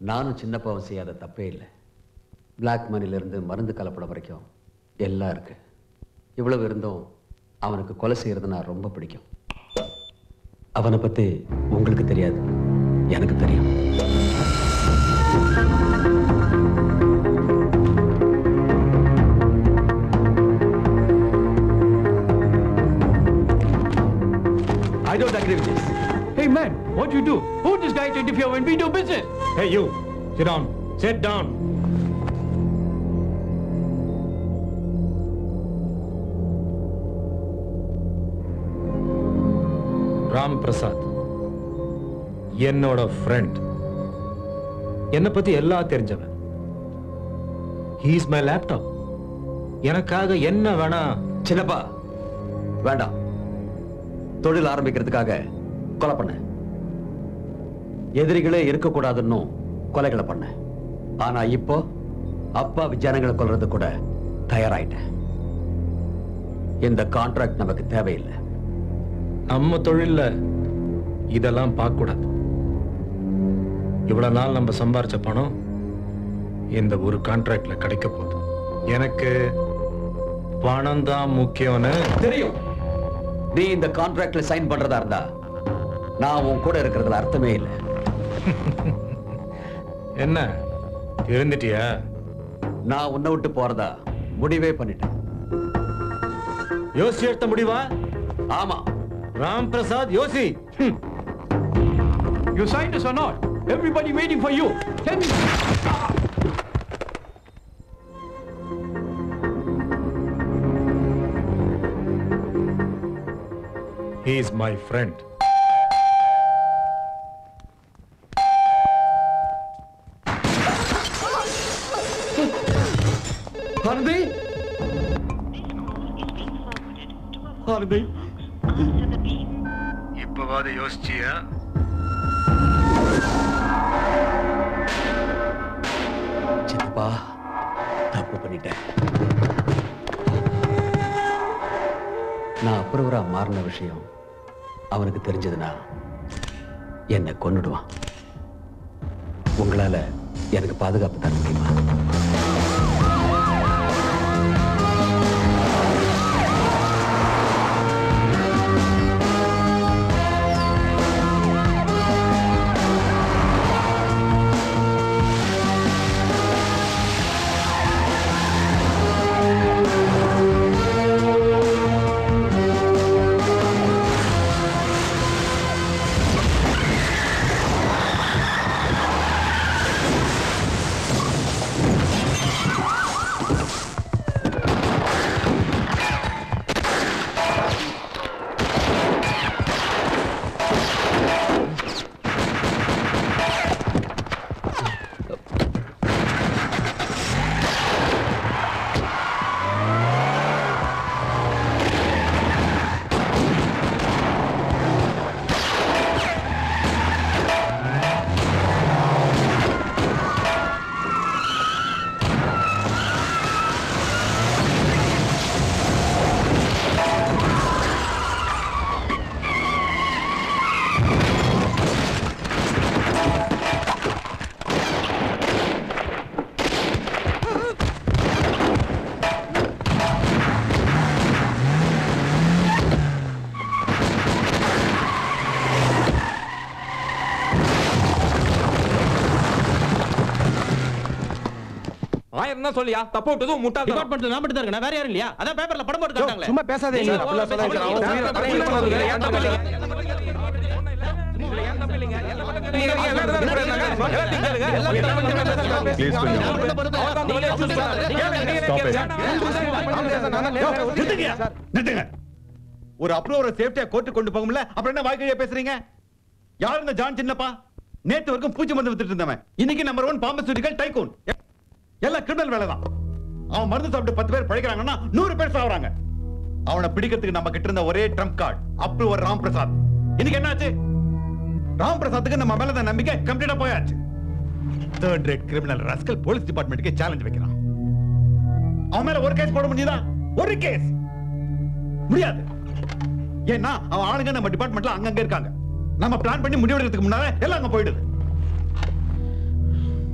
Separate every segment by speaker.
Speaker 1: நானும் சின்னப்பாவும் செய்யாத தப்பே இல்லை பிளாக் மணிலேருந்து மருந்து கலப்படம் வரைக்கும் எல்லாம் இருக்கு இவ்வளவு இருந்தும் அவனுக்கு கொலை செய்யறது நான் ரொம்ப பிடிக்கும் அவனை பத்தி உங்களுக்கு தெரியாது எனக்கு தெரியும்
Speaker 2: I don't agree with this.
Speaker 3: Hey man, what you do? Who this guy to interfere when we do business?
Speaker 2: Hey you, sit down. Sit down. Ram Prasad என்னோட ஃப்ரெண்ட் என்னை பத்தி எல்லாம் தெரிஞ்சவன் ஹீஸ் மை லேப்டாப் எனக்காக என்ன வேணா
Speaker 1: சின்னப்பா வேண்டாம் தொழில் ஆரம்பிக்கிறதுக்காக கொலை பண்ண எதிரிகளே இருக்கக்கூடாதுன்னு கொலைகளை பண்ண ஆனா இப்போ அப்பா ஜனங்களை கொல்றது கூட தயாராயிட்டேன் இந்த கான்ட்ராக்ட் நமக்கு தேவையில்லை
Speaker 2: நம்ம தொழில்ல இதெல்லாம் பார்க்க கூடாது இவ்வளவு நாள் நம்ம சம்பாரிச்ச பணம் இந்த ஒரு கான்ட்ராக்ட்ல கிடைக்க போகுது எனக்கு பணம் தான் முக்கியம்னு
Speaker 1: தெரியும் நீ இந்த கான்ட்ராக்ட்ல சைன் பண்றதா இருந்தா நான் உன் கூட இருக்கிறதுல அர்த்தமே இல்லை
Speaker 2: என்ன இருந்துட்டியா
Speaker 1: நான் உன்னை விட்டு போறதா முடிவே பண்ணிட்டேன்
Speaker 2: யோசி எடுத்த முடிவா
Speaker 1: ஆமா
Speaker 2: ராம் பிரசாத் யோசி
Speaker 3: You signed this or not? Everybody waiting for you. Tell me.
Speaker 2: he is my friend
Speaker 1: Anandhi Anandhi
Speaker 2: இப்பவாது யோசிச்சியா
Speaker 1: சித்தப்பா தப்பு பண்ணிட்டேன் நான் அப்ரூவரா மாறின விஷயம் அவனுக்கு தெரிஞ்சதுன்னா என்னை கொன்னுடுவான் உங்களால எனக்கு பாதுகாப்பு தர முடியுமா
Speaker 4: ஆயிரம் தான் சொல்லியா தப்பு விட்டதும் முட்டாள்
Speaker 3: டிபார்ட்மெண்ட்ல நான் மட்டும் தான் இருக்கேன் வேற யாரும் இல்லையா அதான் பேப்பர்ல படம் போட்டு காட்டாங்களே
Speaker 5: சும்மா பேசாதே
Speaker 4: நீங்க
Speaker 5: சார் அப்படிலாம் சொல்லாதீங்க சார். அவன் உயிரை தலையில Please
Speaker 6: நிறுத்துங்க. நிறுத்துங்க. ஒரு அப்ரூவரை சேஃப்டியா கோர்ட்டு கொண்டு போகும்ல அப்புறம் என்ன வாய்க்கையா பேசுறீங்க யார் இந்த ஜான் சின்னப்பா நேத்து வரைக்கும் பூச்சி மருந்து வித்துட்டு இருந்தவன் இன்னைக்கு நம்பர் ஒன் பாம்பசூட்டிக்கல் டைகூன் எல்லாம் கிரிமினல் வேலை தான் அவன் மருந்து சாப்பிட்டு பத்து பேர் பழைக்கிறாங்கன்னா நூறு பேர் சாவறாங்க அவனை பிடிக்கிறதுக்கு நம்ம கிட்ட இருந்த ஒரே trump card approver Ram Prasad இன்னைக்கு என்னாச்சு ராம் பிரசாத்துக்கு நம்ம மேல இருந்த நம்பிக்கை கம்ப்ளீட்டா போயாச்சு third rate criminal rascal police டிபார்ட்மெண்ட்டுக்கு சேலஞ்ச் வைக்கிறான் அவன் மேல ஒரு கேஸ் போட முடியுதா ஒரு கேஸ் முடியாது ஏன்னா அவன் ஆளுங்க நம்ம டிபார்ட்மெண்ட்ல அங்கங்க இருக்காங்க நம்ம பிளான் பண்ணி முடிவெடுக்கிறதுக்கு முன்னால எல்லாம் அங்க போயிடுது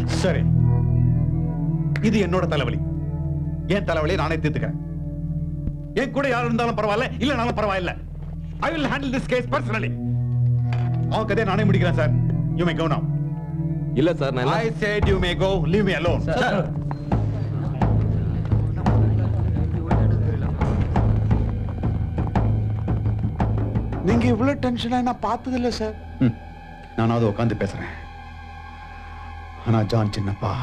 Speaker 6: சரி இது என்னோட தலைவலி என் தலைவலியை நானே தீர்த்துக்கிறேன் என் கூட யார் இருந்தாலும் பரவாயில்ல இல்லனாலும் பரவாயில்ல I will handle this case personally அவன் கதையை நானே முடிக்கிறேன் சார் யூ மே கோ நவ
Speaker 4: இல்ல சார் நான்
Speaker 6: ஐ said you may go leave me alone
Speaker 7: நீங்க இவ்வளவு டென்ஷனா நான் பார்த்தது இல்ல சார்
Speaker 6: ம், நானாவது உட்காந்து பேசுறேன் ஆனா ஜான் சின்னப்பா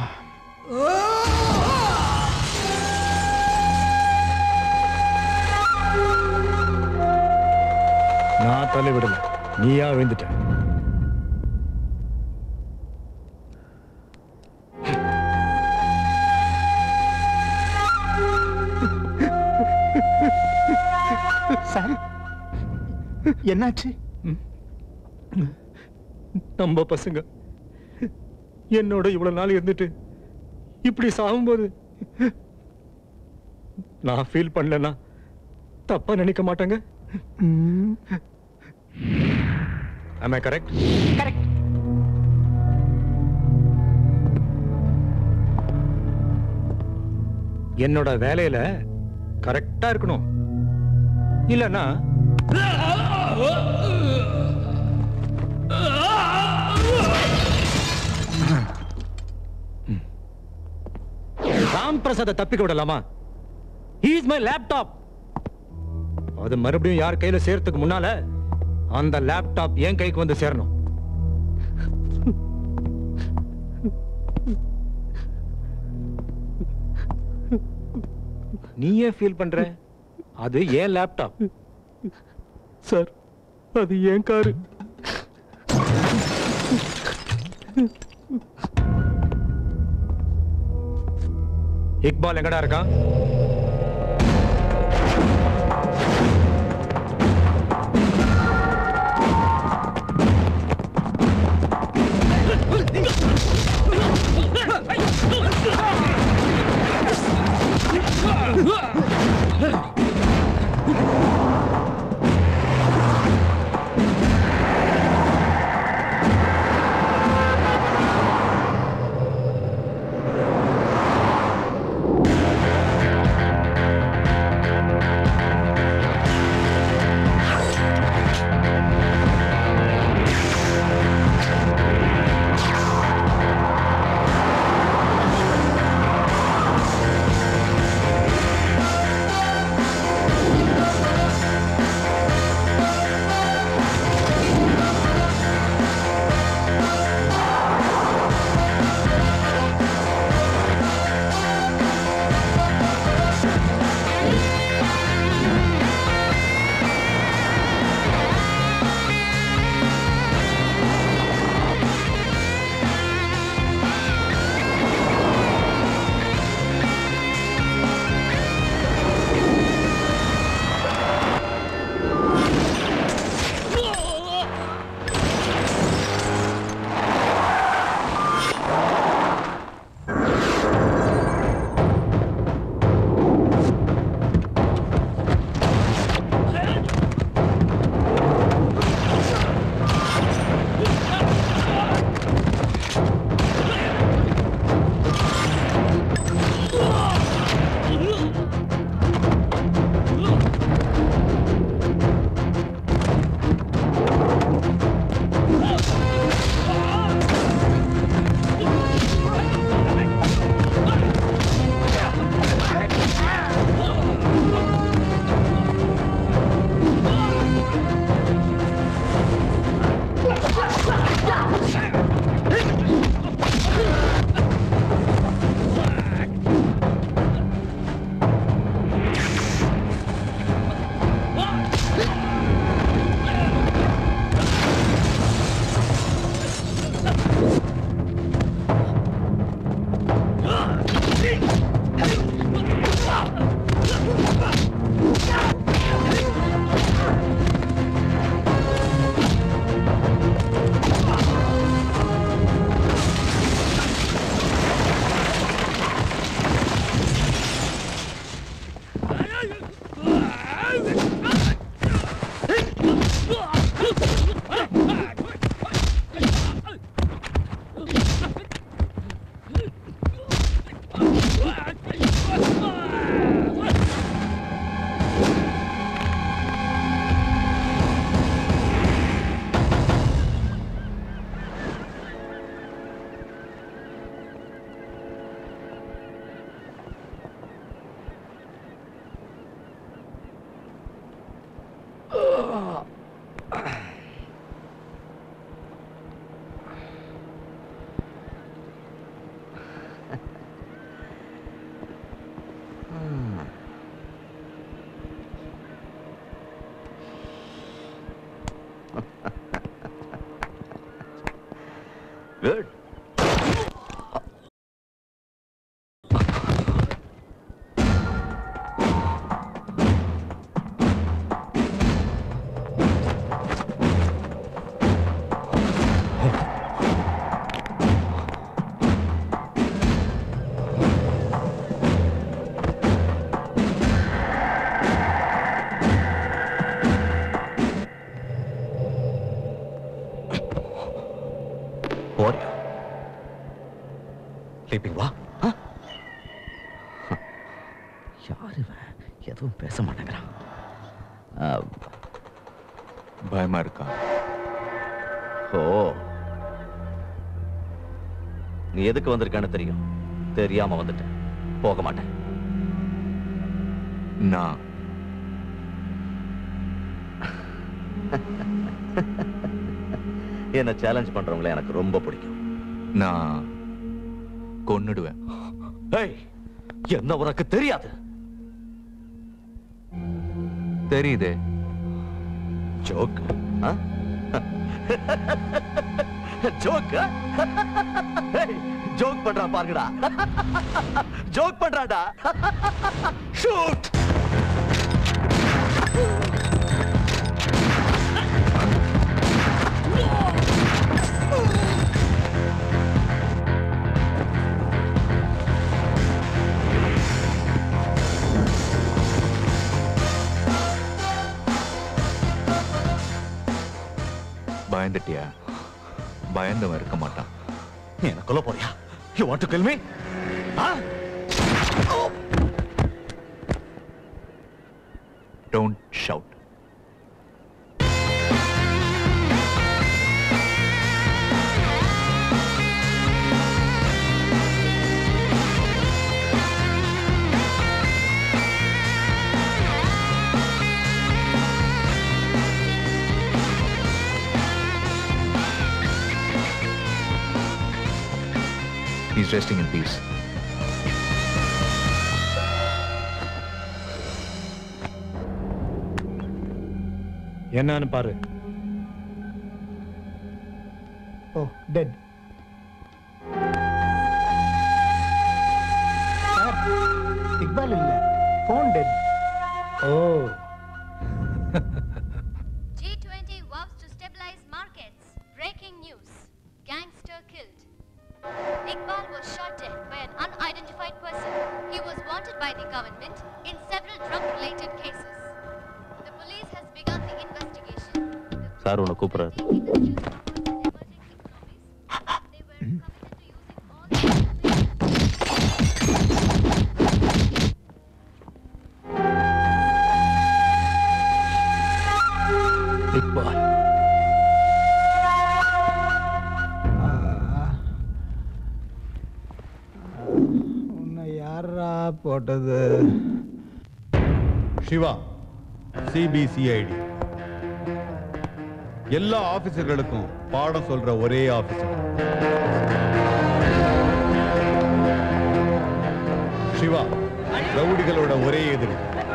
Speaker 2: நான் தலை விடல நீயா விழுந்துட்ட
Speaker 7: சார் என்னாச்சு
Speaker 2: நம்ம பசங்க என்னோட இவ்வளவு நாள் இருந்துட்டு இப்படி சாகும்போது நான் ஃபீல் பண்ணலன்னா தப்பா நினைக்க மாட்டாங்க am i கரெக்ட்
Speaker 7: கரெக்ட்
Speaker 2: என்னோட வேலையில கரெக்டா இருக்கணும் இல்லனா ராம் பிரசாத தப்பிக்க விடலாமா இஸ் மை லேப்டாப் அது மறுபடியும் யார் கையில சேர்த்துக்கு முன்னால அந்த லேப்டாப் என் கைக்கு வந்து சேரணும் நீ ஏன் ஃபீல் பண்ற அது ஏன் லேப்டாப் சார் அது ஏன் காரு இக்பால் எங்கடா இருக்கான்
Speaker 8: குட் போறியா ஸ்லீப்பிங் வா யார் இவன் எதுவும் பேச மாட்டேங்கிறான் அஹ்,
Speaker 5: பயமா இருக்கா
Speaker 8: ஓ நீ எதுக்கு வந்திருக்கான்னு தெரியும் தெரியாம வந்துட்டேன் போக மாட்டேன்
Speaker 5: நான்
Speaker 8: என்ன சேலஞ்ச் பண்றவங்கள எனக்கு ரொம்ப பிடிக்கும்
Speaker 5: நான் கொன்னுடுவேன்
Speaker 8: ஏய் என்ன உனக்கு தெரியாது
Speaker 5: தெரியுதே
Speaker 8: ஜோக் ஜோக் ஜோக் பண்றான் பாருங்கடா ஜோக் பண்றாடா ஷூட்
Speaker 5: பயந்துட்டியா பயந்தவன் இருக்க மாட்டான்
Speaker 8: நீ என்ன கொல்ல போறியா you want to kill me
Speaker 5: don't shout He's resting in peace.
Speaker 2: என்னன்னு பாரு
Speaker 9: ஓ டெட் இக்பால் இல்ல phone dead
Speaker 2: oh
Speaker 10: G20 vows to stabilize markets. Breaking news. Gangster killed. Iqbal was shot dead by an unidentified person. He was wanted by the government in several drug-related cases. The police has begun the investigation. The
Speaker 8: sir உன்னை கூப்பிடுறாரு
Speaker 10: industrial sectors and emerging economies. They were committed to using all the
Speaker 2: Iqbal
Speaker 9: உன்னை யாரா போட்டது
Speaker 6: Siva CBCID எல்லா ஆபீசர்களுக்கும் பாடம் சொல்ற ஒரே officer Siva ரவுடிகளோட ஒரே எதிரி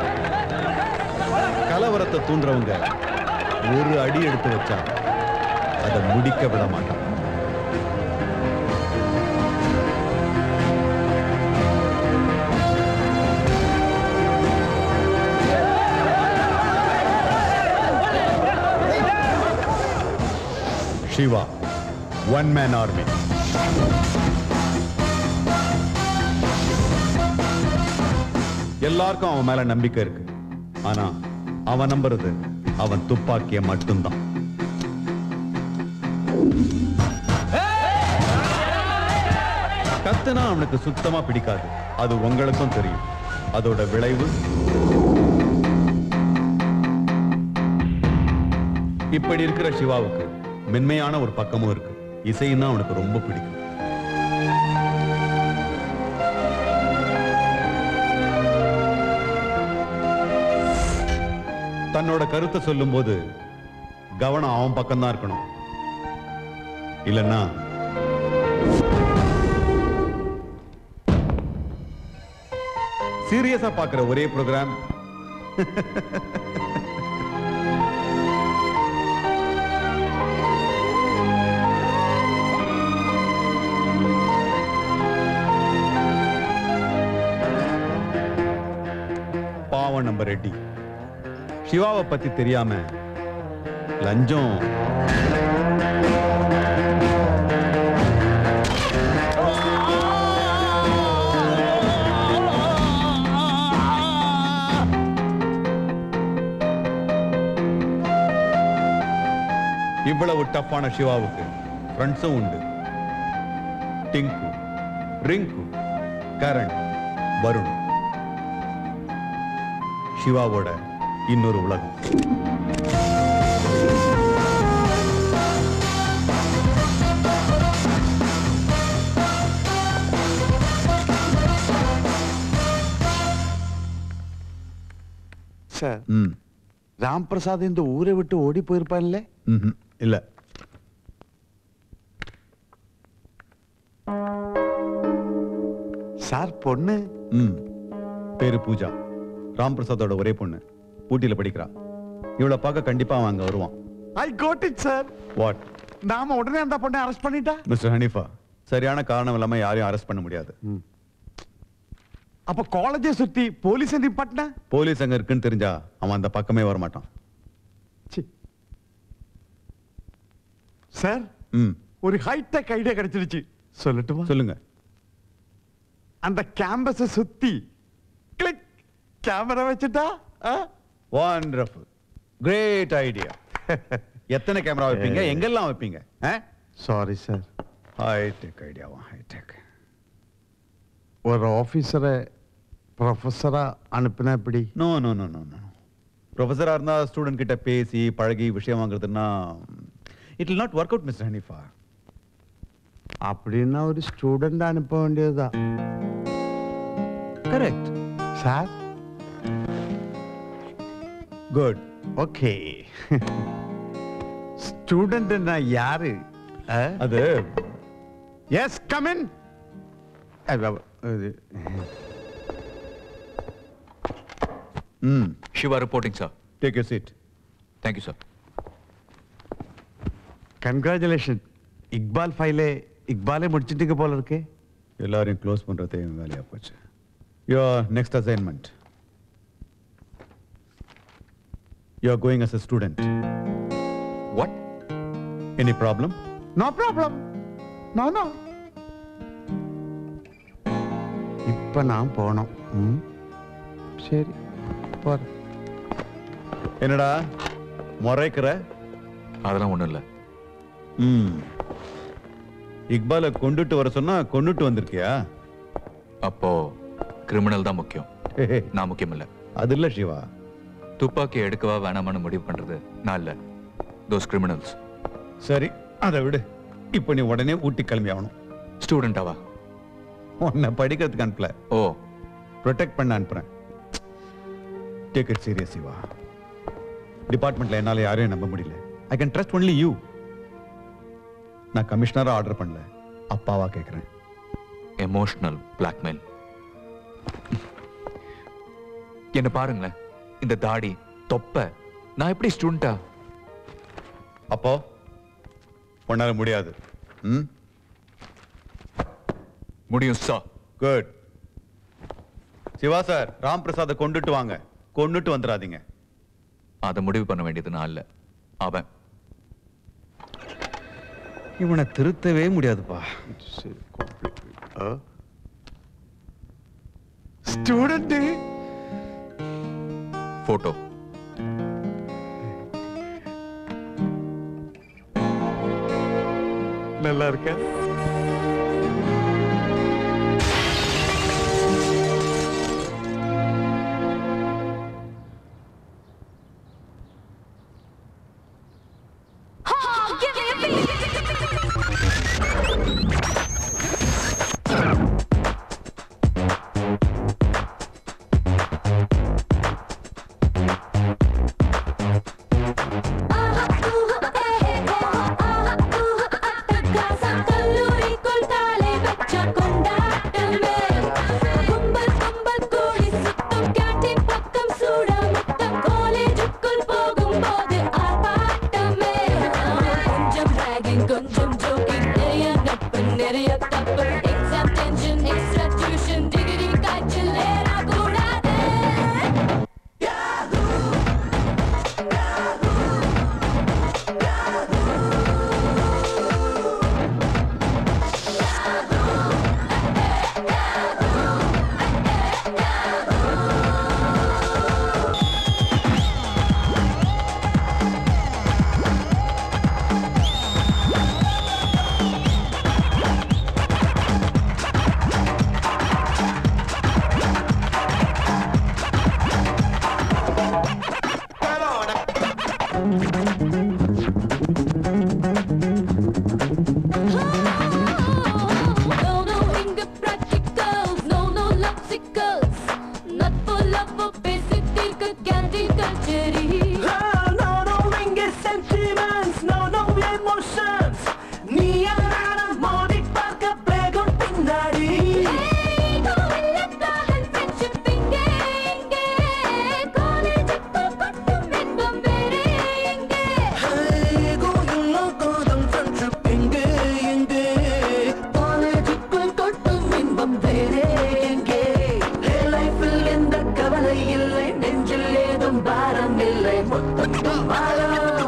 Speaker 6: கலவரத்தை தூண்டுறவங்க ஒரு அடி எடுத்து வச்சா அதை முடிக்க விட மாட்டான் சிவா ஒன் மேன் ஆர்மி எல்லாருக்கும் அவன் மேல நம்பிக்கை இருக்கு ஆனா அவன் நம்புறது அவன் துப்பாக்கிய மட்டும்தான் கத்துனா அவனுக்கு சுத்தமா பிடிக்காது அது உங்களுக்கும் தெரியும் அதோட விளைவு இப்படி இருக்கிற சிவாவுக்கு மென்மையான ஒரு பக்கமும் இருக்கு இசைன்னா அவனுக்கு ரொம்ப பிடிக்கும் தன்னோட கருத்தை சொல்லும்போது கவனம் அவன் பக்கம்தான் இருக்கணும் இல்லைன்னா சீரியஸா பார்க்குற ஒரே ப்ரோக்ராம் பாவம் நம்ம ரெட்டி சிவாவை பத்தி தெரியாம லஞ்சம் இவ்வளவு டஃப்பான சிவாவுக்கு ஃப்ரெண்ட்ஸும் உண்டு டிங்கு ரிங்கு கரண் வருண் சிவாவோட இன்னொரு உலகம்
Speaker 7: சார்
Speaker 6: ம்
Speaker 7: ராம் பிரசாத் இந்த ஊரை விட்டு ஓடி போயிருப்பான்ல
Speaker 6: ம்ஹும். இல்ல
Speaker 7: சார் பொண்ணு
Speaker 6: ம் பேரு பூஜா ராம் பிரசாத்தோட ஒரே பொண்ணு ஊட்டியில படிக்கிறா இவளை பார்க்க கண்டிப்பா அவன் அங்க வருவான்
Speaker 7: I got it sir
Speaker 6: what
Speaker 7: நாம உடனே அந்த பொண்ணை அரெஸ்ட் பண்ணிட்டா
Speaker 6: மிஸ்டர் ஹனீஃபா சரியான காரணம் இல்லாம யாரையும் அரெஸ்ட் பண்ண முடியாது
Speaker 7: அப்ப காலேஜை சுத்தி போலீஸ் நிப்பாட்டினா
Speaker 6: போலீஸ் அங்க இருக்குன்னு தெரிஞ்சா அவன் அந்த பக்கமே வரமாட்டான்
Speaker 7: சார்
Speaker 6: ம்
Speaker 7: ஒரு ஹைடெக் ஐடியா கிடைச்சிருச்சு சொல்லட்டுமா
Speaker 6: சொல்லுங்க
Speaker 7: அந்த கேம்பஸை சுத்தி கிளிக் கேமரா வச்சுட்டா
Speaker 6: வண்டர்ஃபுல் கிரேட் ஐடியா எத்தனை கேமரா வைப்பீங்க எங்கெல்லாம் வைப்பீங்க
Speaker 7: சாரி சார்
Speaker 6: ஹைடெக் ஐடியாவா ஹைடெக்
Speaker 7: ஒரு ஆபீசரை ப்ரொஃபஸரா அனுப்புனா எப்படி
Speaker 6: no no no no no ப்ரொஃபஸரா இருந்தா ஸ்டூடெண்ட் கிட்ட பேசி பழகி விஷயம் வாங்குறதுன்னா it will not work out mister Hanifa
Speaker 7: அப்படின்னா ஒரு ஸ்டூடெண்ட் அனுப்ப வேண்டியதுதான்
Speaker 6: கரெக்ட்
Speaker 7: சார்
Speaker 6: குட்
Speaker 7: ஓகே ஸ்டூடெண்ட்னா யாரு
Speaker 6: அது
Speaker 7: yes come in
Speaker 6: hmm
Speaker 5: Shiva reporting, sir.
Speaker 6: Take your seat
Speaker 5: Thank you, sir.
Speaker 7: Congratulation Iqbal ஃபைலே இக்பாலே முடிச்சிட்டீங்க போல இருக்கே
Speaker 6: எல்லாரையும் க்ளோஸ் பண்றதே இவன் வேலையா போச்சு your next assignment you are going as a student
Speaker 5: What?
Speaker 6: Any problem
Speaker 7: no problem no no இப்போ நான் போனோம் ம் சரி போகிறேன்
Speaker 6: என்னடா முறைக்கிற
Speaker 5: அதெல்லாம் ஒண்ணும் இல்ல
Speaker 6: ம் இக்பாலை கொண்டுட்டு வர சொன்னா கொண்டுட்டு வந்திருக்கியா
Speaker 5: அப்போ கிரிமினல் தான் முக்கியம் நான் முக்கியம் இல்ல
Speaker 6: அது இல்ல சிவா
Speaker 5: துப்பாக்கி எடுக்கவா வேணாமான்னு முடிவு பண்றது நான் இல்ல தோஸ் கிரிமினல்ஸ்
Speaker 6: சரி அதை விடு இப்போ நீ உடனே ஊட்டி கிளம்பி ஆகணும்
Speaker 5: ஸ்டூடெண்டாவா
Speaker 6: உன்னை படிக்கிறதுக்கு அனுப்பல
Speaker 5: ஓ
Speaker 6: ப்ரொடெக்ட் பண்ண அனுப்புறேன் டேக் இட் சீரியஸ் சிவா டிபார்ட்மெண்ட்ல என்னால யாரையும் நம்ப முடியல I can trust only you நான் கமிஷனரா ஆர்டர் பண்ணல அப்பாவா கேட்கிறேன்
Speaker 5: எமோஷனல் பிளாக்மெயில் என்ன பாருங்களேன் இந்த தாடி தொப்பை நான் எப்படி ஸ்டூடெண்டா
Speaker 6: அப்போ உன்னால முடியாது ம்
Speaker 5: முடியும் sir
Speaker 6: good Shiva sir Ram பிரசாத்தை கொண்டுட்டு வாங்க கொண்டுட்டு வந்துடாதீங்க
Speaker 5: அதை முடிவு பண்ண வேண்டியது நான் இல்ல அவன்
Speaker 6: இவனை திருத்தவே முடியாதுப்பா
Speaker 7: ஸ்டூடெண்ட்
Speaker 5: போட்டோ
Speaker 7: நல்லா இருக்க
Speaker 10: Ooh,
Speaker 11: sentiments, no, no emotions. நீ யாரான மோதி பார்க்க வேகம் பின்னாடி நெஞ்சில் ஏதும் பாரம் இல்லை மொத்தம் மாலம்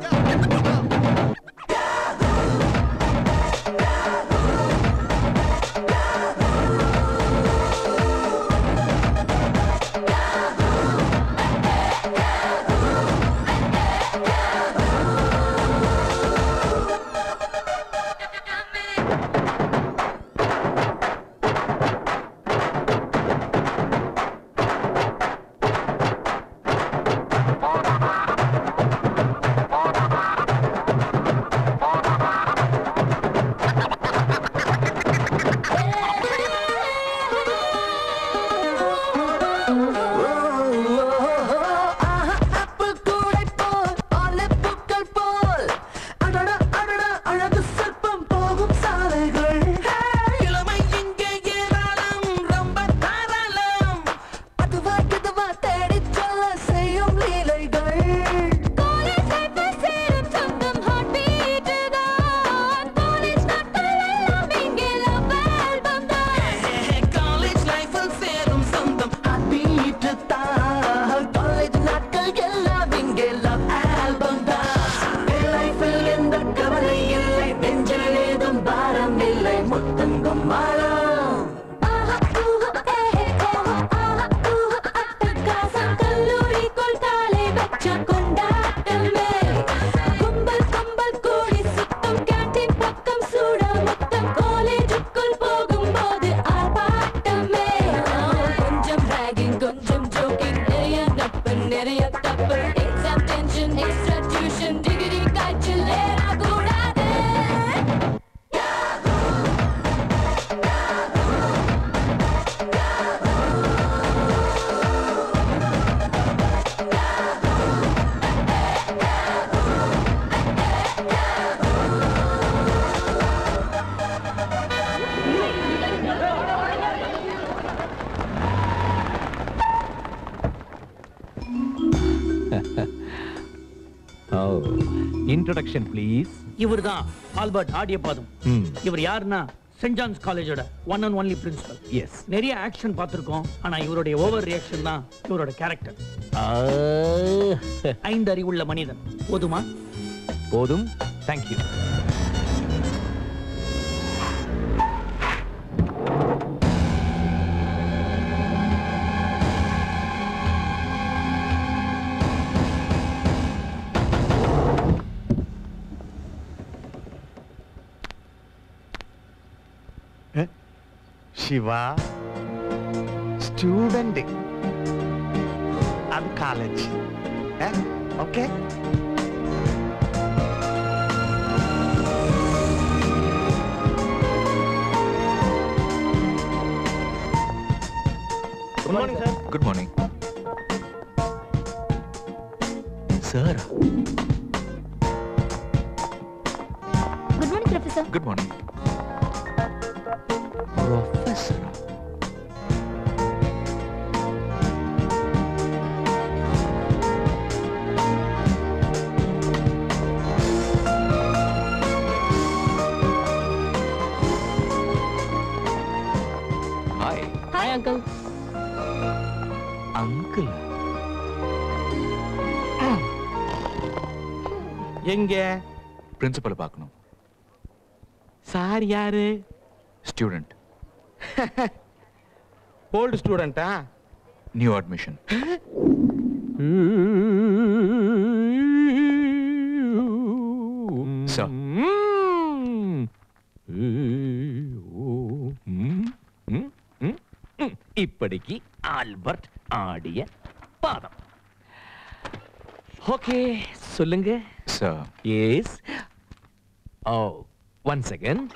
Speaker 11: காலேஜ் நாட்கள் எல்லாம் இங்கே லவ் ஆல்பம் தான் லைஃபில் எந்த கவலை இல்லை நெஞ்சில் ஏதும் பாரம் இல்லை முத்தங்கும் மாலம்
Speaker 10: கொஞ்சம் ஜோக்கிங் நிறைய நட்பு நிறைய தப்பு exam tension extra tuition degree காய்ச்சல் ஏறக்கூடாது
Speaker 3: இன்ட்ரோடக்ஷன் ப்ளீஸ் இவர்தான் ஆல்பர்ட் ஆடியபாதம் இவர் யாருன்னா சென்ட் ஜான்ஸ் காலேஜோட one and only principal yes நிறைய ஆக்ஷன் பார்த்திருக்கோம் ஆனா இவருடைய ஓவர் ரியாக்ஷன் தான் இவரோட கேரக்டர் ஐந்து அறிவுள்ள மனிதன் போதுமா
Speaker 2: போதும் தேங்க்யூ
Speaker 7: ശിവ സ്റ്റുഡന്റ് അത് college okay
Speaker 2: good morning sir
Speaker 5: good morning sir
Speaker 10: good morning professor
Speaker 5: good morning
Speaker 1: ப்ரொஃபஸரா
Speaker 5: ஹாய்
Speaker 10: ஹாய் அங்கிள்
Speaker 5: அங்கிள்
Speaker 6: எங்க
Speaker 5: பிரின்சிபலை பார்க்கணும்
Speaker 6: சார் யாரு
Speaker 5: ஸ்டூடெண்ட்
Speaker 6: ஓல்டு ஸ்டூடெண்டா
Speaker 5: நியூ அட்மிஷன் சார்
Speaker 3: இப்படிக்கு ஆல்பர்ட் ஆடிய பாதம் ஓகே சொல்லுங்க
Speaker 5: sir
Speaker 3: yes oh one second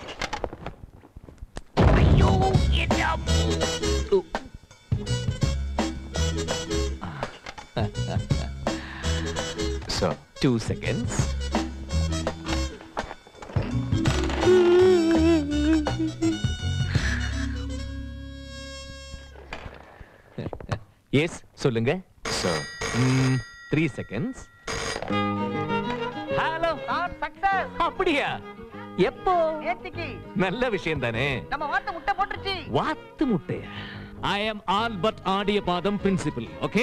Speaker 3: ஐயோ என்ன மூ-
Speaker 5: சார் டூ செகண்ட்ஸ் எஸ் சொல்லுங்க sir three seconds hello
Speaker 12: success
Speaker 5: அப்படியா எப்போ
Speaker 12: நேத்திக்கு
Speaker 5: நல்ல விஷயம் தானே
Speaker 12: நம்ம வாத்து முட்டை போட்டுருச்சு
Speaker 5: வாத்து முட்டைய I am Albert Adiyapatham principal okay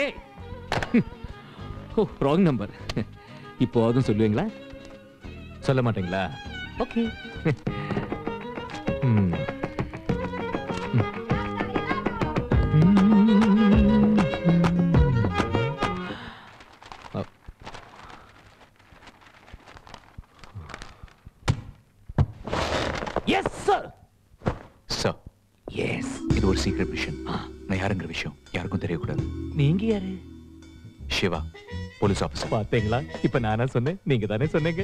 Speaker 5: oh wrong number இப்போ அதுவும் சொல்லுவீங்களா சொல்ல மாட்டீங்களா okay yes sir
Speaker 13: sir yes இது ஒரு சீக்ரெட் மிஷன் நான் யாருங்கிற விஷயம் யாருக்கும் தெரியக்கூடாது
Speaker 5: நீங்க யாரு
Speaker 13: சிவா போலீஸ் ஆஃபீஸர்
Speaker 5: பாத்தீங்களா இப்ப நானா சொன்னேன் நீங்க தானே சொன்னீங்க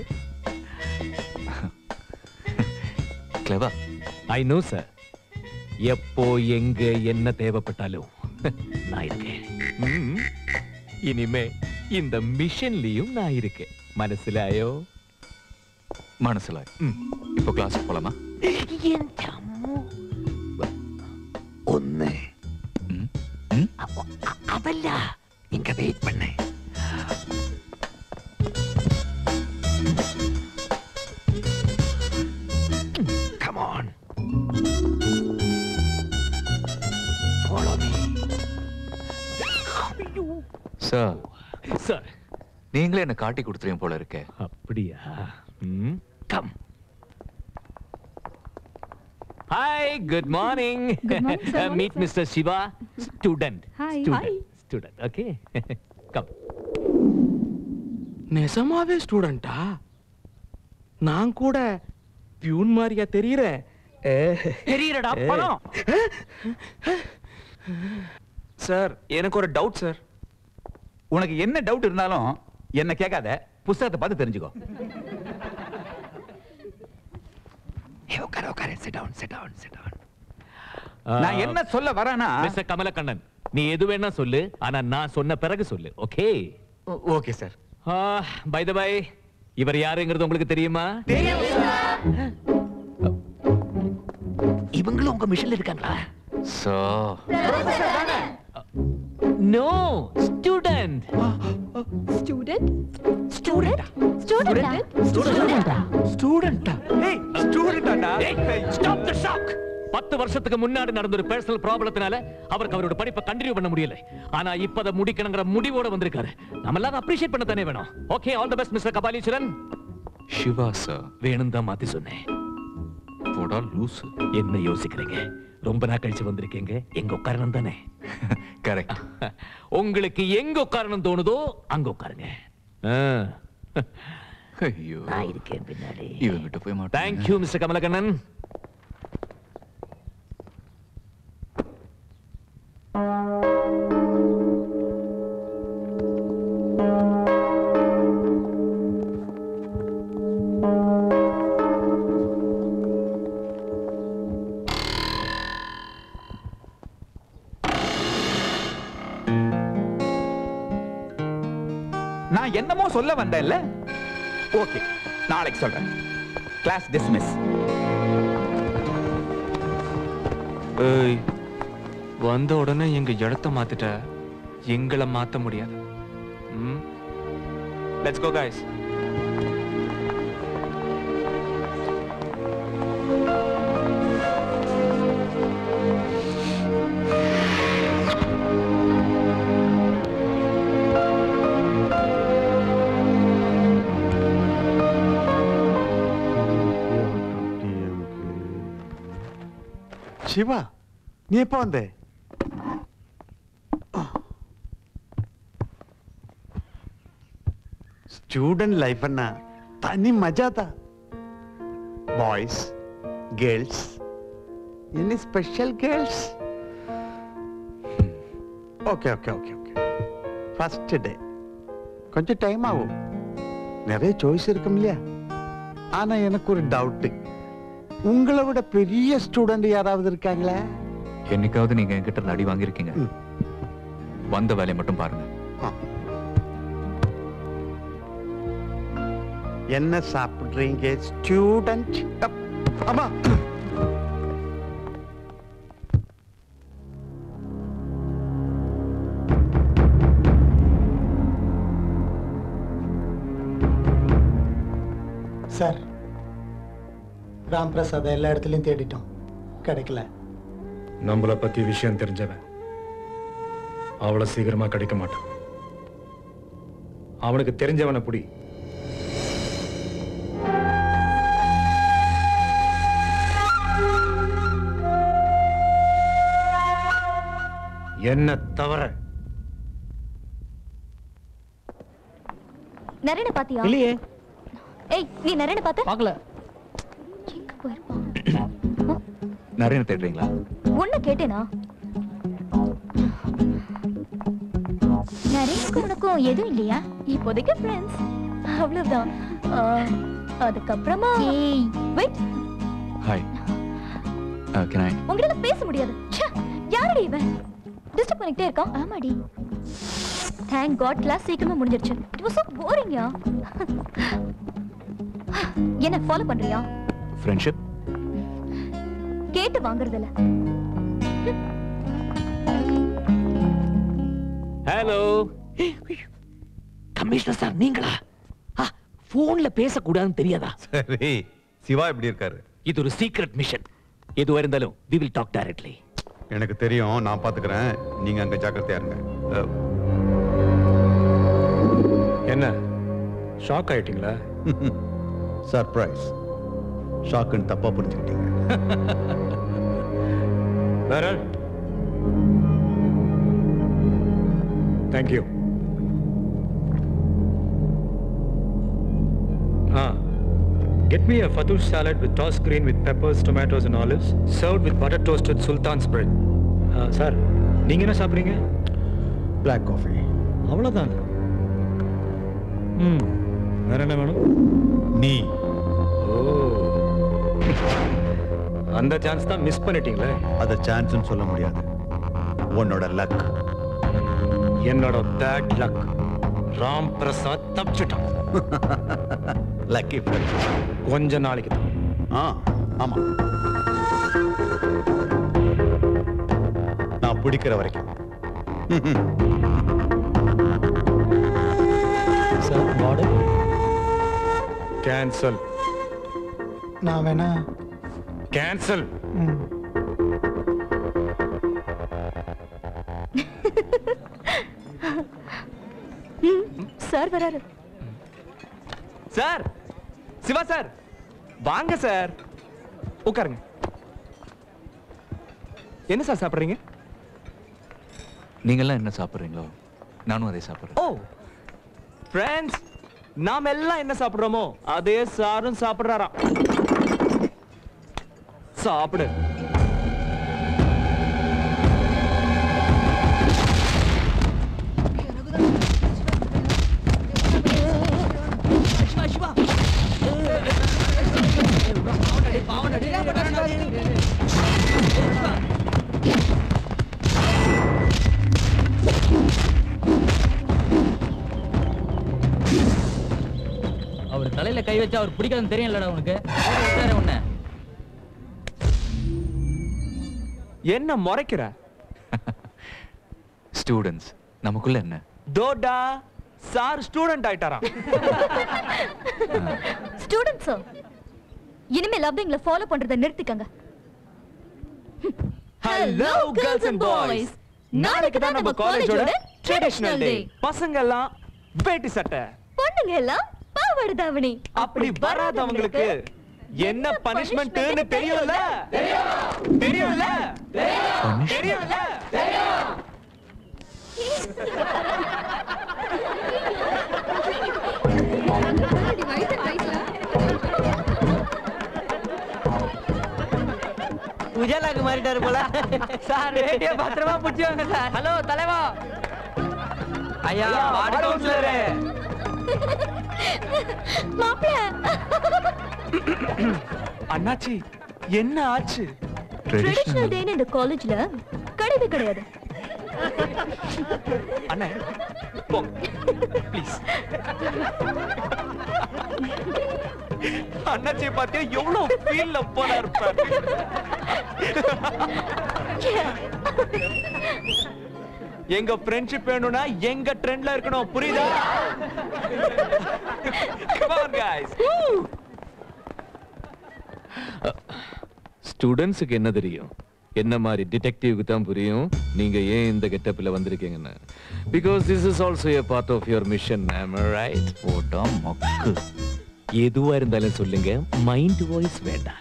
Speaker 13: கிளவா
Speaker 5: ஐ நோ சார் எப்போ எங்க என்ன தேவைப்பட்டாலும் நான் இருக்கேன் ம். இனிமே இந்த மிஷன்லயும் நான் இருக்கேன் மனசுலாயோ
Speaker 13: மனசுல இப்போ கிளாஸ் போலாமா
Speaker 5: ஒன்னு அதல்ல இங்க வெயிட் பண்ண Come on. Follow me.
Speaker 13: Sir
Speaker 5: sir
Speaker 13: நீங்களே என்ன காட்டி கொடுத்துறீங்க போல இருக்கே
Speaker 5: அப்படியா hmm come hi good morning
Speaker 14: Good morning, sir. Morning,
Speaker 5: meet
Speaker 14: sir.
Speaker 5: Mister Shiva student
Speaker 14: Hi.
Speaker 5: Student student okay come
Speaker 15: நிஜமாவே ஸ்டூடெண்டா நான் கூட பியூன் மாதிரியா தெரியறேன்
Speaker 3: தெரியறடா, பணம்.
Speaker 16: சார் எனக்கு ஒரு டவுட் சார் உனக்கு என்ன டவுட் இருந்தாலும் என்ன கேட்காத புஸ்தகத்தை பார்த்து தெரிஞ்சுக்கோ
Speaker 5: உட்கார உட்கார sit down sit down sit down
Speaker 16: நான் என்ன சொல்ல வரேன்னா
Speaker 5: மிஸ்டர் கமலக்கண்ணன் நீ எது வேணா சொல்லு ஆனா நான் சொன்ன பிறகு சொல்லு okay
Speaker 16: okay sir
Speaker 5: by the by இவர் யாருங்கிறது உங்களுக்கு தெரியுமா இவங்களும் உங்க மிஷன்ல இருக்காங்களா
Speaker 13: sir
Speaker 5: no student
Speaker 14: student student student
Speaker 5: ஸ்டூடெண்டா
Speaker 16: ஸ்டூடெண்டா ஏய் ஸ்டூடெண்டாடா
Speaker 5: ஸ்டாப் தி ஷாக் பத்து வருஷத்துக்கு முன்னாடி நடந்த ஒரு பர்சனல் ப்ராப்ளத்தினால அவருக்கு அவரோட படிப்பை கண்டினியூ பண்ண முடியல ஆனா இப்ப அதை முடிக்கணுங்கிற முடிவோட வந்திருக்காரு நம்ம எல்லாரும் அப்ரிஷியேட் பண்ண தானே வேணும் okay all the best mister Kapaleeswaran
Speaker 13: Shiva sir
Speaker 5: வேணும் தான் மாத்தி சொன்னேன்
Speaker 13: போடா லூசு
Speaker 5: என்ன யோசிக்கிறீங்க ரொம்ப நாள் கழிச்சு வந்திருக்கீங்க எங்க உட்காரணும் தானே
Speaker 13: கரெக்ட்
Speaker 5: உங்களுக்கு எங்க உட்காரணும் தோணுதோ அங்க உட்காருங்க ஆ.
Speaker 13: ஐயோ
Speaker 5: நான் இருக்கேன் பின்னாடி
Speaker 13: இவங்கிட்ட போய் மாட்டேன்
Speaker 5: தேங்க்யூ மிஸ்டர் கமலக்கண்ணன்
Speaker 16: நான் என்னமோ சொல்ல வந்தேன்ல ஓகே நாளைக்கு சொல்றேன் கிளாஸ் டிஸ்மிஸ்
Speaker 2: ஏய் வந்த உடனே எங்க இடத்த மாத்திட்ட எங்களை மாத்த முடியாது ம் லெட்ஸ் கோ गाइस
Speaker 7: சிவா நீ எப்போ வந்த ஸ்டூடெண்ட் லைஃப்னா தனி மஜா தான் boys girls any special girls okay okay okay okay first day கொஞ்சம் டைம் ஆகும் நிறைய சாய்ஸ் இருக்கும் இல்லையா ஆனா எனக்கு ஒரு டவுட்டு உங்களை விட பெரிய ஸ்டூடெண்ட் யாராவது இருக்காங்களா
Speaker 13: என்னைக்காவது நீங்க என்கிட்ட இருந்து அடி வாங்கியிருக்கீங்க வந்த வேலையை மட்டும் பாருங்க
Speaker 7: என்ன சாப்பிடுறீங்க ஸ்டூடெண்ட் அம்மா
Speaker 9: சார் ராம் பிரசாத் எல்லா இடத்துலையும் தேடிட்டோம் கிடைக்கல
Speaker 2: நம்மளை பத்தி விஷயம் தெரிஞ்சவன் அவ்வளவு சீக்கிரமா கிடைக்க மாட்டான் அவனுக்கு தெரிஞ்சவனை புடி என்ன தவற
Speaker 14: நரேன பாத்தியா
Speaker 2: இல்லையே
Speaker 14: ஏய் நீ நரேன பார்த்த
Speaker 3: பார்க்கல
Speaker 14: எங்க போயிருப்பான்
Speaker 13: நிறைய தேடுறீங்களா
Speaker 14: ஒண்ணு கேட்டேனா நரேனுக்கும் உனக்கும் எதுவும் இல்லையா இப்போதைக்கு ஃப்ரெண்ட்ஸ் அவ்வளவுதான் ஆ, அதுக்கப்புறமா வெயிட்
Speaker 13: ஹாய் கேன் ஐ
Speaker 14: உங்களால பேச முடியாது ச்சே, யாரடி இவன் டிஸ்டர்ப் பண்ணிட்டே இருக்கான் ஆமாடி தேங்க் காட் கிளாஸ் சீக்கிரமா முடிஞ்சிருச்சு இட் வாஸ் சோ போரிங்கா என்ன ஃபாலோ பண்றியா
Speaker 13: ஃப்ரெண்ட்ஷிப்
Speaker 14: கேட்டு வாங்குறது இல்ல
Speaker 5: ஹலோ கமிஷனர் சார் நீங்களா போன்ல பேசக்கூடாதுன்னு தெரியாதா
Speaker 6: சரி சிவா எப்படி இருக்காரு
Speaker 5: இது ஒரு சீக்ரெட் மிஷன் எதுவா இருந்தாலும் வி வில் டாக் டைரக்ட்லி
Speaker 6: எனக்கு தெரியும் நான் பாத்துக்கிறேன் நீங்க அங்க ஜாக்கிரதையா இருங்க அஹ்,
Speaker 2: என்ன ஷாக் ஆயிட்டீங்களா
Speaker 6: சர்ப்ரைஸ் ஷாக்குன்னு தப்பா புரிஞ்சுக்கிட்டீங்க
Speaker 2: வேற thank you ah Get me a fatoush salad with tossed green with peppers, tomatoes and olives, served with butter toasted sultan's bread. Sir நீங்க என்ன சாப்பிடுறீங்க
Speaker 6: பிளாக் காஃபி
Speaker 2: அவ்வளவுதான் ம் வேற என்ன வேணும்
Speaker 6: நீ
Speaker 2: ஓ அந்த சான்ஸ் தான் மிஸ் பண்ணிட்டீங்களே
Speaker 6: அத சான்ஸ்னு சொல்ல முடியாது உன்னோட லக்
Speaker 2: என்னோட பேட் லக் ராம் பிரசாத் தப்பிச்சிட்டான்
Speaker 6: லக்கி
Speaker 2: கொஞ்ச நாளைக்கு தான்
Speaker 6: ஆ ஆமா நான் பிடிக்கிற வரைக்கும்
Speaker 9: சார் ஆர்டர்
Speaker 2: கேன்சல்
Speaker 9: நான் வேணா
Speaker 2: கேன்சல்
Speaker 9: ம்
Speaker 14: சார் வராரு
Speaker 15: சார் சிவா சார் வாங்க சார் உட்காருங்க என்ன சார் சாப்பிடுறீங்க
Speaker 13: நீங்கெல்லாம் என்ன சாப்பிட்றீங்களோ நானும் அதை சாப்பிட்றேன்
Speaker 15: ஓ ஃப்ரெண்ட்ஸ் நாம எல்லாம் என்ன சாப்பிடுறோமோ அதே சாரும் சாப்பிடுறாராம் சாப்பிடு
Speaker 3: அவர் தலையில கை வச்சா அவர் பிடிக்காதுன்னு தெரியும்லடா உனக்கு உட்காரு உன்னை
Speaker 15: என்ன முறைக்கிற
Speaker 13: ஸ்டூடெண்ட்ஸ் நமக்குள்ள என்ன
Speaker 15: டோடா சார் ஸ்டூடெண்ட் ஆயிட்டாராம்
Speaker 14: ஸ்டூடெண்ட்ஸ் இனிமே லவ்விங்ல ஃபாலோ பண்றதை நிறுத்திக்கங்க
Speaker 15: ஹலோ கேர்ள்ஸ் அண்ட் பாய்ஸ் நாளைக்கு தான் நம்ம காலேஜோட ட்ரெடிஷனல் டே பசங்க எல்லாம் வேட்டி சட்டை
Speaker 14: பொண்ணுங்க எல்லாம் பாவாடை தாவணி
Speaker 15: அப்படி வராதவங்களுக்கு என்ன பனிஷ்மெண்ட்னு தெரியும்ல தெரியும்ல தெரியும்ல
Speaker 3: உஜாலாக்கு மாறிட்டாரு போல சார் வேட்டிய பத்திரமா பிடிச்சுவாங்க சார் ஹலோ தலைவா ஐயா வார்டு கவுன்சிலரு
Speaker 14: மாப்பிள்ள
Speaker 15: அண்ணாச்சி என்ன ஆச்சு
Speaker 14: ட்ரெடிஷனல் டேன்னு இந்த காலேஜ்ல கிடையவே கிடையாது
Speaker 15: அண்ணா போங்க ப்ளீஸ்
Speaker 16: அண்ணாச்சி பாத்தியா எவ்வளவு ஃபீல்ல போல இருப்ப எங்க ஃப்ரெண்ட்ஷிப் வேணும்னா எங்க ட்ரெண்ட்ல இருக்கணும் புரியுதா Come on, guys.
Speaker 5: ஸ்டூடெண்ட்ஸுக்கு என்ன தெரியும் என்ன மாதிரி டிடெக்டிவ்க்கு தான் புரியும் நீங்க ஏன் இந்த கெட்டப்ல வந்திருக்கீங்கன்னு because this is also a part of your mission right
Speaker 16: போடா மக்கு
Speaker 5: எதுவா இருந்தாலும் சொல்லுங்க மைண்ட் வாய்ஸ் வேண்டாம்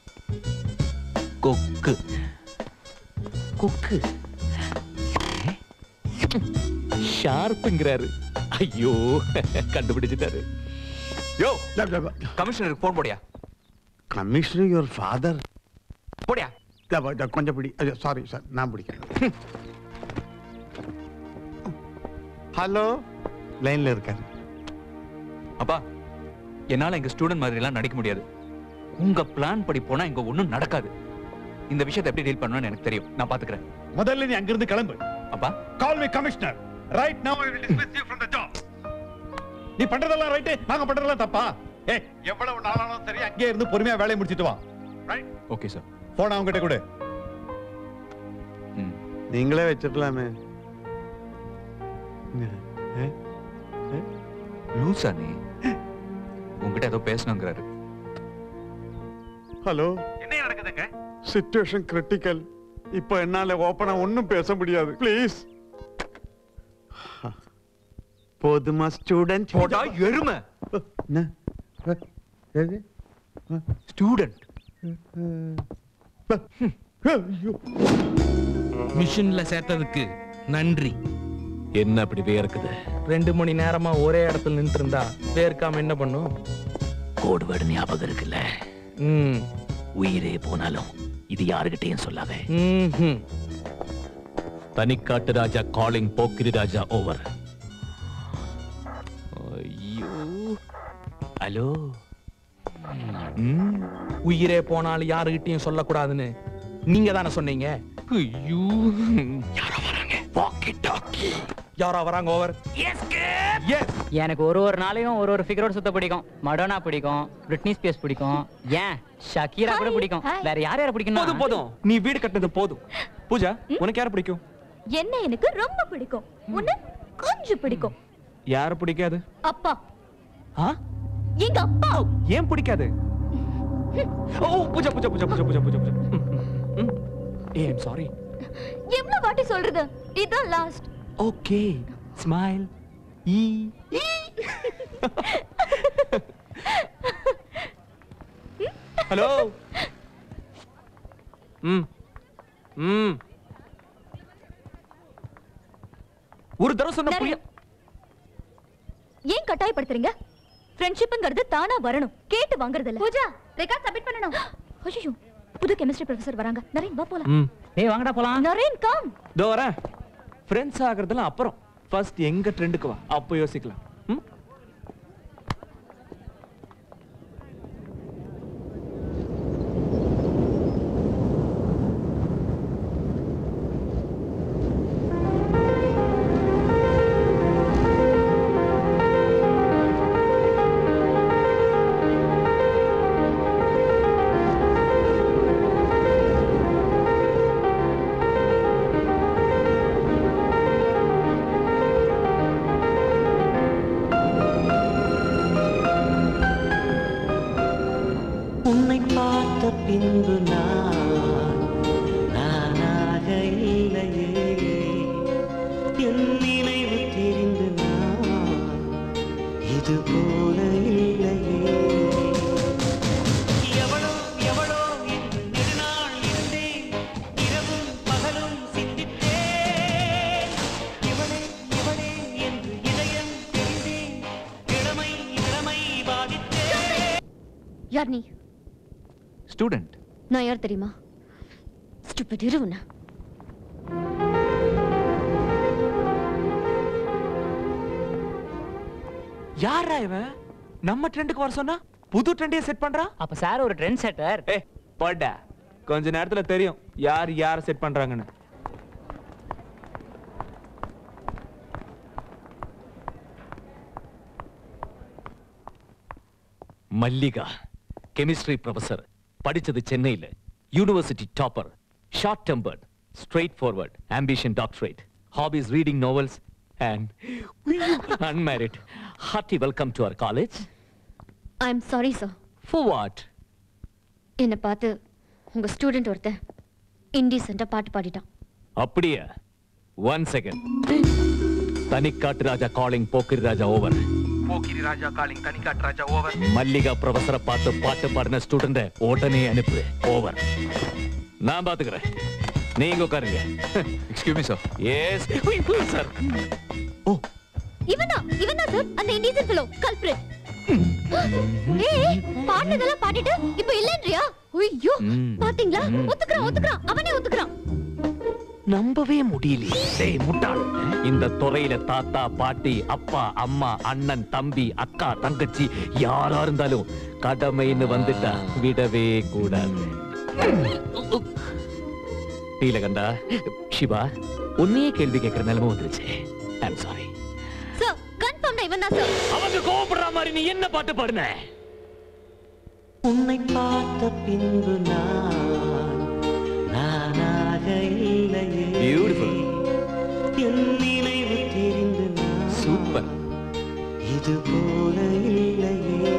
Speaker 5: கொக்கு கொக்கு ஷார்ப்புங்கிறாரு ஐயோ கண்டுபிடிச்சிட்டாரு
Speaker 16: யோ கமிஷனருக்கு போன் போடியா
Speaker 7: கமிஷனர் யுவர் ஃபாதர்
Speaker 16: போடியா
Speaker 7: கொஞ்சம் பிடி சாரி சார் நான் பிடிக்கிறேன் ஹலோ லைன்ல இருக்காரு
Speaker 16: அப்பா என்னால எங்க ஸ்டூடெண்ட் மாதிரி எல்லாம் நடிக்க முடியாது உங்க பிளான் படி போனா இங்க ஒண்ணும் நடக்காது இந்த விஷயத்தை எப்படி டீல் பண்ணணும்னு எனக்கு தெரியும் நான் பாத்துக்கிறேன்
Speaker 6: முதல்ல நீ அங்கிருந்து கிளம்பு
Speaker 16: அப்பா
Speaker 6: call me commissioner right now I will dismiss you from the job நீ பண்றதெல்லாம் ரைட் நாங்க பண்றதெல்லாம் தப்பா ஏய் எவ்வளவு நாளானாலும் சரி அங்கேயே இருந்து பொறுமையா வேலையை முடிச்சிட்டு வா ரைட்
Speaker 16: ஓகே சார்
Speaker 6: போன் அவங்க கிட்ட கொடு
Speaker 7: நீங்களே வச்சிடலாமே
Speaker 16: லூசா நீ உங்ககிட்ட ஏதோ பேசணுங்கிறாரு
Speaker 7: ஹலோ
Speaker 6: என்ன நடக்குதுங்க
Speaker 7: சிச்சுவேஷன் கிரிட்டிக்கல் இப்போ என்னால ஓப்பனா ஒண்ணும் பேச முடியாது ப்ளீஸ் போதுமா ஸ்டூடெண்ட்
Speaker 16: போடா எருமை ஸ்டூடெண்ட்
Speaker 17: மிஷின்ல சேர்த்ததுக்கு நன்றி
Speaker 5: என்ன அப்படி வேர்க்குது
Speaker 17: ரெண்டு மணி நேரமா ஒரே இடத்துல நின்று இருந்தா வேர்க்காம என்ன பண்ணும்
Speaker 5: கோடு வேர்டு ஞாபகம் இருக்குல்ல
Speaker 17: ம்
Speaker 5: உயிரே போனாலும் இது யாருகிட்டயும் சொல்லாத
Speaker 17: ம்ஹும்.
Speaker 5: தனிக்காட்டு ராஜா காலிங் போக்கிரி ராஜா ஓவர் ஐயோ ஹலோ
Speaker 17: ம், உயிரே போனாலும் யாருகிட்டயும் சொல்லக்கூடாதுன்னு நீங்க தானே சொன்னீங்க
Speaker 5: ஐயோ யாரோ வராங்க வாக்கி டாக்கி
Speaker 17: யாரா வராங்க ஓவர்
Speaker 18: எனக்கு ஒரு ஒரு நாளையும் ஒரு ஒரு ஃபிகரோட சுத்த பிடிக்கும் மடோனா பிடிக்கும் பிரிட்னி ஸ்பியர்ஸ் பிடிக்கும் ஏன் ஷக்கீரா கூட பிடிக்கும் வேற யார் யார பிடிக்கும்
Speaker 15: போதும் போதும் நீ வீடு கட்டினது போதும் பூஜா உனக்கு யார பிடிக்கும்
Speaker 14: என்ன எனக்கு ரொம்ப பிடிக்கும் உன்னை கொஞ்சம் பிடிக்கும்
Speaker 15: யார பிடிக்காது
Speaker 14: அப்பா
Speaker 15: ஆ
Speaker 14: எங்க அப்பா
Speaker 15: ஏன் பிடிக்காது ஓ பூஜா பூஜா பூஜா பூஜா பூஜா பூஜா பூஜா ஏ ஐம் சாரி
Speaker 14: எவ்வளவு வாட்டி சொல்றது இதுதான் லாஸ்ட்
Speaker 15: ஓகே ஸ்மைல் ஈ ஹலோ ம் ம் ஒரு தடவை சொன்ன
Speaker 14: நிறைய-
Speaker 15: புரிய
Speaker 14: ஏன் கட்டாயப்படுத்துறீங்க ஃப்ரெண்ட்ஷிப்ங்கிறது தானா வரணும் கேட்டு வாங்குறது இல்ல பூஜா ரெக்கார்ட் சப்மிட் பண்ணனும் ஐயோ புது கெமிஸ்ட்ரி ப்ரொஃபசர் வராங்க நரேன் வா போலாம்
Speaker 15: ம்
Speaker 18: ஏய் வாங்கடா போலாம்
Speaker 14: நரேன் கம்
Speaker 15: இதோ வரேன் ஃப்ரெண்ட்ஸ் ஆகிறதெல்லாம் அப்புறம் ஃபர்ஸ்ட் எங்க ட்ரெண்டுக்கு வா அப்போ யோசிக்கலாம் ம்
Speaker 11: உன்னை பார்த்த பின்பு நான் நானாக இல்லையே என் நினைவு தெரிந்து நான் இது போல இல்லையே எவளோ எவளோ என்று நெடுநாள் இருந்தேன் இரவும் பகலும் சிந்தித்தேன் இவளே இவளே என்று இதயம் தெரிந்தேன் இளமை இளமை பாதித்தேன்
Speaker 14: யார் நீ
Speaker 16: ஸ்டூடெண்ட்
Speaker 14: நான் யார் தெரியுமா ஸ்டூபிட் இருவுனா
Speaker 15: யாரா இவன் நம்ம ட்ரெண்டுக்கு வர சொன்னா புது ட்ரெண்டையே செட் பண்றா
Speaker 18: அப்ப சார் ஒரு ட்ரெண்ட் செட்டர்
Speaker 15: ஏ படா கொஞ்ச நேரத்துல தெரியும் யார் யார செட் பண்றாங்கன்னு
Speaker 5: மல்லிகா கெமிஸ்ட்ரி ப்ரொஃபசர் படிச்சது சென்னையில university topper short tempered straightforward ambition doctorate hobbies reading novels and unmarried hearty welcome to our college
Speaker 10: I am sorry sir
Speaker 5: for what
Speaker 10: என்னை பார்த்து உங்க ஸ்டூடெண்ட் ஒருத்தன் இன்டீசெண்டா பாட்டு பாடிட்டான்
Speaker 5: அப்படியா ஒன் செகண்ட் தனிக்காட்டு ராஜா காலிங் போக்கிரி ராஜா ஓவர்
Speaker 17: போக்கிரி ராஜா காலிங் தனிக்காட்டு ராஜா ஓவர்
Speaker 5: மல்லிகா ப்ரொஃபஸரை பார்த்து பாட்டு பாடின ஸ்டூடெண்ட உடனே அனுப்பு ஓவர் நான் பாத்துக்கிறேன் நீங்க உட்காருங்க
Speaker 16: excuse me sir
Speaker 5: yes sir
Speaker 14: இவனா இவனா சார் அந்த இண்டியன் ஃபெலோ கல்பிரேட் ஏய் பாடுனதெல்லாம் பாடிட்டு இப்போ இல்லன்றியா ஐயோ
Speaker 5: ம்.
Speaker 14: பாத்தீங்களா
Speaker 5: ம்.
Speaker 14: ஒத்துக்கறான் ஒத்துக்கறான் அவனே ஒத்துக்கறான்
Speaker 5: நம்பவே முடியலையே டேய் முட்டாள் இந்த துறையில தாத்தா பாட்டி அப்பா அம்மா அண்ணன் தம்பி அக்கா தங்கச்சி யாரா இருந்தாலும் கடமைன்னு வந்துட்டா விடவே கூடாது நீலகண்டா சிவா உன்னையே கேள்வி கேட்கிற நிலைமை வந்துருச்சு ஐம் சாரி
Speaker 14: சார் கன்ஃபார்ம் இவன் தான் சார்
Speaker 5: அவங்க கோவப்படுற மாதிரி நீ என்ன பாட்டு பாடுன
Speaker 11: உன்னை பார்த்த பின்பு நான் நானாக இல்லையே
Speaker 5: பியூட்டிஃபுல்
Speaker 11: என் நினைவு தெரிந்து நான்
Speaker 5: சூப்பர்
Speaker 11: இது போல இல்லையே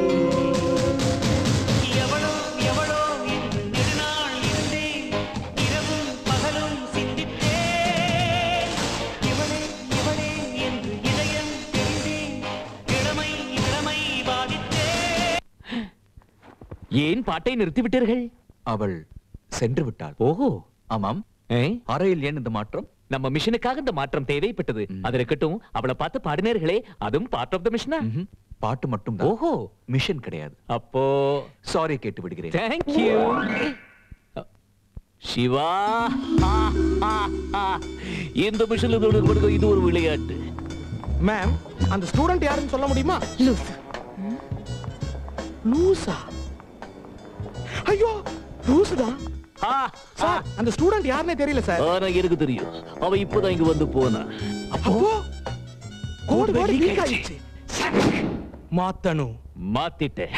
Speaker 11: எவளோ எவளோ என்று நெடுநாள் இருந்தேன் இரவும் பகலும் சிந்தித்தேன் இவளே இவளே என்று இதயம் தெரிந்தேன் இளமை இளமை பாதித்தேன்
Speaker 5: ஏன் பாட்டை நிறுத்தி விட்டீர்கள்
Speaker 16: அவள் சென்று விட்டாள்
Speaker 5: ஓஹோ
Speaker 16: ஆமாம் அறையில் ஏன் இந்த மாற்றம்
Speaker 5: நம்ம மிஷனுக்காக இந்த மாற்றம் தேவைப்பட்டது அது இருக்கட்டும் அவளை பார்த்து பாடினீர்களே அதுவும் பார்ட் ஆஃப் த மிஷனா
Speaker 16: பாட்டு மட்டும்
Speaker 5: ஓஹோ
Speaker 16: மிஷன் கிடையாது
Speaker 5: அப்போ
Speaker 16: சாரி கேட்டு விடுகிறேன்
Speaker 5: தேங்க் யூ சிவா ஆ, ஆ, ஆ. இந்த மிஷன்ல கொடுக்க இது ஒரு விளையாட்டு
Speaker 17: மேம் அந்த ஸ்டூடெண்ட் யாருன்னு சொல்ல முடியுமா
Speaker 14: லூஸ்
Speaker 17: லூசா ஐயோ லூசுதான் சார் அந்த ஸ்டூடெண்ட் யாருன்னே தெரியல சார்
Speaker 5: ஆனா எனக்கு தெரியும் அவ இப்பதான் இங்க வந்து போனா
Speaker 17: அப்போ கோடு கோடு லீக் ஆயிடுச்சு மாத்தணும்
Speaker 5: மாத்திட்டேன்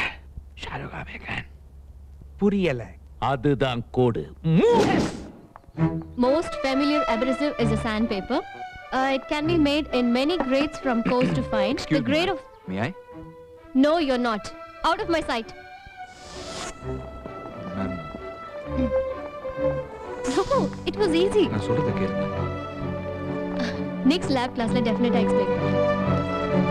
Speaker 17: புரியல
Speaker 5: அதுதான் கோடு
Speaker 10: Most familiar abrasive is a sandpaper. Uh, it can be made in many grades from coarse to fine. the grade of
Speaker 16: May I
Speaker 10: no, you're not. Out of my sight. No, it was easy.
Speaker 16: நான் சொல்றத கேளுங்க
Speaker 10: Next lab class, let definitely explain.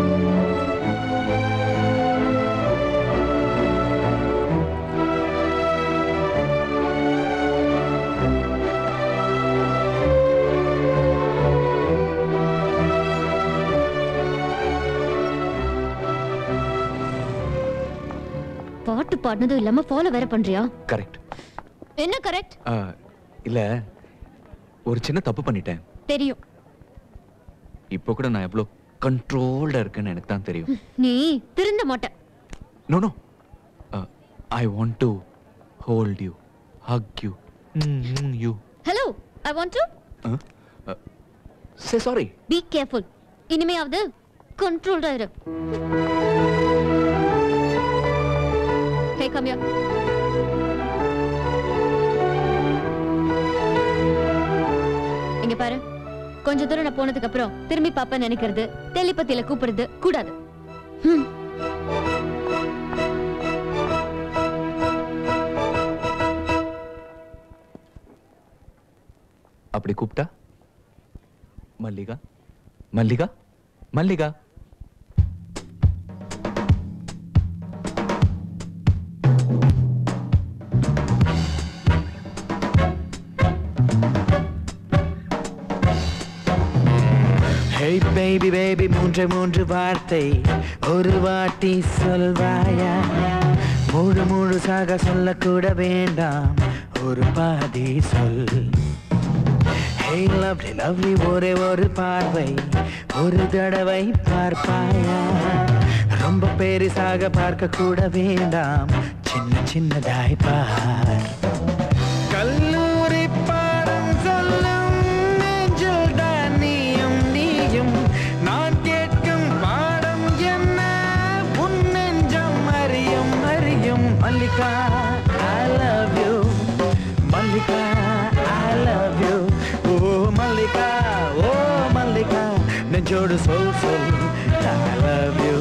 Speaker 10: பாட்டு பாடினதும் இல்லாம follow வேற பண்றியா
Speaker 16: correct
Speaker 10: என்ன correct
Speaker 16: இல்ல ஒரு சின்ன தப்பு பண்ணிட்டேன்
Speaker 10: தெரியும்
Speaker 16: இப்போ கூட நான் எவ்வளவு கண்ட்ரோல்டா இருக்கேன்னு எனக்கு தான் தெரியும்
Speaker 10: நீ திருந்த மாட்ட
Speaker 16: no no I want to hold you hug you you
Speaker 10: hello I want to
Speaker 16: say sorry
Speaker 10: be careful இனிமையாவது கண்ட்ரோல்டா இரு ஹே கம் ஹியர் இங்க பாரு கொஞ்ச தூரம் நான் போனதுக்கு அப்புறம் திரும்பி பாப்ப நினைக்கிறது தெளிப்பத்தில கூப்பிடுறது கூடாது ஹம்.
Speaker 16: அப்படி கூப்பிட்டா Mallika Mallika Mallika
Speaker 11: Hey baby baby மூன்று மூன்று வார்த்தை ஒரு வாட்டி சொல்வாயா முழு முழுசாக சொல்லக்கூட வேண்டாம் ஒரு பாதி சொல் Hey lovely lovely ஒரே ஒரு பார்வை ஒரு தடவை பார்ப்பாயா ரொம்ப பெரிசாக பார்க்க கூட வேண்டாம் சின்ன சின்னதாய் பார் கல்லூரி பாடம் சொல்லும் நெஞ்சில் தான் நீயும் நீயும் நான் கேட்கும் பாடம் என்ன உன் நெஞ்சம் அறியும் அறியும் Mallika I love you Mallika I love you ஓ மல்லிகா ஓ மல்லிகா நெஞ்சோடு சொல் சொல் ஐ லவ் யூ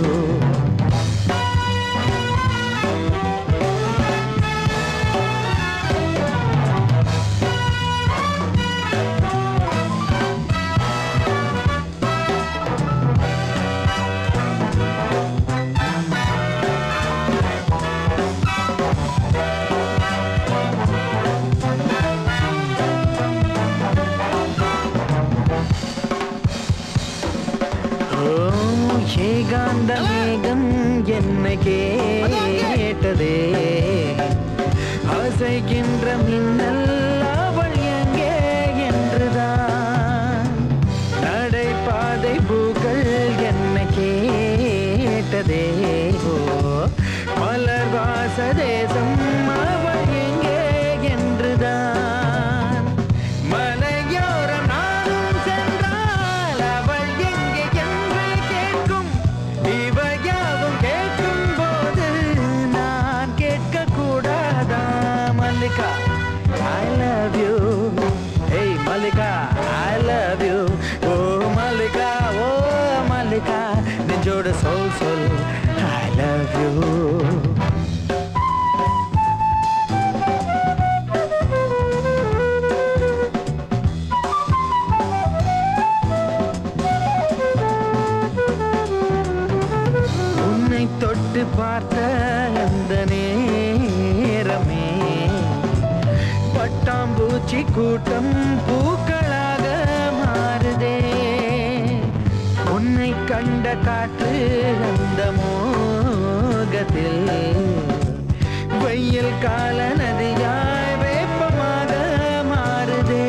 Speaker 11: ஓ ஏகாந்த மேகம் என்னை கேட்டதே அசைக்கின்ற மின்னல் அவள் எங்கே என்றுதான் நடைபாதை பூக்கள் என்னை கேட்டதே ஓ மலர் வாச தேசம் அவள் எங்கே என்றுதான் மலையோரம் நானும் சென்றால் அவள் எங்கே என்று கேட்கும் இவையாவும் கேட்கும் போது நான் கேட்க கூடாதா மல்லிகா ஐ லவ் யூ ஏய் மல்லிகா ஐ லவ் யூ ஓ மல்லிகா ஓ மல்லிகா நெஞ்சோட சொல் சொல் ஐ லவ் யூ உன்னை தொட்டு பார்த்த அந்த நேரமே பட்டாம்பூச்சி கூட்டம் பூக்களாக மாறுதே உன்னை கண்ட காற்று அந்த மோகத்தில் வெயில் கால நதியாய் வேப்பமாக மாறுதே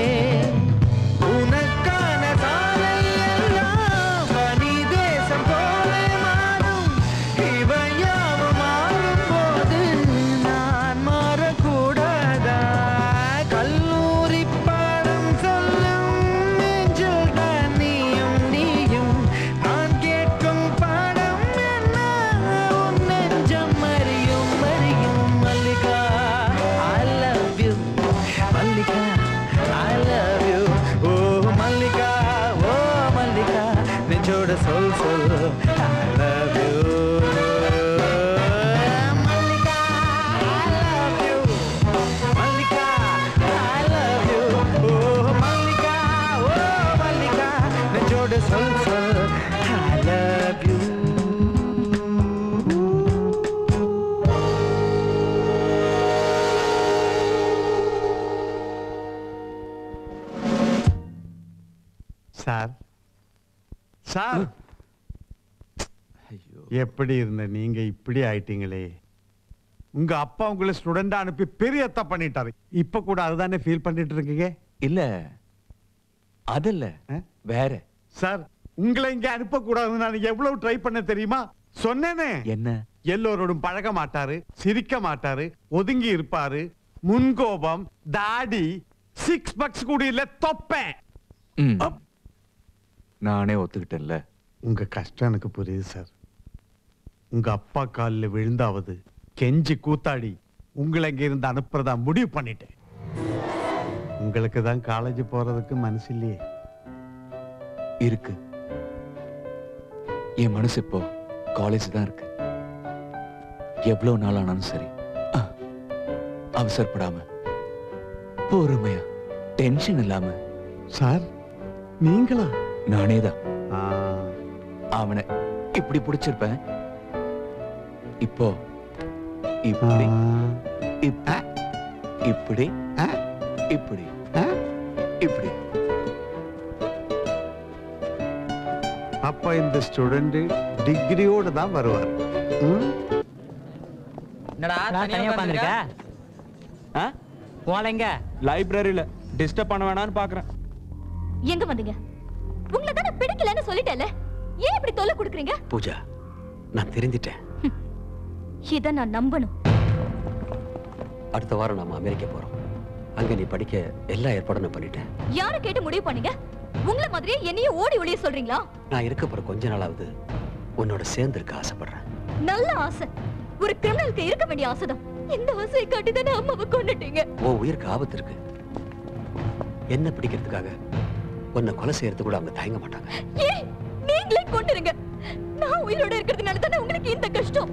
Speaker 11: உனக்கான சாலை எல்லாம் பனி தேசம் போல மாறும் இவையாவும் மாறும் போது நான் மாறக்கூடாதா கல்லூரி பாடம் சொல்லும் நெஞ்சில் தான் நீயும் நீயும் நான் கேட்கும் பாடம் என்ன உன் நெஞ்சம் அறியும் அறியும் Mallika I love you Mallika I love you ஓ மல்லிகா ஓ மல்லிகா நெஞ்சோட சொல் சொல் I love you Mallika I love you Mallika I love you ஓ மல்லிகா ஓ மல்லிகா நெஞ்சோட சொல் சொல் I love you
Speaker 7: sir sir எப்படி இருந்த நீங்க இப்படி ஆயிட்டீங்களே உங்க அப்பா உங்களை ஸ்டூடெண்டா அனுப்பி பெரிய தப்பு பண்ணிட்டாரு இப்ப கூட அதுதானே ஃபீல் பண்ணிட்டு இருக்கீங்க
Speaker 16: இல்ல அதல்ல வேற
Speaker 7: சார் உங்களை இங்க அனுப்ப கூடாதுன்னு நான் எவ்வளவு ட்ரை பண்ண தெரியுமா சொன்னேனே
Speaker 16: என்ன
Speaker 7: எல்லோரோடும் பழக மாட்டாரு சிரிக்க மாட்டாரு ஒதுங்கி இருப்பாரு முன்கோபம் தாடி சிக்ஸ் பக்ஸ் கூட இல்ல தொப்பேன்
Speaker 16: ம். நானே ஒத்துக்கிட்டேன்ல
Speaker 7: உங்க கஷ்டம் எனக்கு புரியுது சார் உங்க அப்பா காலில் விழுந்தாவது கெஞ்சி கூத்தாடி உங்களை இங்க இருந்து அனுப்புறதா முடிவு பண்ணிட்டேன் உங்களுக்கு தான் காலேஜ் போறதுக்கு மனசு இல்லையே
Speaker 16: இருக்கு என் மனசு இப்போ காலேஜ் தான் இருக்கு எவ்வளவு நாள் ஆனாலும் சரி ஆ, அவசரப்படாம பொறுமையா டென்ஷன் இல்லாம
Speaker 7: சார் நீங்களா
Speaker 16: நானே தான் அவனை இப்படி பிடிச்சிருப்பேன் இப்போ இப்படி இப்ப- இப்படி இப்படி இப்படி
Speaker 7: அப்ப இந்த ஸ்டூடெண்ட் டிகிரியோட தான் வருவார் ம்?
Speaker 18: என்னடா தனியா உட்கார்ந்திருக்க போலங்க
Speaker 17: லைப்ரரியில டிஸ்டர்ப் பண்ண வேணாம்னு பாக்குறேன்
Speaker 14: எங்க வந்தீங்க உங்களை தானே பிடிக்கலன்னு சொல்லிட்டேன்ல ஏன் இப்படி தொல்லை கொடுக்குறீங்க
Speaker 1: பூஜா நான் தெரிஞ்சிட்டேன்
Speaker 14: இத நான் நம்பணும்
Speaker 1: அடுத்த வாரம் நாம அமெரிக்கா போறோம் அங்க நீ படிக்க எல்லா ஏற்பாடும் நான் பண்ணிட்டேன்
Speaker 14: யார கேட்டு முடிவு பண்ணீங்க உங்களை மாதிரியே என்னையும் ஓடி ஒளிய சொல்றீங்களா
Speaker 1: நான் இருக்க போற கொஞ்ச நாளாவது உன்னோட சேர்ந்து இருக்க ஆசைப்படுறேன்
Speaker 14: நல்ல ஆசை ஒரு கிரிமினலுக்கு இருக்க வேண்டிய ஆசைதான் இந்த ஆசையை காட்டி தானே அம்மாவை கொண்டுட்டீங்க
Speaker 1: உன் உயிருக்கு ஆபத்து இருக்கு என்ன பிடிக்கிறதுக்காக உன்னை கொலை செய்யறது கூட அவங்க தயங்க மாட்டாங்க
Speaker 14: ஏன் நீங்களே கொண்டுருங்க நான் உயிரோட இருக்கிறதுனால தானே உங்களுக்கு இந்த கஷ்டம்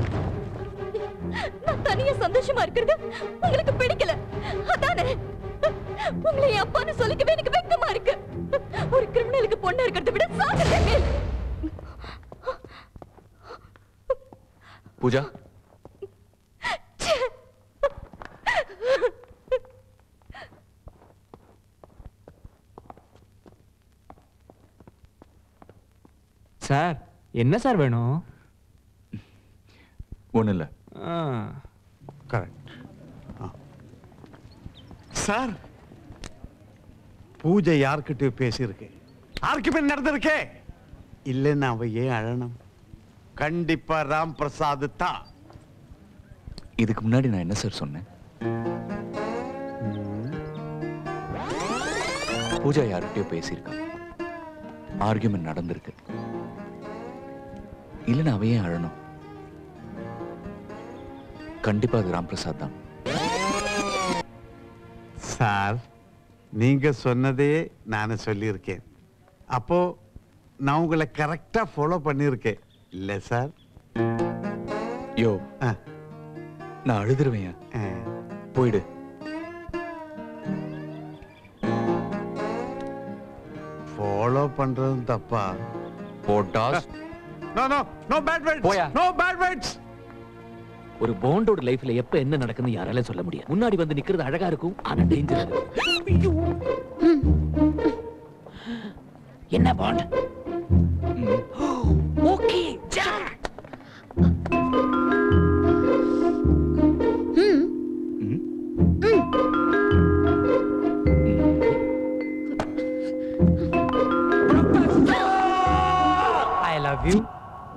Speaker 14: நான் தனியா சந்தோஷமா இருக்கிறது உங்களுக்கு பிடிக்கல அதானே உங்களை என் அப்பான்னு சொல்லிக்கவே எனக்கு வெக்கமா இருக்கு ஒரு கிரிமினலுக்கு பொண்ணா இருக்கிறத விட சாகிறதே மேல்
Speaker 13: பூஜா
Speaker 15: சார் என்ன சார் வேணும்
Speaker 13: ஒன்றும் இல்லை
Speaker 7: கரெக்ட் சார் பூஜை யார்கிட்டயும் பேசியிருக்கு ஆர்குமே நடந்திருக்கே இல்லைன்னு அவ ஏன் அழணும் கண்டிப்பா ராம் பிரசாத் தான்
Speaker 13: இதுக்கு முன்னாடி நான் என்ன சார் சொன்னேன் பூஜா யார்கிட்டயோ பேசியிருக்கா ஆர்கியூமெண்ட் நடந்திருக்கு இல்லைன்னா அவ ஏன் அழணும் கண்டிப்பா அது ராம் பிரசாத் தான்
Speaker 7: சார் நீங்க சொன்னதே நான் சொல்லியிருக்கேன் அப்போ நான் உங்களை கரெக்டா ஃபாலோ பண்ணியிருக்கேன் இல்ல சார்
Speaker 13: யோ நான் அழுதுருவேன் போயிடு
Speaker 7: ஃபாலோ பண்றதும் தப்பா
Speaker 13: போட்டாஸ்
Speaker 7: no no no bad words
Speaker 5: போயா.
Speaker 7: நோ பேட் வேர்ட்ஸ்
Speaker 5: ஒரு பாண்டோட லைஃப்ல எப்ப என்ன நடக்குன்னு யாரால சொல்ல முடியாது முன்னாடி வந்து நிக்கிறது அழகா இருக்கும் ஆனா டேஞ்சர் என்ன bond okay
Speaker 15: I love you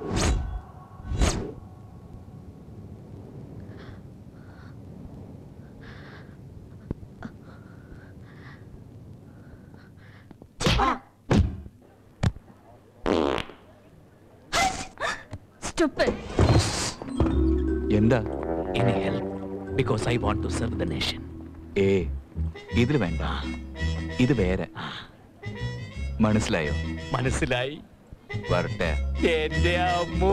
Speaker 14: Stupid.
Speaker 13: எந்த
Speaker 5: any help because I want to serve the nation
Speaker 13: ஏ இதுல வேண்டாம் இது வேற മനസ്സിലായോ
Speaker 5: മനസ്സിലായി
Speaker 13: വരട്ടെ
Speaker 5: എന്റെ അമ്മോ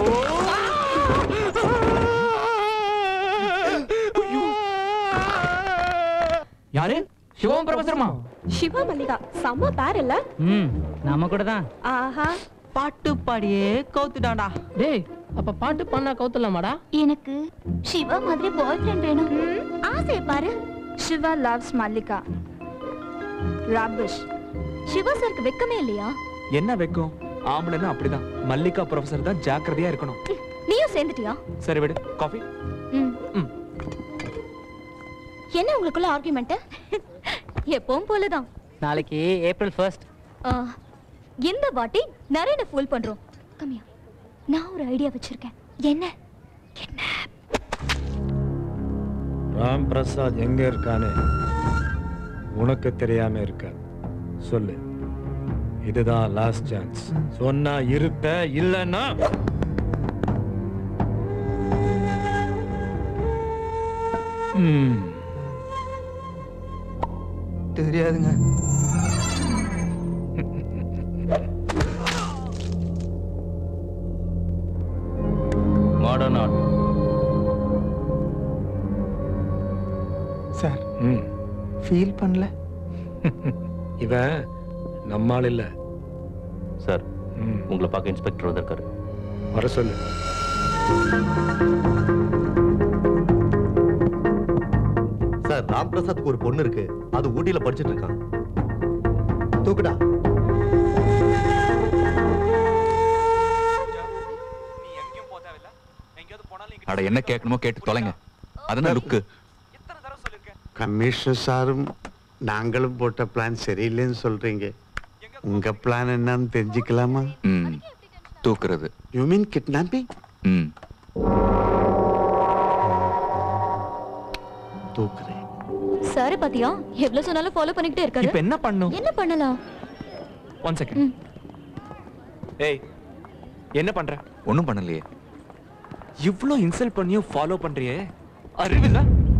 Speaker 15: யாரு சிவம் பிரபசரமா
Speaker 19: சிவா மல்லிகா செம்ம பேர் இல்ல
Speaker 18: ம் நம்ம கூட தான்
Speaker 19: ஆஹா
Speaker 12: பாட்டு பாடியே கவுத்துட்டான்டா
Speaker 20: டேய் அப்ப பாட்டு பண்ணா கவுத்தலாமாடா
Speaker 14: எனக்கு சிவா மாதிரி பாய் ஃப்ரெண்ட் வேணும் ஆசை பாரு
Speaker 19: சிவா லவ்ஸ் மல்லிகா ரபிஷ்
Speaker 14: சிவா சாருக்கு வெக்கமே இல்லையா
Speaker 15: என்ன வைக்கும் ஆம்பளைன்னா அப்படிதான் மல்லிகா ப்ரொஃபசர் தான் ஜாக்கிரதையா இருக்கணும்
Speaker 14: நீயும் சேர்ந்துட்டியா
Speaker 15: சரி விடு காஃபி
Speaker 14: ம்.
Speaker 15: ம்.
Speaker 14: என்ன உங்களுக்குள்ள ஆர்குமெண்ட் எப்பவும் போலதான்
Speaker 18: நாளைக்கு ஏப்ரல் ஃபர்ஸ்ட்
Speaker 14: ஆ, இந்த வாட்டி நிறைய ஃபுல் பண்றோம் கம்மியா நான் ஒரு ஐடியா வச்சிருக்கேன் என்ன
Speaker 2: ராம் பிரசாத் எங்க இருக்கானே உனக்கு தெரியாம இருக்க சொல்லு இதுதான் லாஸ்ட் சான்ஸ் சொன்னா இருப்ப இல்லைன்னா
Speaker 15: ம்
Speaker 12: தெரியாதுங்க
Speaker 8: மாடர்ன் ஆர்ட்
Speaker 9: சார்
Speaker 2: ம்
Speaker 9: ஃபீல் பண்ணல
Speaker 2: இவன் நம்மால் இல்ல
Speaker 8: சார் உங்களை பார்க்க இன்ஸ்பெக்டர் வந்திருக்காரு
Speaker 2: வர சொல்லு
Speaker 21: சார் ராம் பிரசாத்துக்கு ஒரு பொண்ணு இருக்கு அது ஊட்டியில படிச்சிட்டு இருக்கான் தூக்குடா
Speaker 13: அட என்ன கேட்கணுமோ கேட்டு தொலைங்க அதான் லுக்கு
Speaker 7: கமிஷனர் சாரும் நாங்களும் போட்ட பிளான் சரியில்லைன்னு சொல்றீங்க உங்க பிளான் என்னன்னு தெரிஞ்சுக்கலாமா
Speaker 13: ம் தூக்குறது
Speaker 7: யூ மீன் கிட்னாப்பிங்
Speaker 13: ம்
Speaker 7: தூக்குறேன்
Speaker 14: சார் பாத்தியா எவ்வளவு சொன்னாலும் ஃபாலோ பண்ணிக்கிட்டே இருக்காரு
Speaker 15: இப்ப என்ன பண்ணும்
Speaker 14: என்ன பண்ணலாம்
Speaker 15: ஒன் செகண்ட் ஏய் என்ன பண்ற
Speaker 13: ஒன்றும் பண்ணலையே
Speaker 17: இவ்ளோ இன்சல்ட் பண்ணியும் ஃபாலோ பண்றியே அறிவில்ல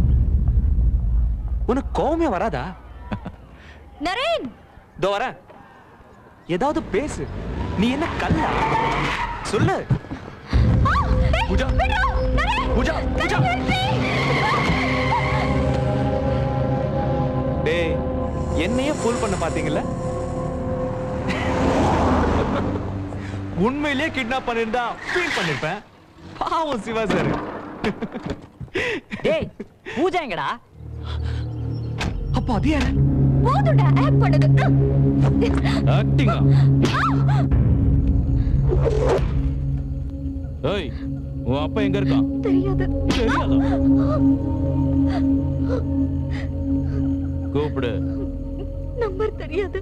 Speaker 17: உனக்கு கோவமே வராதா
Speaker 14: நரேன்
Speaker 17: இதோ வரேன் ஏதாவது பேசு நீ என்ன கல்லா சொல்லு பூஜா பூஜா பூஜா டேய் என்னையே ஃபுல் பண்ண பாத்தீங்கல்ல உண்மையிலேயே கிட்னாப் பண்ணிருந்தா ஃபீல் பண்ணிருப்பேன் பாவம் சிவா சார்
Speaker 18: டேய் பூஜா எங்கடா
Speaker 17: அப்போ அது யாரு
Speaker 14: போதும்டா ஆக்ட் பண்ணது
Speaker 5: ஆக்டிங்கா ஏய் உன் அப்பா எங்க இருக்கான்
Speaker 14: தெரியாது
Speaker 5: தெரியாதா கூப்பிடு
Speaker 14: நம்பர் தெரியாது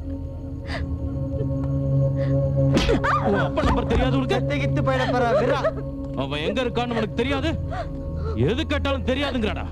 Speaker 5: உன் அப்பா நம்பர் தெரியாது உனக்கு
Speaker 9: கித்து போயிட போறா விரா
Speaker 5: அவன் எங்க இருக்கான்னு உனக்கு தெரியாது எது கேட்டாலும் தெரியாதுங்கறாடா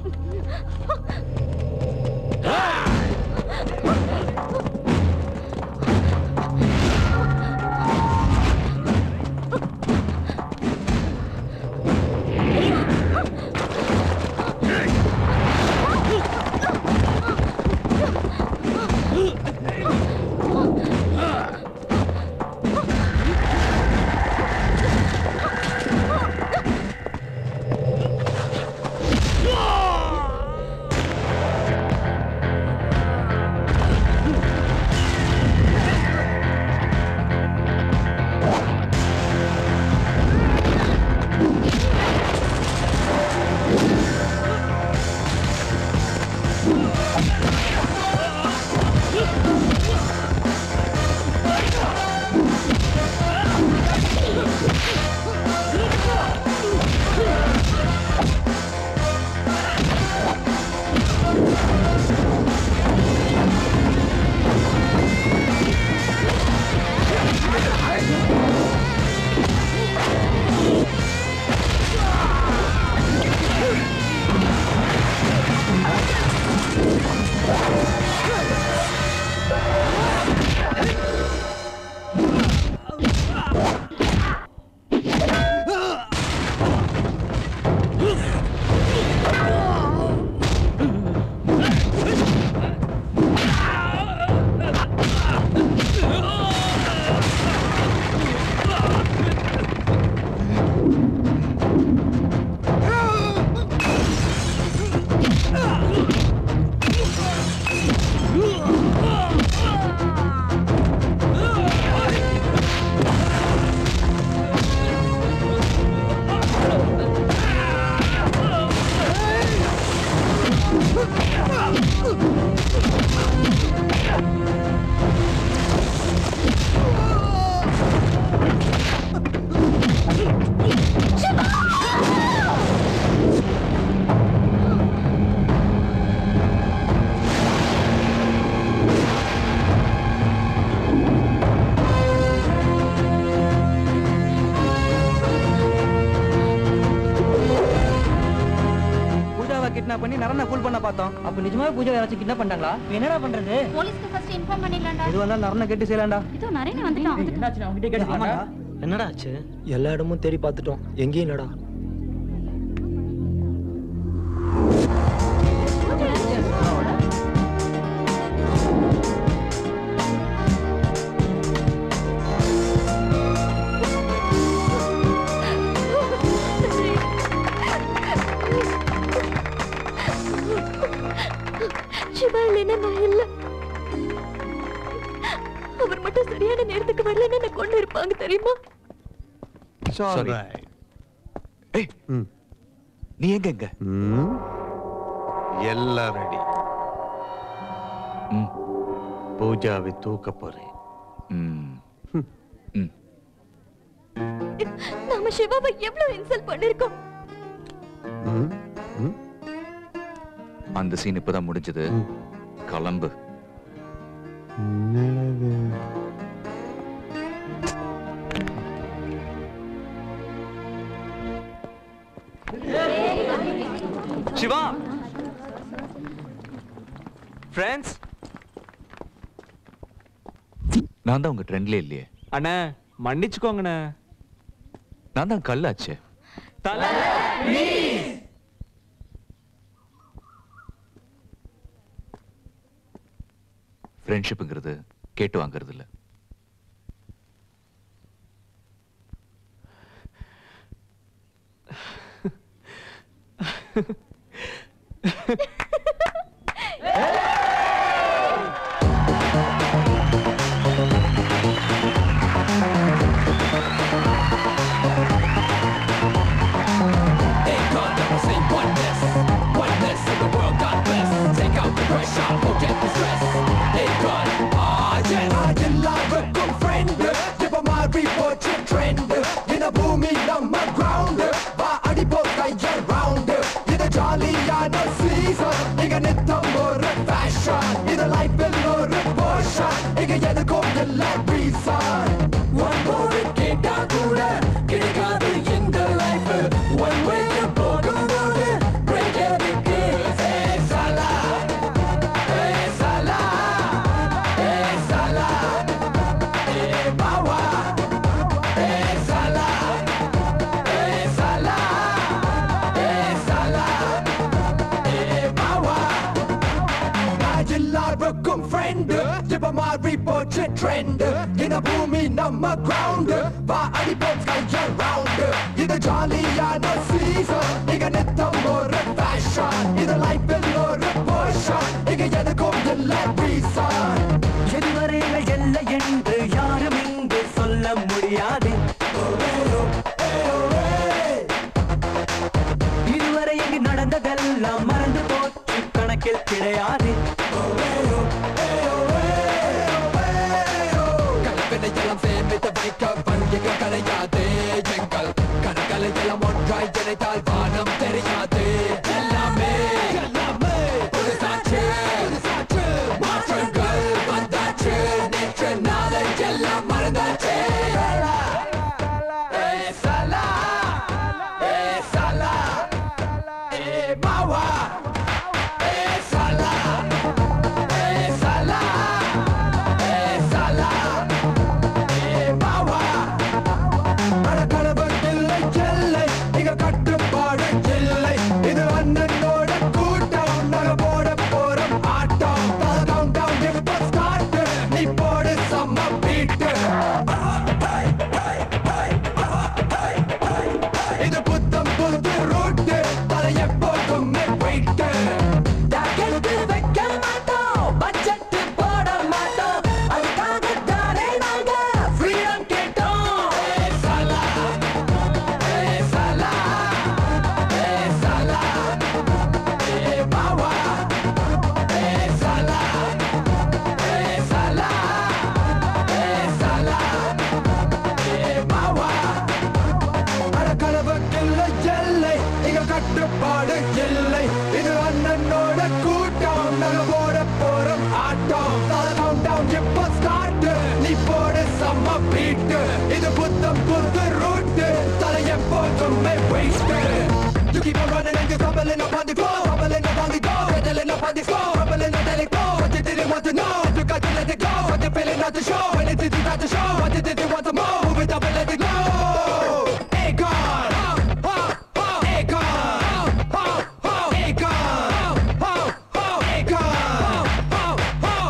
Speaker 12: பூஜாவை கிட்னாப் பண்ணி நரனை ஃபுல் பண்ண பார்த்தோம் அப்ப நிஜமாவே பூஜா யாராச்சும் கிட்னாப் பண்ணாங்களா இப்ப என்னடா பண்றது
Speaker 10: போலீஸ்க்கு ஃபர்ஸ்ட் இன்ஃபார்ம் பண்ணிடலாம்டா
Speaker 12: இது வந்தா நரனை கெட்டு செய்யலாம்டா
Speaker 10: இதோ நரேனே வந்துட்டான்
Speaker 12: என்னாச்சு அவங்ககிட்ட கேட்டு
Speaker 9: என்னடா ஆச்சு எல்லா இடமும் தேடி பார்த்துட்டோம் எங்கேயும் இல்லடா
Speaker 14: சிவா இல்லைன்னா நான் இல்ல அவர் மட்டும் சரியான நேரத்துக்கு வரலன்னா நான் கொண்டு இருப்பாங்க தெரியுமா
Speaker 7: சாரி
Speaker 16: ஏய் நீ எங்க எங்க
Speaker 7: எல்லாம் ரெடி பூஜாவை தூக்க போறேன்
Speaker 14: நாம சிவாவை எவ்வளவு இன்சல்ட் பண்ணிருக்கோம்
Speaker 16: அந்த சீன் இப்பதான் முடிஞ்சது கிளம்பு
Speaker 17: சிவா ஃப்ரெண்ட்ஸ்
Speaker 16: நான் தான் உங்க ட்ரெண்ட்ல இல்லையே
Speaker 17: அண்ணே மன்னிச்சுக்கோங்கண்ணே
Speaker 16: நான் தான் கல்லாச்சே
Speaker 15: தல
Speaker 13: ஃப்ரெண்ட்ஷிப்புங்கிறது கேட்டு வாங்குறது இல்ல
Speaker 11: Ain't gone never say oneness, oneness in the world, God bless. Take out the pressure, forget the stress. Ain't gone, ah yes.
Speaker 4: எல்லாருக்கும் friend இப்ப மாறி போச்சு trend இந்த பூமி நம்ம ground வா அடிப்போம் கைய round இது ஜாலியான season இங்க நித்தம் ஒரு fashion இது life இல் ஒரு portion இங்க எதுக்கும் எல்லா reason
Speaker 11: One more கேட்டா கூட கிடைக்காது இந்த life. One way போகும்போது break எதுக்கு? Hey, Salah. Hey, Salah. Hey, Salah. Hey, Bawa. Hey, Salah. Hey, Salah. Hey, Salah. Hey, Bawa.
Speaker 4: எல்லாருக்கும் friend இப்ப மாறி போச்சு trend இந்த பூமி நம்ம ground வா அடிப்போம் கைய round இது ஜாலியான season இங்க நித்தம் ஒரு fashion இது life இல் ஒரு portion இங்க எதுக்கும் இல்லை reason
Speaker 11: எதுவரைகள் எல்லை என்று யாரும் இங்கு சொல்ல முடியாது இதுவரை இங்கு நடந்ததெல்லாம் மறந்து போச்சு கணக்கில் கிடையாது
Speaker 4: கலப்பினையெல்லாம் சேமித்து வைக்க வங்கிகள் கிடையாது எங்கள் கணக்களை எல்லாம் ஒன்றாய் இணைத்தால் வானம் தெரியாது எல்லாமே எல்லாமே புதுசாச்சு புதுசாச்சு மாற்றங்கள் வந்தாச்சு நேற்று நாளை எல்லாம் மறந்தாச்சு ஏ சலா ஏ சலா ஏ மாவா ஏ சலா ஏ சலா ஏ சலா இல்லை இல்லை இங்க கட்டுப்பாடு இல்லை இது அண்ணனோட கூட்டம் நாங்க போட போறோம் ஆட்டம் கவுண்ட் டவுன் இப்ப ஸ்டார்ட் நீ போடு செம்ம பீட்டு இது புத்தம் புது ரூட்டு தலை எப்போதுமே போயிட்டு
Speaker 11: டாக்கெட்டு வைக்க மாட்டோம் பட்ஜெட் போட மாட்டோம் அதுக்காக தானே நாங்க ஃப்ரீடம் கேட்டோம்
Speaker 4: ஏ சலா ஏ சலா ஏ சலா ஏ பாவா ஏ சலா ஏ சலா ஏ சலா ஏ பாவா அடக்கலவுக்கில்லை எல்லை இங்க கட்டுப்பாடு இல்லை இது அண்ணனோட கூட்டம் நாங்க போட போறோம் ஆட்டம் கவுண்ட் டவுன் இப்ப ஸ்டார்ட் நீ போடு செம்ம பீட்டு இது புத்தம் புது ரூட்டு தலை எப்போதுமே waste You keep on running and you're stumbling up on the floor Rumbling up on the go Pedaling up on the floor Rumbling on the go What you didn't want to know You got to let it go What you feeling not to show When it is not to show What you didn't want to more Move it up and let it go Akon Akon Akon Akon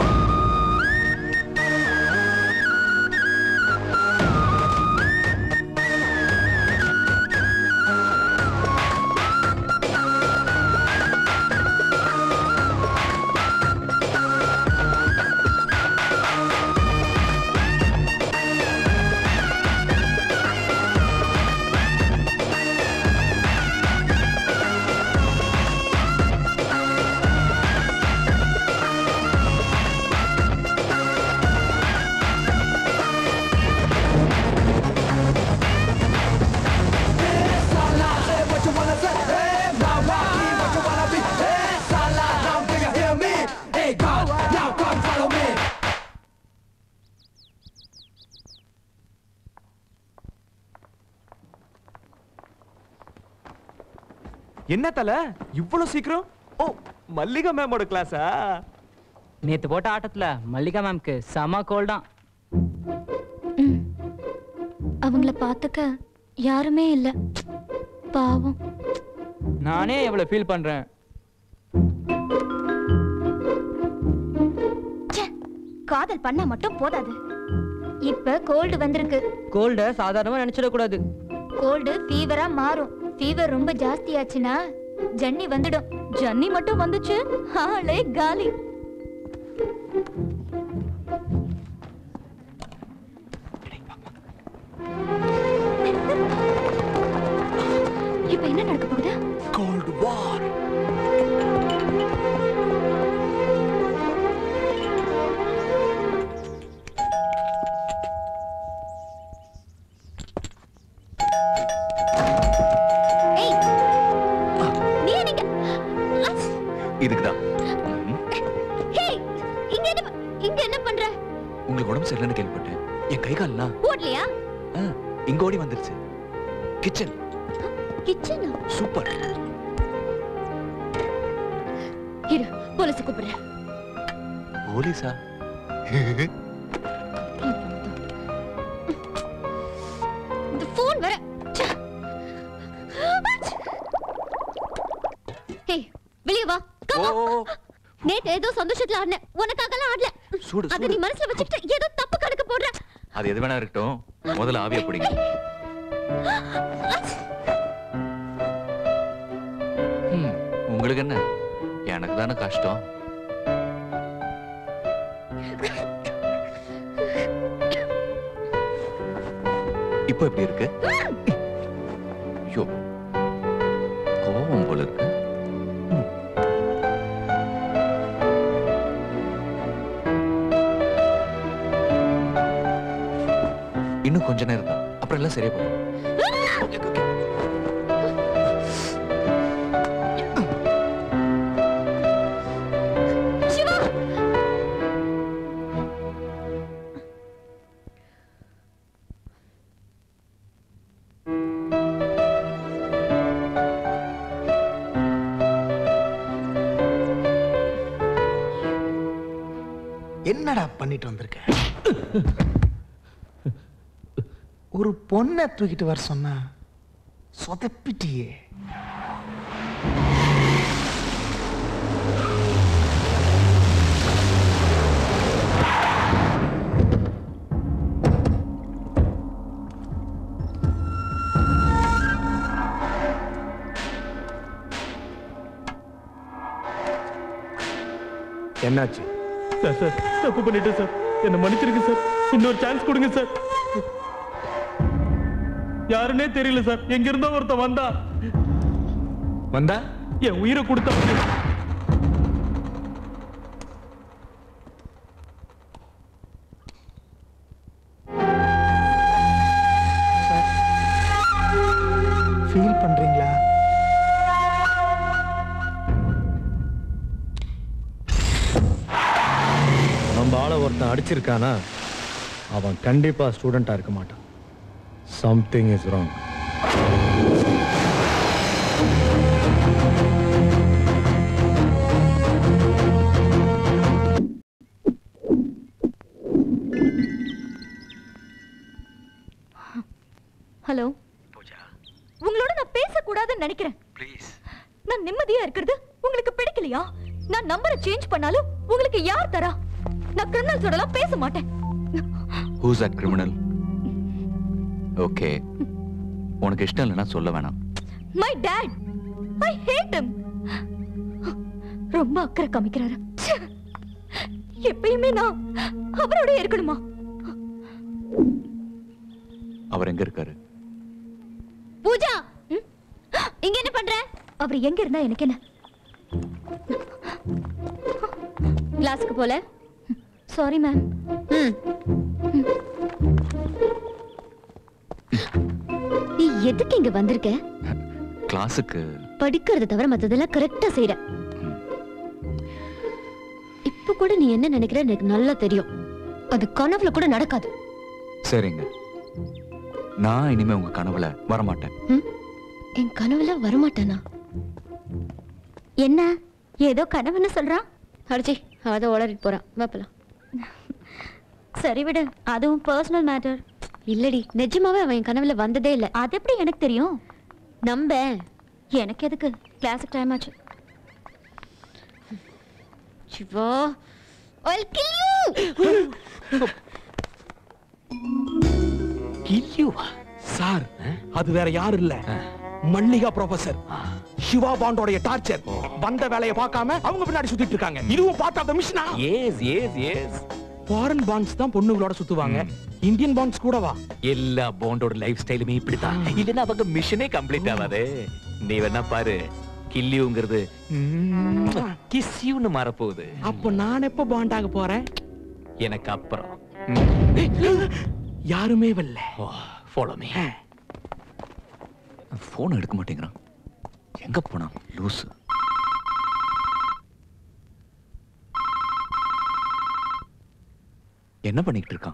Speaker 4: What you wanna say? Hey, now Rocky, what you wanna be? Hey, Salah, now do you hear me? Hey, God, now come follow me.
Speaker 15: என்ன தல இவ்வளவு சீக்கிரம் ஓ மல்லிகா மேமோட கிளாஸா
Speaker 18: நேத்து போட்ட ஆட்டத்துல மல்லிகா மேம்க்கு செம கோல்டாம்
Speaker 14: அவங்கள பார்த்துக்க யாருமே இல்ல பாவம்
Speaker 18: நானே எவ்வளவு ஃபீல் பண்றேன்
Speaker 14: காதல் பண்ணா மட்டும் போதாது இப்ப கோல்டு வந்திருக்கு
Speaker 12: கோல்ட சாதாரணமா நினைச்சிடக்கூடாது
Speaker 14: கோல்டு ஃபீவரா மாறும் ஃபீவர் ரொம்ப ஜாஸ்தியாச்சுன்னா ஜன்னி வந்துடும் ஜன்னி மட்டும் வந்துச்சு ஆளே காலி இப்ப என்ன நடக்க போகுது
Speaker 16: கோல்டு வார்
Speaker 14: ஏய் நீ நீங்க
Speaker 16: இதுக்குதான்
Speaker 14: ஹேய் இங்க என்ன ப- இங்க என்ன பண்ற
Speaker 16: உங்களுக்கு உடம்பு சரியில்லைன்னு கேள்விப்பட்டேன் என் கை கால்லாம்
Speaker 14: ஓடலையா
Speaker 16: ஆ, இங்க ஓடி வந்துருச்சு கிச்சன்
Speaker 14: கிச்சனா
Speaker 16: சூப்பர்
Speaker 14: இரு போலீஸ் கூப்பிடுறேன்
Speaker 16: போலீஸா
Speaker 14: இந்த போன் வர ஏய் வெளிய வா come on. நேத்து ஏதோ சந்தோஷத்துல ஆடினேன் உனக்காகலாம் ஆடல
Speaker 16: சூடு,
Speaker 14: அத நீ மனசுல வச்சுக்கிட்டு ஏதோ தப்பு கணக்கு போடுற
Speaker 16: அது எது வேணா இருக்கட்டும் முதல்ல ஆவிய பிடிங்க ம், உங்களுக்கு என்ன எனக்கு தானே கஷ்டம் இப்போ எப்படி இருக்கு ஐயோ கோவம் போல இருக்கு ம். இன்னும் கொஞ்ச நேரம் தான் அப்புறம் எல்லாம் சரியா போயிடும் ஓகே ஓகே
Speaker 14: சிவா
Speaker 17: என்னடா பண்ணிட்டு வந்திருக்க ஒரு பொண்ணை தூக்கிட்டு வர சொன்னா சொதப்பிட்டியே
Speaker 9: என்னாச்சு சார் சார் தப்பு பண்ணிட்டேன் சார் என்ன மன்னிச்சிருங்க சார் இன்னொரு சான்ஸ் கொடுங்க சார் யாருன்னே தெரியல சார் எங்க இருந்தோ ஒருத்தன் வந்தா
Speaker 2: வந்தா
Speaker 9: என் உயிரை கொடுத்தா
Speaker 17: ஃபீல் பண்றீங்களா
Speaker 2: நம்ம ஆளை ஒருத்தன் அடிச்சிருக்கானா அவன் கண்டிப்பா ஸ்டூடெண்டா இருக்க மாட்டான் சம்திங் இஸ் ராங்
Speaker 14: ஹலோ உங்களோட நான் பேசக்கூடாதுன்னு நினைக்கிறேன் நான் நிம்மதியா இருக்கிறது உங்களுக்கு பிடிக்கலையா நான் நம்பரை சேஞ்ச் பண்ணாலும் உங்களுக்கு யார் தரா நான் கிரிமினல்ஸோடலாம் பேச மாட்டேன்
Speaker 16: ஹூஸ் தட் கிரிமினல் ஓகே உனக்கு இஷ்டம் இல்லைன்னா சொல்ல வேணாம்
Speaker 14: my dad I hate him ரொம்ப அக்கறை காமிக்கிறாரு ச்சே. எப்பயுமே நான் அவரோட இருக்கணுமா
Speaker 16: அவர் எங்க இருக்காரு
Speaker 14: பூஜா இங்க என்ன பண்ற அவர் எங்க இருந்தா எனக்கு என்ன கிளாஸ்க்கு போல சாரி மேம் நீ எதுக்கு இங்க வந்திருக்க
Speaker 16: கிளாஸுக்கு
Speaker 14: படிக்கிறத தவிர மத்ததெல்லாம் கரெக்டா செய்யற இப்ப கூட நீ என்ன நினைக்கிற எனக்கு நல்லா தெரியும் அது கனவுல கூட நடக்காது
Speaker 16: சரிங்க நான் இனிமே உங்க கனவுல வரமாட்டேன்
Speaker 14: என் கனவுல வரமாட்டானா என்ன ஏதோ கனவுன்னு சொல்றான் அடிச்சி அவத உளறிட்டு போறான் வாப்பலாம் சரி விடு அதுவும் பர்சனல் மேட்டர் இல்லடி நிஜமாவே அவன் என் கனவுல வந்ததே இல்ல அது எப்படி எனக்கு தெரியும் நம்ப எனக்கு எதுக்கு கிளாஸுக்கு டைம் ஆச்சு சிவா I'll kill you!
Speaker 17: கில்யூவா சார் அது வேற யாரும் இல்ல மல்லிகா ப்ரொஃபசர் சிவா பாண்டோடைய டார்ச்சர் வந்த வேலையை பார்க்காம அவங்க பின்னாடி சுத்திட்டு இருக்காங்க இதுவும் பார்ட் ஆஃப் த மிஷனா
Speaker 5: yes yes yes
Speaker 17: foreign bonds தான் பொண்ணுங்களோட சுத்துவாங்க இந்தியன் பாண்ட்ஸ் கூடவா
Speaker 5: எல்லா பாண்டோட லைஃப் ஸ்டைலுமே இப்படிதான் இல்லைன்னா அவங்க மிஷனே கம்ப்ளீட் ஆகாது நீ வேணா பாரு கில்லியுங்கிறது கிஸ்யூன்னு மாறப்போகுது
Speaker 17: அப்ப நான் எப்ப பாண்ட் ஆக போறேன்
Speaker 5: எனக்கு அப்புறம்
Speaker 17: யாருமே வரல
Speaker 5: ஃபாலோ மீ
Speaker 16: போன் எடுக்க மாட்டேங்கிறான் எங்க போனான் லூசு என்ன பண்ணிக்கிட்டு இருக்கான்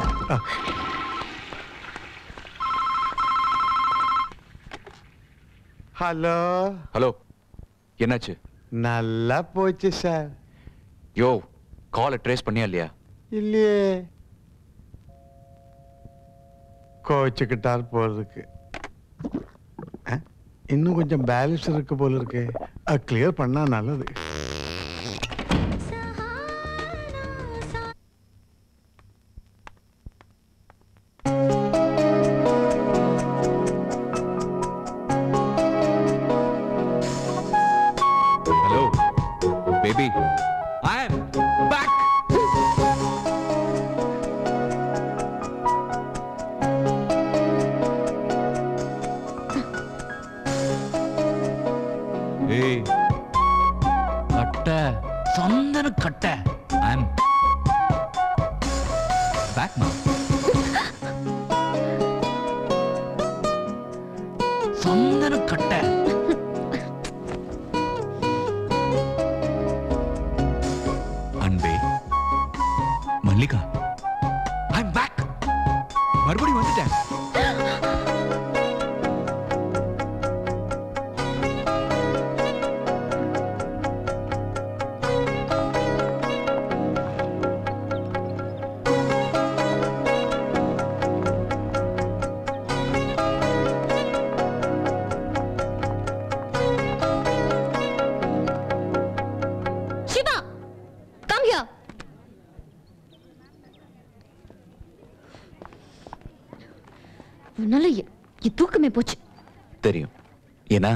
Speaker 7: ஹலோ
Speaker 16: ஹலோ என்னாச்சு
Speaker 7: நல்லா போச்சு சார்
Speaker 16: யோ காலை ட்ரேஸ் பண்ணியா இல்லையா
Speaker 7: இல்லையே கோச்சுக்கிட்டார் போல இருக்கு அஹ், இன்னும் கொஞ்சம் பேலன்ஸ் இருக்கு போல இருக்கு கிளியர் பண்ணா நல்லது
Speaker 16: hello baby I am back ஏய்
Speaker 5: கட்ட சந்தன கட்ட
Speaker 16: ஐ அம் பேக் மா
Speaker 5: சந்தன கட்ட
Speaker 16: அன்பே மல்லிகா ஐ அம் பேக் மறுபடியும் வந்துட்டேன்
Speaker 14: Shiva! Come here! உன்னால எ- என் தூக்கமே போச்சு
Speaker 16: தெரியும் ஏன்னா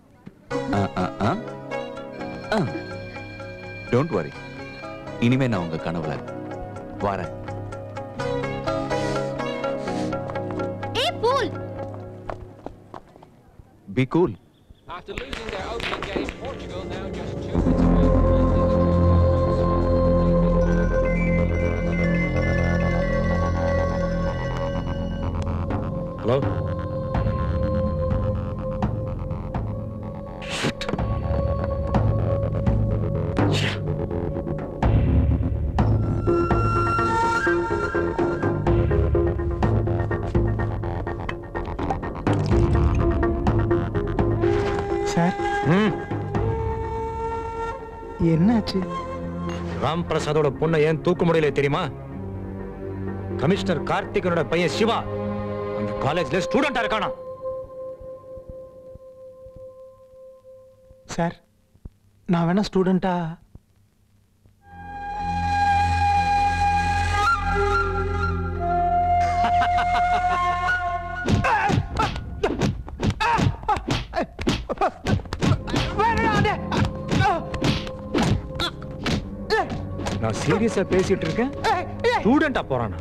Speaker 16: டோன்ட் வரி இனிமே நான் உங்க கனவுல வரேன்
Speaker 14: ஏய் fool
Speaker 16: be cool
Speaker 3: After losing their opening game, Portugal now just two
Speaker 2: hello
Speaker 17: sir
Speaker 2: ம்
Speaker 17: என்னாச்சு
Speaker 2: ராம் பிரசாதோட பொண்ணை ஏன் தூக்க முடியல தெரியுமா கமிஷனர் கார்த்திகனோட பையன் சிவா அந்த காலேஜ்ல ஸ்டூடெண்டா இருக்கானா
Speaker 17: சார் நான் வேணா ஸ்டூடெண்டா
Speaker 2: நான் சீரியஸா பேசிட்டு இருக்கேன் ஸ்டூடெண்டா போறானா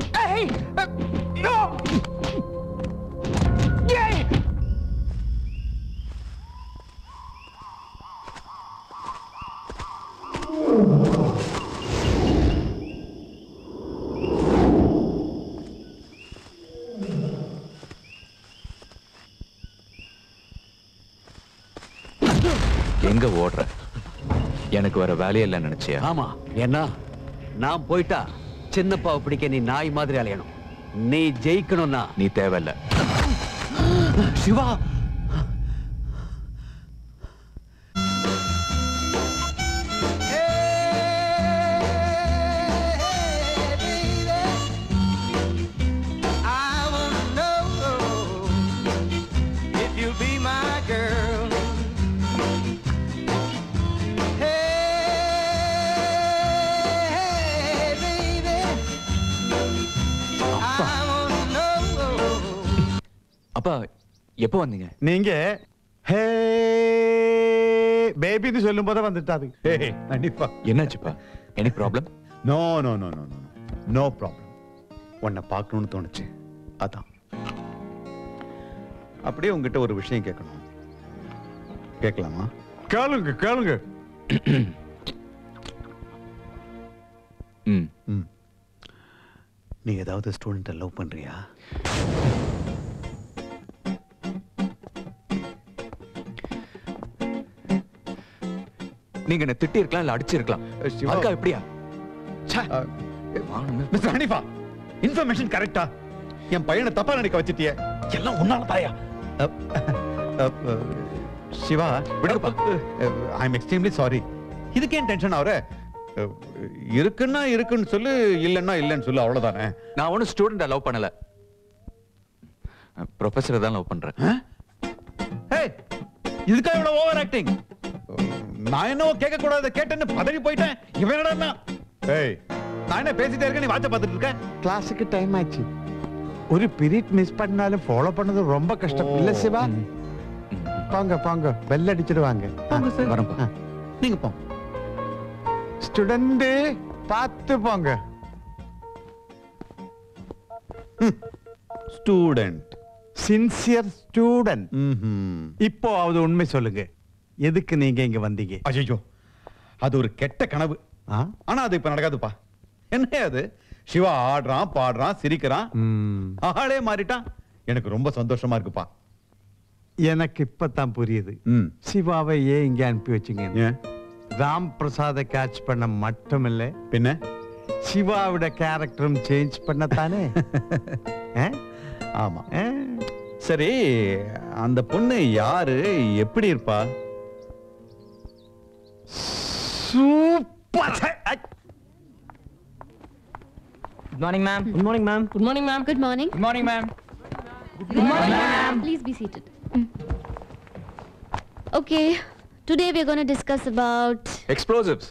Speaker 16: எங்க ஓடுற எனக்கு வேற வேலையே இல்லைன்னு நினைச்சியா
Speaker 1: ஆமா ஏன்னா நான் போயிட்டா சின்னப்பாவை பிடிக்க நீ நாய் மாதிரி அலையணும் நீ ஜெயிக்கணும்னா
Speaker 16: நீ தேவையில்ல
Speaker 1: Siva
Speaker 4: I wanna know if you'll be my
Speaker 16: அப்பா எப்போ வந்தீங்க
Speaker 7: நீங்க ஹே பேபின்னு சொல்லும் போதே வந்துட்டாது ஹே கண்டிப்பா
Speaker 16: என்னாச்சுப்பா any problem
Speaker 7: no no no no no no problem உன்னை பார்க்கணும்னு தோணுச்சு அதான் அப்படியே உங்ககிட்ட ஒரு விஷயம் கேட்கணும் கேட்கலாமா கேளுங்க கேளுங்க
Speaker 16: ம்
Speaker 7: ம் நீ ஏதாவது ஸ்டூடெண்ட்டை லவ் பண்றியா
Speaker 16: நீங்க என்ன திட்டி இருக்கலாம் இல்ல அடிச்சிருக்கலாம்
Speaker 7: சிவா.
Speaker 16: அதுக்கா எப்படியா
Speaker 7: மிஸ்டர் ஹனிஃபா இன்ஃபர்மேஷன் கரெக்டா என் பையனை தப்பா நினைக்க வச்சிட்டியே எல்லாம் உன்னால தாயா சிவா விடுப்பா ஐ எம் எக்ஸ்ட்ரீம்லி சாரி இதுக்கு ஏன் டென்ஷன் ஆகுற அஹ், இருக்குன்னா இருக்குன்னு சொல்லு இல்லைன்னா இல்லைன்னு சொல்லு அவ்வளவுதானே
Speaker 16: நான் ஒன்றும் ஸ்டூடெண்ட்டை லவ் பண்ணல ப்ரொஃபஸரை தான் லவ் பண்றேன்
Speaker 7: ஏய் இதுக்கா இவ்வளவு ஓவர் ஆக்டிங் நான் என்னவோ கேட்க கூடாத கேட்டேன்னு பதறி போயிட்டேன் இவன் என்னடா ஏய் நான் என்ன பேசிட்டே இருக்கேன் நீ வாட்ச பார்த்துட்டு இருக்க கிளாஸுக்கு டைம் ஆச்சு ஒரு பீரியட் மிஸ் பண்ணாலும் ஃபாலோ பண்ணது ரொம்ப கஷ்டம் இல்ல சிவா போங்க போங்க பெல் அடிச்சிட்டு வாங்க
Speaker 16: வரேன்ப்பா.
Speaker 7: நீங்க போங்க ஸ்டூடெண்ட் பார்த்து போங்க ஸ்டூடெண்ட் சின்சியர் ஸ்டூடெண்ட் இப்போ அது உண்மை சொல்லுங்க எதுக்கு நீங்க இங்க வந்தீங்க
Speaker 6: ஐயோ அது ஒரு கெட்ட கனவு ஆனா அது இப்ப நடக்காதுப்பா என்ன அது சிவா ஆடுறான் பாடுறான் சிரிக்கிறான் ஆளே மாறிட்டான் எனக்கு ரொம்ப சந்தோஷமா இருக்குப்பா
Speaker 7: எனக்கு இப்பதான் புரியுது சிவாவை ஏன் இங்க அனுப்பி வச்சீங்க ராம் பிரசாத கேட்ச் பண்ண மட்டுமில்ல
Speaker 6: பின்ன
Speaker 7: சிவாவோட கேரக்டரும் சேஞ்ச் பண்ணத்தானே
Speaker 6: ஆமா சரி அந்த பொண்ணு யாரு எப்படி இருப்பா
Speaker 7: super
Speaker 18: good morning ma'am
Speaker 20: good morning ma'am good morning ma'am
Speaker 10: Good morning.
Speaker 18: Good morning ma'am
Speaker 10: Good morning, ma'am. Please be seated. Mm. Okay, today we're going to discuss about.
Speaker 16: Explosives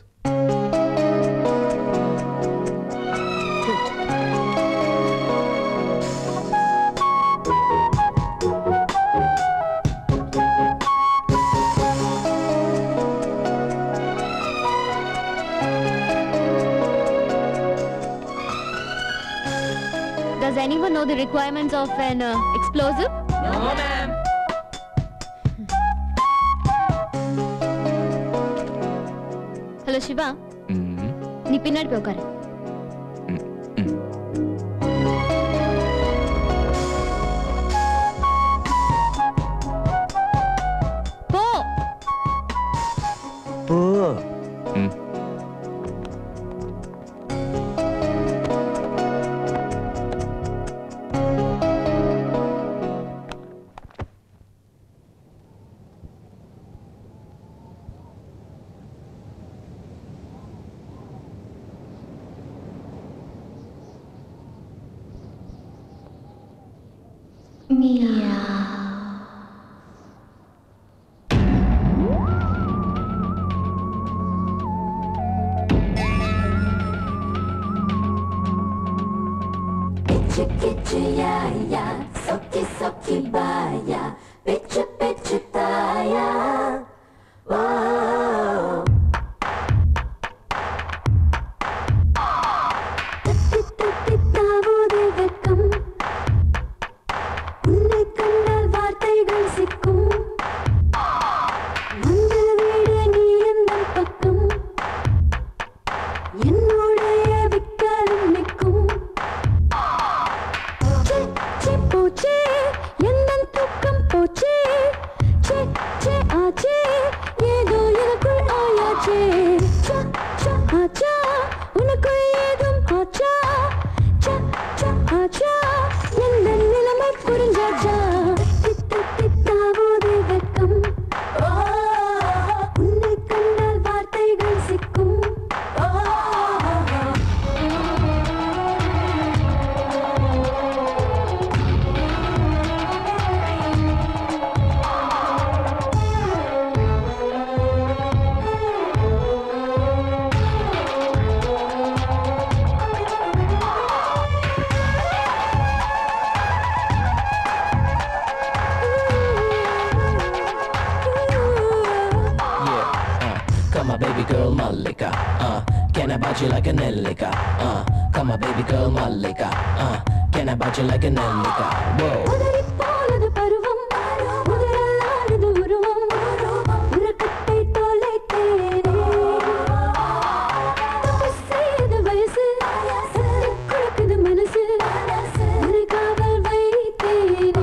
Speaker 10: Does anyone know the requirements of an uh, explosive?
Speaker 18: No, ma'am.
Speaker 10: Hello Shiva நீ பின்னாடி போய் உட்காரு போ
Speaker 7: போ
Speaker 4: Kitchi kitchi ya ya, soki soki baya, pichu pichu taya. Wow. தட்டி தட்டி தாவுதே வெட்கம். உன்னை கண்டால் வார்த்தைகள் சிக்கும். வந்து விடு நீ எந்தன் பக்கம். என்னுடைய விக்காலும் நிற்கும் சி, சி, பூச்சி, எந்தன் தூக்கம் போச்சு
Speaker 11: Come on, baby girl, Malika. Uh, can I bite you like a Nellica? Uh, come on, baby girl, Malika. Uh, can I bite you like a Nellica? Whoa.
Speaker 4: போலது பருவம் முதலானது உருவம் உறக்கத்தை தொலைத்தேனே தப்பு செய்து வயசு சத்து குழக்குது மனசு உன்னை காவல் வைத்தேனே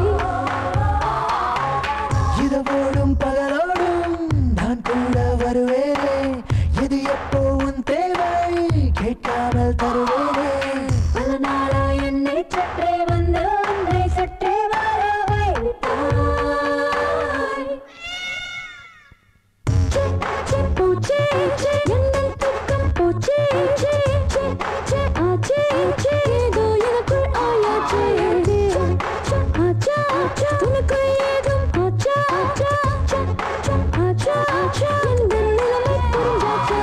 Speaker 11: இரவோடும் பகலோடும் நான் கூட வருவேனே எது எப்போ உன் தேவை கேட்காமல் தருவேனே
Speaker 4: பல நாளா என்னை சற்றே வந்து உன்னை சற்றே வர வைத்தாய் சே, சே, போச்சே, சே, எந்தன் தூக்கம் போச்சே, சே, சே, சே, ஆச்சே, சே, ஏதோ எனக்குள் ஆயாச்சே. சே, சே, ஆச்சா, ஆச்சா, உனக்குள் ஏதும் ஆச்சா, ஆச்சா, சே, சே, ஆச்சா, ஆச்சா, எந்தன் நிலைமை புரிஞ்சாச்சா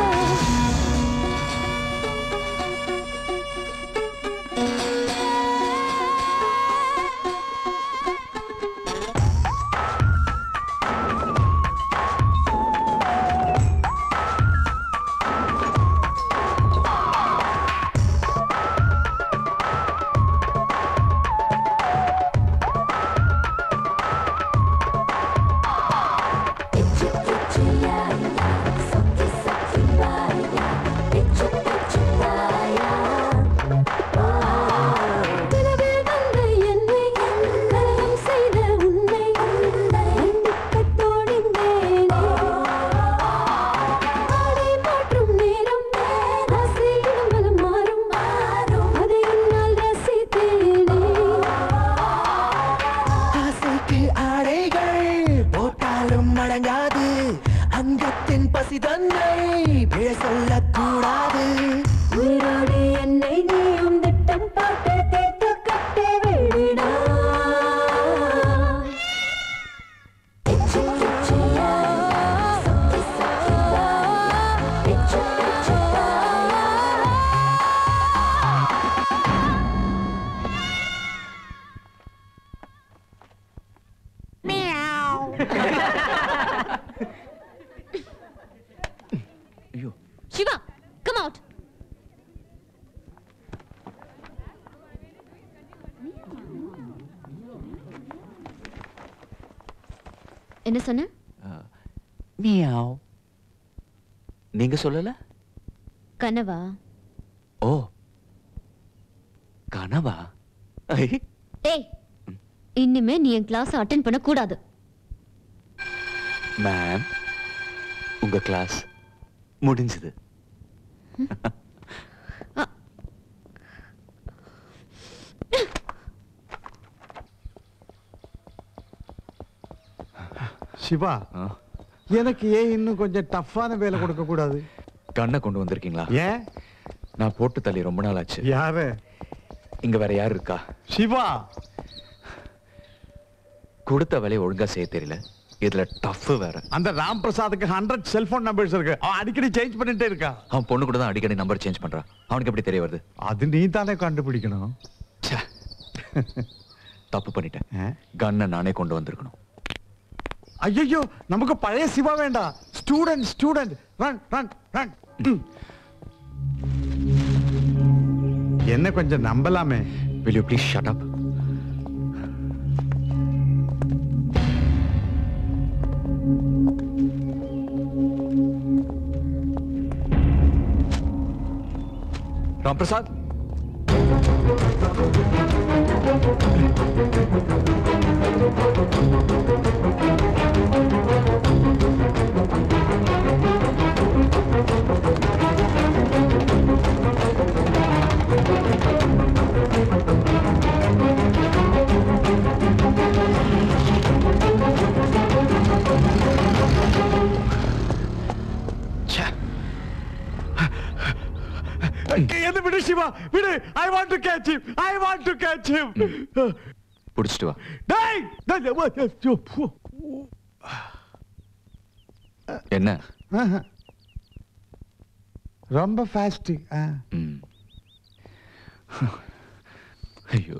Speaker 4: கனவில் வந்த என்னை கலகம் செய்த உன்னை மன்னிக்கத் தோடிந்தேனே. ஆடை மாற்றும் நேரம் ஆசையிடும் பலம் மாறும் அதை உன்னால் ரசித்தேனே
Speaker 11: ஆசைக்கு ஆடைகள் போட்டாலும் மடங்காது அங்கத்தின் பசி தன்னை பிழ சொல்லக்கூடாது
Speaker 4: உயிரோடு என்னை நீயும் திட்டம் போட்டு தீர்த்து கட்டி விடினா
Speaker 14: Shiva, come out. என்ன சொன்ன
Speaker 16: மியாவ் நீங்க சொல்லல
Speaker 14: கனவா
Speaker 16: ஓ கனவா ஐ,
Speaker 14: ஏய் இனிமே நீ என் கிளாஸ் அட்டென்ட் பண்ண கூடாது
Speaker 16: மேம் உங்க கிளாஸ் முடிஞ்சது
Speaker 7: சிவா எனக்கு ஏன் இன்னும் கொஞ்சம் டஃப்பான வேலை கொடுக்க கூடாது
Speaker 13: கண்ணை கொண்டு வந்திருக்கீங்களா
Speaker 7: ஏன்
Speaker 13: நான் போட்டு தள்ளி ரொம்ப நாள் ஆச்சு
Speaker 7: யாரு
Speaker 13: இங்க வேற யார் இருக்கா
Speaker 7: சிவா
Speaker 13: கொடுத்த வேலையை ஒழுங்கா செய்ய தெரியல இதுல டஃப் வேற
Speaker 7: அந்த ராம் பிரசாத்துக்கு ஹண்ட்ரட் செல்போன் நம்பர்ஸ் இருக்கு அவன் அடிக்கடி சேஞ்ச் பண்ணிட்டே இருக்கா
Speaker 13: அவன் பொண்ணு கூட தான் அடிக்கடி நம்பர் சேஞ்ச் பண்றான் அவனுக்கு எப்படி தெரிய வருது
Speaker 7: அது நீ தானே கண்டுபிடிக்கணும்
Speaker 13: தப்பு பண்ணிட்டேன் கண்ணை நானே கொண்டு வந்திருக்கணும்
Speaker 7: ஐயோ நமக்கு பழைய சிவா வேண்டாம் student student run run run என்ன கொஞ்சம் நம்பலாமே
Speaker 13: will you please shut up Ram Prasad
Speaker 7: என்ன விடு சிவா விடு I want to catch him I want to catch him
Speaker 13: பிடிச்சிட்டு வா
Speaker 7: டேய் டேய், வா, ஐயோ, பு.
Speaker 13: என்ன
Speaker 7: ஆஹா. ரொம்ப ஃபாஸ்ட்
Speaker 13: ம். ஐயோ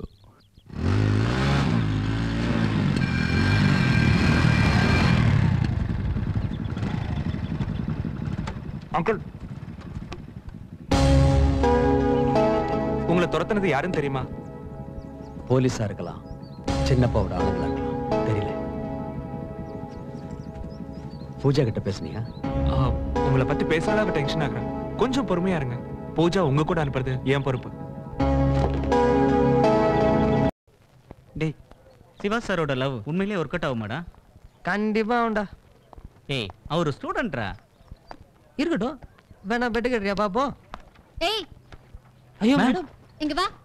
Speaker 17: அங்கிள் உங்களை துரத்துனது யாருன்னு தெரியுமா
Speaker 1: போலீஸா இருக்கலாம் சின்னப்பாவோட ஆளுங்களா இருக்கலாம் தெரியல பூஜா கிட்ட பேசுனியா
Speaker 17: ஆ, உங்களை பத்தி பேசாத டென்ஷன் ஆகுறேன் கொஞ்சம் பொறுமையா இருங்க பூஜா உங்க கூட அனுப்புறது ஏன் பொறுப்பு
Speaker 19: டேய் சிவா சாரோட லவ் உண்மையிலேயே ஒர்க் அவுட் ஆகுமாடா
Speaker 22: கண்டிப்பா உண்டா
Speaker 19: ஏய் அவர் ஸ்டூடெண்ட்ரா
Speaker 22: இருக்கட்டும் வேணா பெட்டு கட்டுறியா பாப்போம்
Speaker 10: ஏய்
Speaker 22: ஐயோ மேடம்
Speaker 10: இங்க வா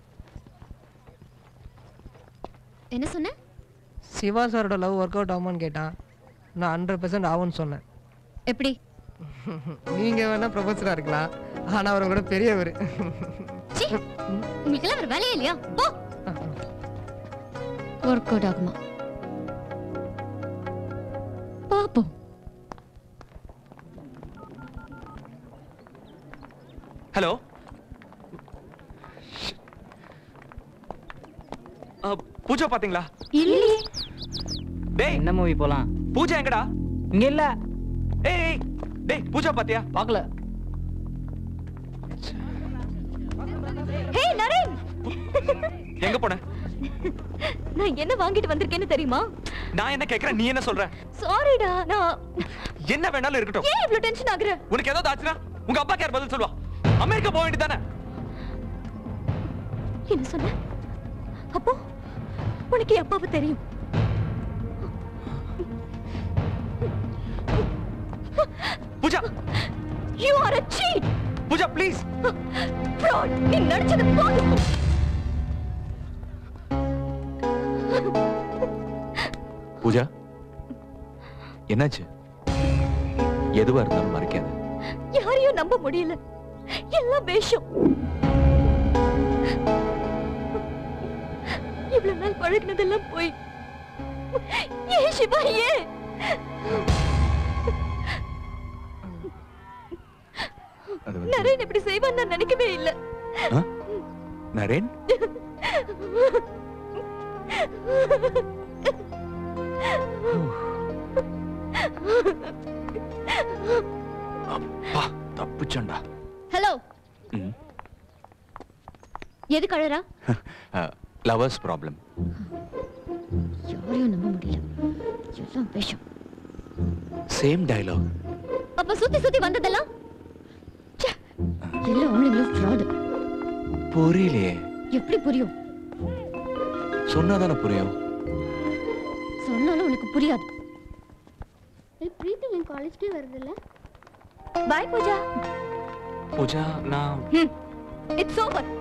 Speaker 10: என்ன சொன்ன
Speaker 22: சிவா சாரோட லவ் ஒர்க் அவுட் ஆகுமான்னு கேட்டான் நான் ஹண்ட்ரட் பெர்சன்ட் ஆகும்னு சொன்னேன்
Speaker 10: எப்படி
Speaker 22: நீங்க வேணா ப்ரொஃபஸரா இருக்கலாம் ஆனா அவர் கூட பெரியவர்
Speaker 10: சீ, உங்களுக்கெல்லாம் ஒரு வேலையே இல்லையா போ ஒர்க் அவுட் ஆகுமா பாப்போம்
Speaker 17: ஹலோ பூஜா பாத்தீங்களா
Speaker 10: இல்லையே
Speaker 17: டேய்
Speaker 18: என்ன மூவி போலாம்
Speaker 17: பூஜா எங்கடா
Speaker 18: இங்க இல்ல
Speaker 17: ஏய் ஏய், டேய் பூஜா பாத்தியா
Speaker 18: பார்க்கல
Speaker 14: ஹே நரேன்
Speaker 17: எங்க போன
Speaker 14: நான் என்ன வாங்கிட்டு வந்திருக்கேன்னு தெரியுமா
Speaker 17: நான் என்ன கேக்குறேன் நீ என்ன சொல்ற
Speaker 14: சாரிடா நான்
Speaker 17: என்ன வேணாலும் இருக்கட்டும்
Speaker 14: ஏன் இவ்ளோ டென்ஷன் ஆகுற
Speaker 17: உனக்கு ஏதாவது ஆச்சுன்னா உங்க அப்பா யார் பதில் சொல்லுவா அமெரிக்கா போக வேண்டியதானே
Speaker 14: என்ன சொன்ன அப்போ உனக்கு என் அப்பாவை தெரியும்
Speaker 17: Pooja
Speaker 14: you are a cheat
Speaker 17: Pooja please
Speaker 14: fraud நீ நடிச்சது போதும்
Speaker 16: பூஜா என்னாச்சு எதுவா இருந்தாலும் மறைக்காத
Speaker 14: யாரையும் நம்ப முடியல எல்லாம் வேஷம் இவ்வளவு நாள் பழகினதெல்லாம் போய் ஏன் சிவா ஏன்
Speaker 16: அது வந்து
Speaker 14: நரேன் இப்படி செய்வான் நான் நினைக்கவே இல்லை
Speaker 16: ஆ? நரேன் அப்பா தப்புச்சண்டா
Speaker 10: ஹலோ
Speaker 16: ம்
Speaker 10: எதுக்கு அழறா
Speaker 16: லவர்ஸ் ப்ராப்ளம்
Speaker 10: யாரையும் நம்ப முடியல எல்லாம் வேஷம்
Speaker 16: சேம் டயலாக்
Speaker 10: அப்ப சுத்தி சுத்தி வந்ததெல்லாம் ச்சே, எல்லா ஆம்பளைங்களும் fraud
Speaker 16: புரியலையே
Speaker 10: எப்படி புரியும்
Speaker 16: சொன்னாதானே புரியும்
Speaker 10: சொன்னாலும் உனக்கு புரியாது பிரீத்தி என் காலேஜ்க்கே வருதுல்ல
Speaker 14: பாய் பூஜா
Speaker 17: பூஜா நான்
Speaker 14: இட்ஸ் ஓவர்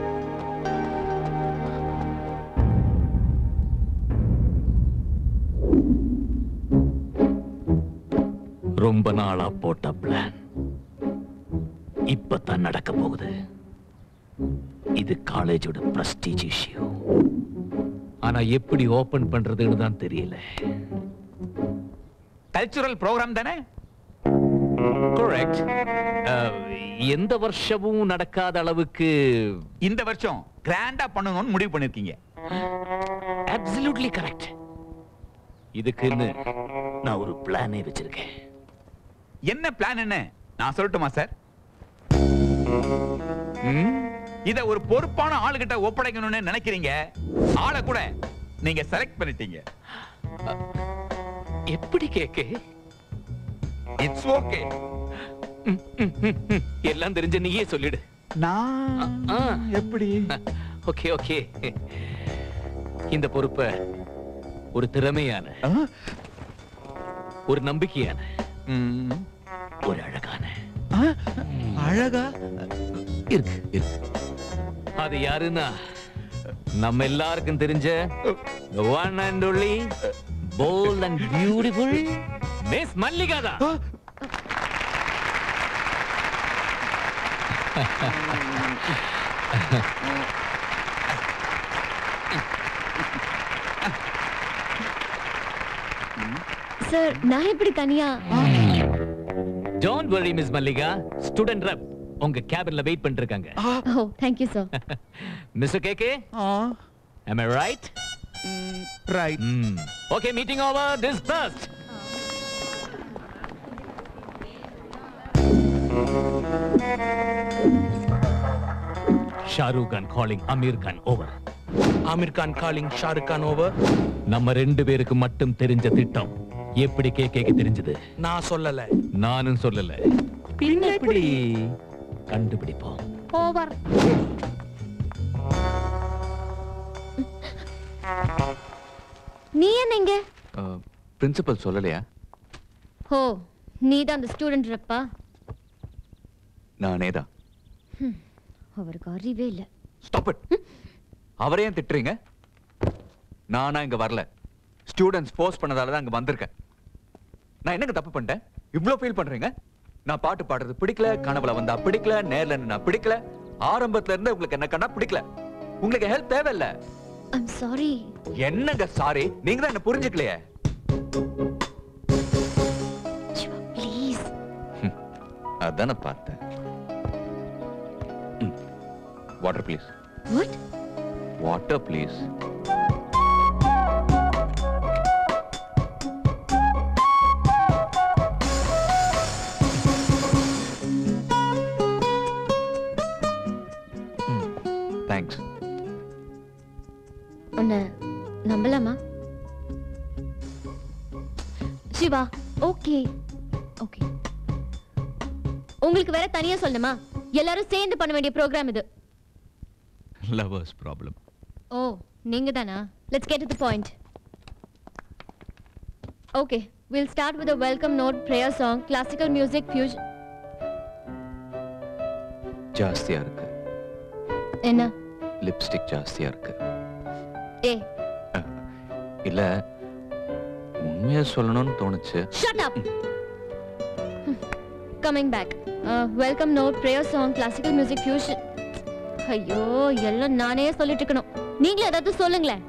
Speaker 5: ரொம்ப நாளா போட்ட பிளான் இப்பதான் நடக்க போகுது இது காலேஜோட பிரஸ்டீஜ் இஷ்யூ ஆனா எப்படி ஓபன் பண்றதுன்னு தான் தெரியல
Speaker 13: கல்ச்சுரல் ப்ரோக்ராம் தானே
Speaker 5: கரெக்ட் எந்த வருஷமும் நடக்காத அளவுக்கு
Speaker 13: இந்த வருஷம் கிராண்டா பண்ணணும்னு முடிவு பண்ணிருக்கீங்க
Speaker 5: அப்சல்யூட்லி கரெக்ட் இதுக்குன்னு நான் ஒரு பிளானே வச்சிருக்கேன்
Speaker 13: என்ன பிளான் என்ன நான் சொல்லட்டுமா சார் இத ஒரு பொறுப்பான ஆளுகிட்ட ஒப்படைக்கணும்னு நினைக்கிறீங்க ஆளை கூட நீங்க செலக்ட் பண்ணிட்டீங்க
Speaker 5: எப்படி கேக்கு
Speaker 13: இட்ஸ் ஓகே
Speaker 5: எல்லாம் தெரிஞ்ச நீயே சொல்லிடு
Speaker 13: நான் எப்படி
Speaker 5: ஓகே ஓகே இந்த பொறுப்பை ஒரு திறமையான ஒரு நம்பிக்கையான ஒரு அழகான
Speaker 13: அழகா
Speaker 5: இருக்கு இருக்கு அது யாருன்னா நம்ம எல்லாருக்கும் தெரிஞ்ச one and only bold and beautiful miss Mallika தான்
Speaker 10: சார் நான் எப்படி தனியா
Speaker 5: don't worry miss Mallika student rep உங்க கேபின்ல வெயிட் பண்ணிட்டு இருக்காங்க
Speaker 10: ஓ thank you sir
Speaker 5: mister KK am i right
Speaker 13: right
Speaker 5: okay meeting over dispersed Shahrukh Khan calling Aamir Khan over
Speaker 17: Aamir Khan calling Shahrukh Khan over
Speaker 5: நம்ம ரெண்டு பேருக்கு மட்டும் தெரிஞ்ச திட்டம் எப்படி கேக்க தெரிஞ்சது
Speaker 17: நான் சொல்லல
Speaker 5: நானும் சொல்லல பின்ன எப்படி கண்டுபிடிப்போம்
Speaker 14: ஓவர் நீ என்ன இங்க
Speaker 16: பிரின்சிபல் சொல்லலையா
Speaker 14: ஓ நீ தான் அந்த ஸ்டூடெண்ட் ரப்பா
Speaker 16: நானே தான்
Speaker 14: அவருக்கு அறிவே இல்ல
Speaker 16: ஸ்டாப் இட் அவரே ஏன் திட்டுறீங்க நானா இங்க வரல ஸ்டூடெண்ட்ஸ் ஃபோர்ஸ் பண்ணதால தான் அங்க வந்திருக்கேன் நான் என்னங்க தப்பு பண்ணிட்டேன் இவ்ளோ ஃபீல் பண்றீங்க நான் பாட்டு பாடுறது பிடிக்கல கனவுல வந்தா பிடிக்கல நேர்ல நான் பிடிக்கல ஆரம்பத்துல இருந்து உங்களுக்கு என்ன கண்டா பிடிக்கல உங்களுக்கு ஹெல்ப் தேவையில்ல
Speaker 14: ஐம் சாரி
Speaker 16: என்னங்க சாரி நீங்க தான் என்ன புரிஞ்சுக்கலையே
Speaker 14: ப்ளீஸ்
Speaker 16: அதான் நான் பார்த்தேன் water please
Speaker 14: what
Speaker 16: water please thanks
Speaker 14: உன்னை நம்பலாமா சிவா ஓகே ஓகே உங்களுக்கு வேற தனியா சொல்லணுமா எல்லாரும் சேர்ந்து பண்ண வேண்டிய ப்ரோக்ராம் இது
Speaker 16: லவர்ஸ் ப்ராப்ளம்
Speaker 14: ஓ நீங்க தானா let's get to the point okay will start with a welcome note prayer song classical music fusion
Speaker 16: ஜாஸ்தியா இருக்கு
Speaker 14: என்ன
Speaker 16: லிப்ஸ்டிக் ஜாஸ்தியா இருக்கு
Speaker 14: ஏ
Speaker 16: இல்ல உண்மையா சொல்லணும்னு தோணுச்சு
Speaker 14: shut up coming back welcome note prayer song classical music fusion ஐயோ எல்லாம் நானே சொல்லிட்டு இருக்கணும் நீங்களே ஏதாவது சொல்லுங்களேன்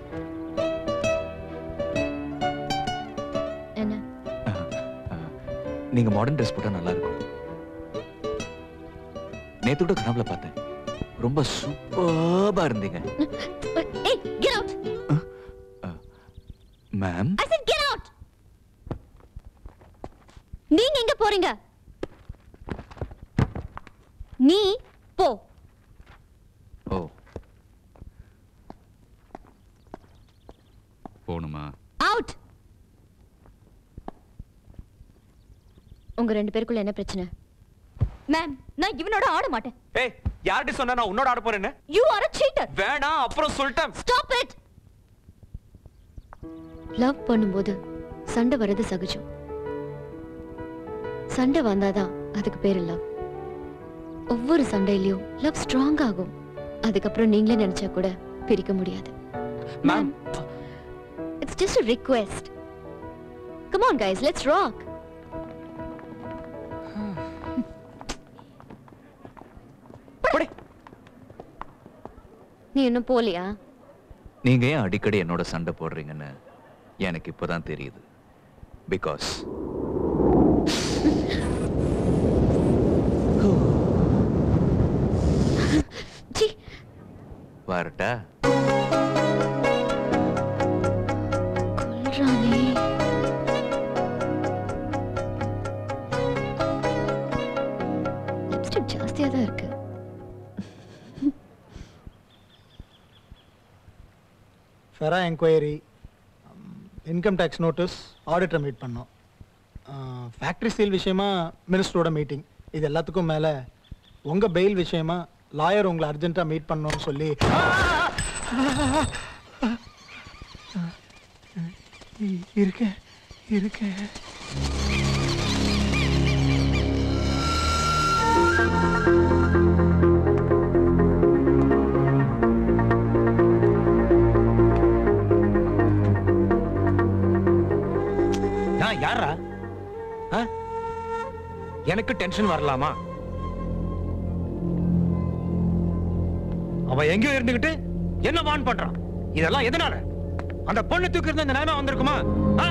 Speaker 14: என்ன
Speaker 16: நீங்க மாடர்ன் ட்ரெஸ் போட்டா நல்லா இருக்கும் நேத்து கூட கனவுல பார்த்தேன் ரொம்ப சூப்பர்பா இருந்தீங்க
Speaker 14: ஏய் get out
Speaker 16: ma'am
Speaker 14: I said get out நீங்க எங்க போறீங்க நீ போ
Speaker 16: ஓ போணுமா
Speaker 14: அவுட் உங்க ரெண்டு பேருக்குள்ள என்ன பிரச்சனை மேம் நான் இவனோட ஆட மாட்டேன்
Speaker 19: ஏய் யார்கிட்ட சொன்னா நான் உன்னோட ஆட போறேன்னு
Speaker 14: யூ ஆர் a cheater
Speaker 19: வேணாம் அப்புறம் சொல்லிட்டேன்
Speaker 14: ஸ்டாப் இட் லவ் பண்ணும்போது சண்டை வர்றது சகஜம் சண்டை வந்தாதான் அதுக்கு பேரு லவ் ஒவ்வொரு சண்டையிலயும் லவ் ஸ்ட்ராங் ஆகும் அதுக்கப்புறம் நீங்களே நினைச்சா கூட பிரிக்க முடியாது
Speaker 19: ma'am
Speaker 14: it's just a request come on guys let's rock நீ இன்னும் போலியா
Speaker 16: நீங்க ஏன் அடிக்கடி என்னோட சண்டை போடுறீங்கன்னு எனக்கு இப்பதான் தெரியுது பிகாஸ்
Speaker 14: சீ
Speaker 16: வரட்டா
Speaker 14: கொல்றானே லிப்ஸ்டிக் ஜாஸ்தியா தான் இருக்கு
Speaker 8: FERA enquiry income tax notice ஆடிட்டரை மீட் பண்ணோம் ஃபேக்ட்ரி சீல் விஷயமா மினிஸ்டரோட மீட்டிங் இது எல்லாத்துக்கும் மேலே உங்கள் பெயில் விஷயமா லாயர் உங்களை அர்ஜென்ட்டாக மீட் பண்ணணும்னு சொல்லி இருக்கேன் இருக்கேன்
Speaker 17: நான் யாரா ஆ? எனக்கு டென்ஷன் வரலாமா அவன் எங்கேயோ இருந்துகிட்டு என்ன வான் பண்றான் இதெல்லாம் எதனால அந்த பொண்ணு தூக்கி இருந்த இந்த நிலைமை வந்திருக்குமா ஆ?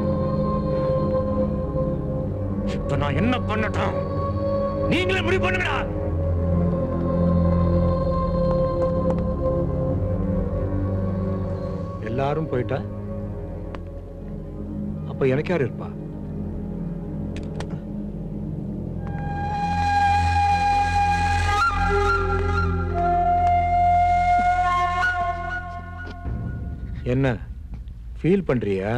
Speaker 17: இப்ப நான் என்ன பண்ணட்டும் நீங்களே முடிவு பண்ணுங்கடா எல்லாரும் போயிட்டா அப்ப எனக்கு யார் இருப்பா
Speaker 2: என்ன ஃபீல் பண்றியா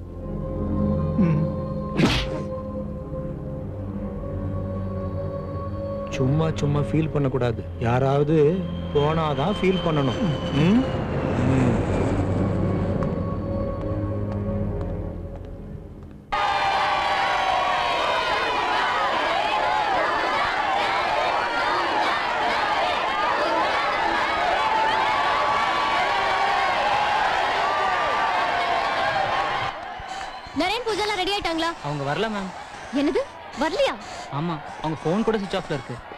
Speaker 2: சும்மா சும்மா ஃபீல் பண்ணக்கூடாது யாராவது போனாதான் ஃபீல் பண்ணணும் ம்? ம்.
Speaker 14: நரேன் பூஜாலாம் ரெடி ஆயிட்டாங்களா
Speaker 18: அவங்க வரல மேம்
Speaker 14: என்னது வரலையா
Speaker 18: ஆமா அவங்க ஃபோன் கூட சுவிச் ஆஃப்ல இருக்கு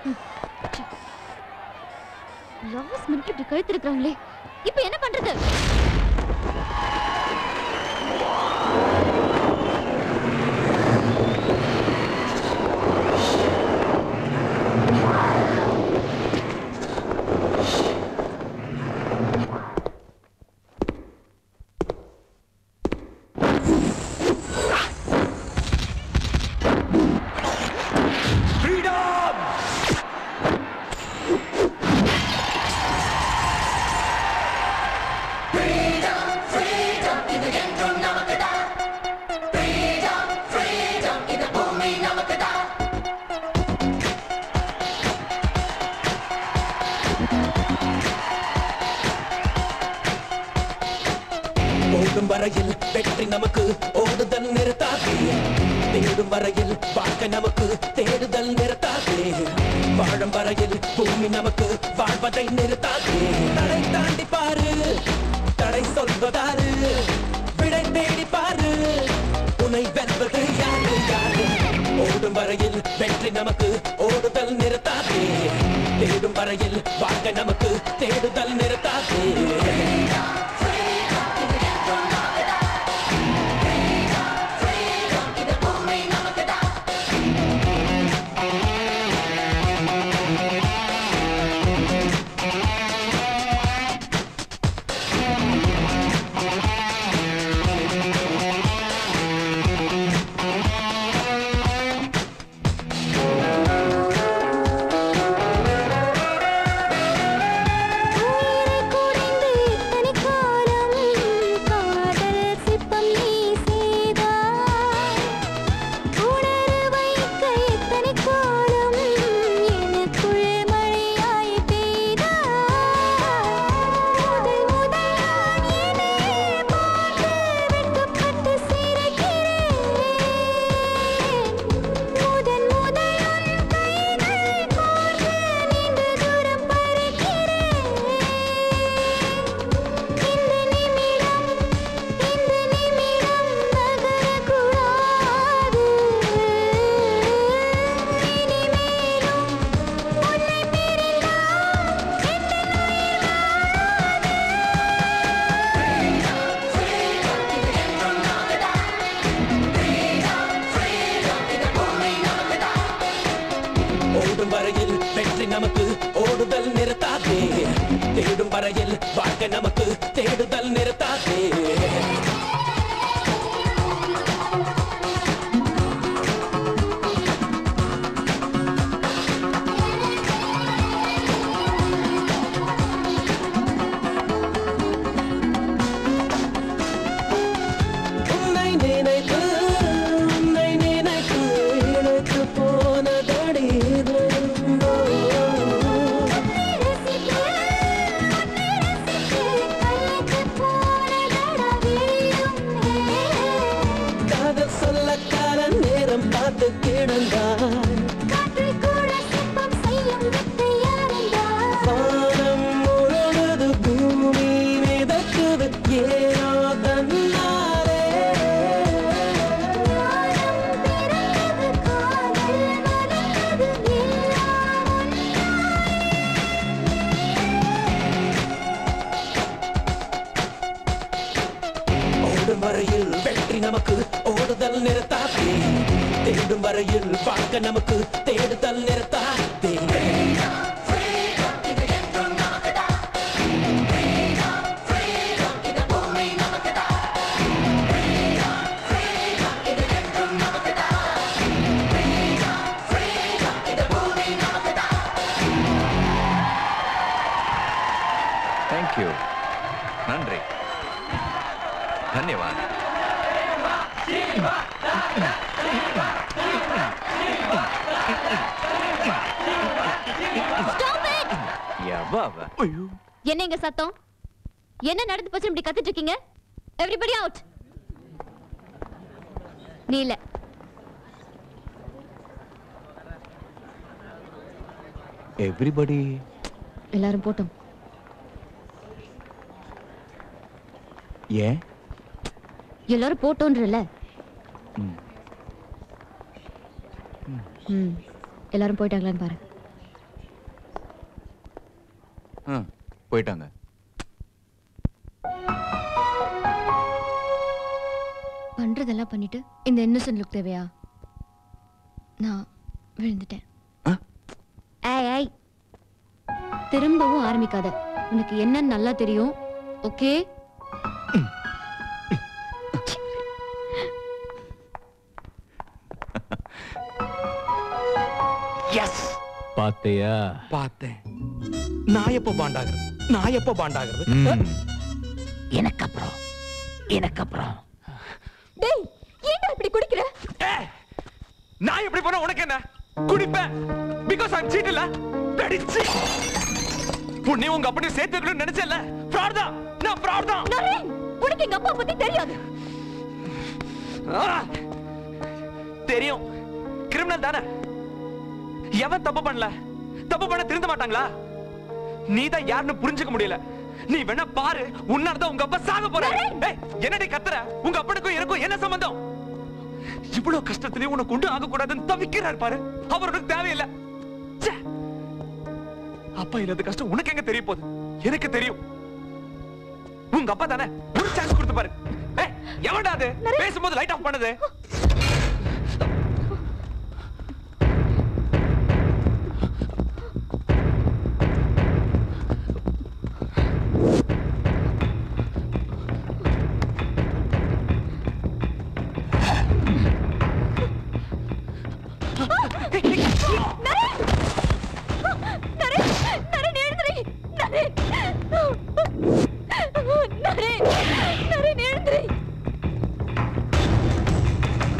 Speaker 14: லவ்வர்ஸ் மினிட் இப்படி கழுத்திருக்காங்களே இப்போ என்ன பண்றது
Speaker 11: ஓடும் வரையில் வெற்றி நமக்கு ஓடுதல் நிறுத்தாதே தேடும் வரையில் வாழ்க்கை நமக்கு தேடுதல் நிறுத்தாதே வாழும் வரையில் பூமி நமக்கு வாழ்வதை நிறுத்தாதே தடை தாண்டி பாரு தடை சொல்வதாரு விடை தேடி பாரு உன்னை வெல்வது யாரு யாரு ஓடும் வரையில் வெற்றி நமக்கு ஓடுதல் நிறுத்தாதே தேடும் வரையில் வாழ்க்கை நமக்கு தேடுதல் நிறுத்தாதே ஓடும் வரையில் வெற்றி நமக்கு ஓடுதல் நிறுத்தாதே தேடும் வரையில் வாழ்க்கை நமக்கு தேடுதல் நிறுத்தாதே உன்னை நினைத்து உன்னை நினைத்து இழைத்து போனதடி இதயமோ. காதல் சொல்ல கால நேரம் பார்த்து கிடந்தாய் வானம் முழுவது பூமி மிதக்குது ஏனோ தன்னாலே ஓடும் வரையில் வெற்றி நமக்கு ஓடுதல் நிறுத்தாதே தேடும் வரையில் வாழ்க்கை நமக்கு தேடுதல் நிறுத்தாதே
Speaker 16: தேங்க்யூ நன்றி धन्यवाद
Speaker 10: Stop it!
Speaker 16: எவ்வா அவ?
Speaker 10: என்ன இங்க சத்தம் என்ன நடந்து போச்சு இப்படி கத்திட்டு இருக்கீங்க எவ்ரிபடி அவுட் நீ இல்ல
Speaker 16: எவ்ரிபடி
Speaker 10: எல்லாரும் போட்டோம்
Speaker 16: ஏன்
Speaker 10: எல்லாரும் போட்டோன்றல ம் எல்லாரும் போயிட்டாங்களான்னு பாரு
Speaker 16: ஆ, போயிட்டாங்க
Speaker 10: பண்றதெல்லாம் பண்ணிட்டு இந்த இன்னசென்ட் லுக் தேவையா நான் விழுந்துட்டேன் ஏய் ஏய் திரும்பவும் ஆரம்பிக்காத உனக்கு என்னன்னு நல்லா தெரியும் ஓகே
Speaker 17: எஸ்
Speaker 5: பாத்தையா
Speaker 17: பார்த்தேன் நான் எப்போ பாண்டாகிறது நான் எப்போ பாண்டாகிறது
Speaker 5: எனக்கு அப்புறம் எனக்கு அப்புறம்
Speaker 14: டேய் ஏன்டா இப்படி குடிக்கிற
Speaker 17: நான் எப்படி போனா உனக்கு என்ன குடிப்பேன் பிகாஸ் ஐம் சீட் இல்ல படிச்சு உன்னை உங்க அப்படி சேர்த்து வைக்கணும்னு நினைச்சல ஃப்ராட் தான் நான் ஃப்ராட் தான்
Speaker 14: நரேன் உனக்கு எங்க அப்பா பத்தி தெரியாது
Speaker 17: ஆ! தெரியும் கிரிமினல் தானே எவன் தப்பு பண்ணல தப்பு பண்ண திருந்த மாட்டாங்களா நீ தான் யாருன்னு புரிஞ்சுக்க முடியல நீ வேணா பாரு உன்னால தான் உங்க அப்பா சாக போற ஏய், என்னடி கத்துற உங்க அப்பனுக்கும் எனக்கும் என்ன சம்பந்தம் இவ்வளவு கஷ்டத்திலே உனக்கு கொண்டு ஆக கூடாதுன்னு தவிக்கிறார் பாரு அவர் உனக்கு தேவையில்லை ச்சே. அப்பா இல்லாத கஷ்டம் உனக்கு எங்க தெரிய போகுது எனக்கு தெரியும் உங்க அப்பா தானே ஒரு சான்ஸ் கொடுத்து பாரு ஏய், எவன்டா அது பேசும்போது லைட் ஆஃப் பண்ணுது
Speaker 14: நரேன் நரேன் எழுந்துரி நரேன் நரேன் நரேன் எழுந்துரி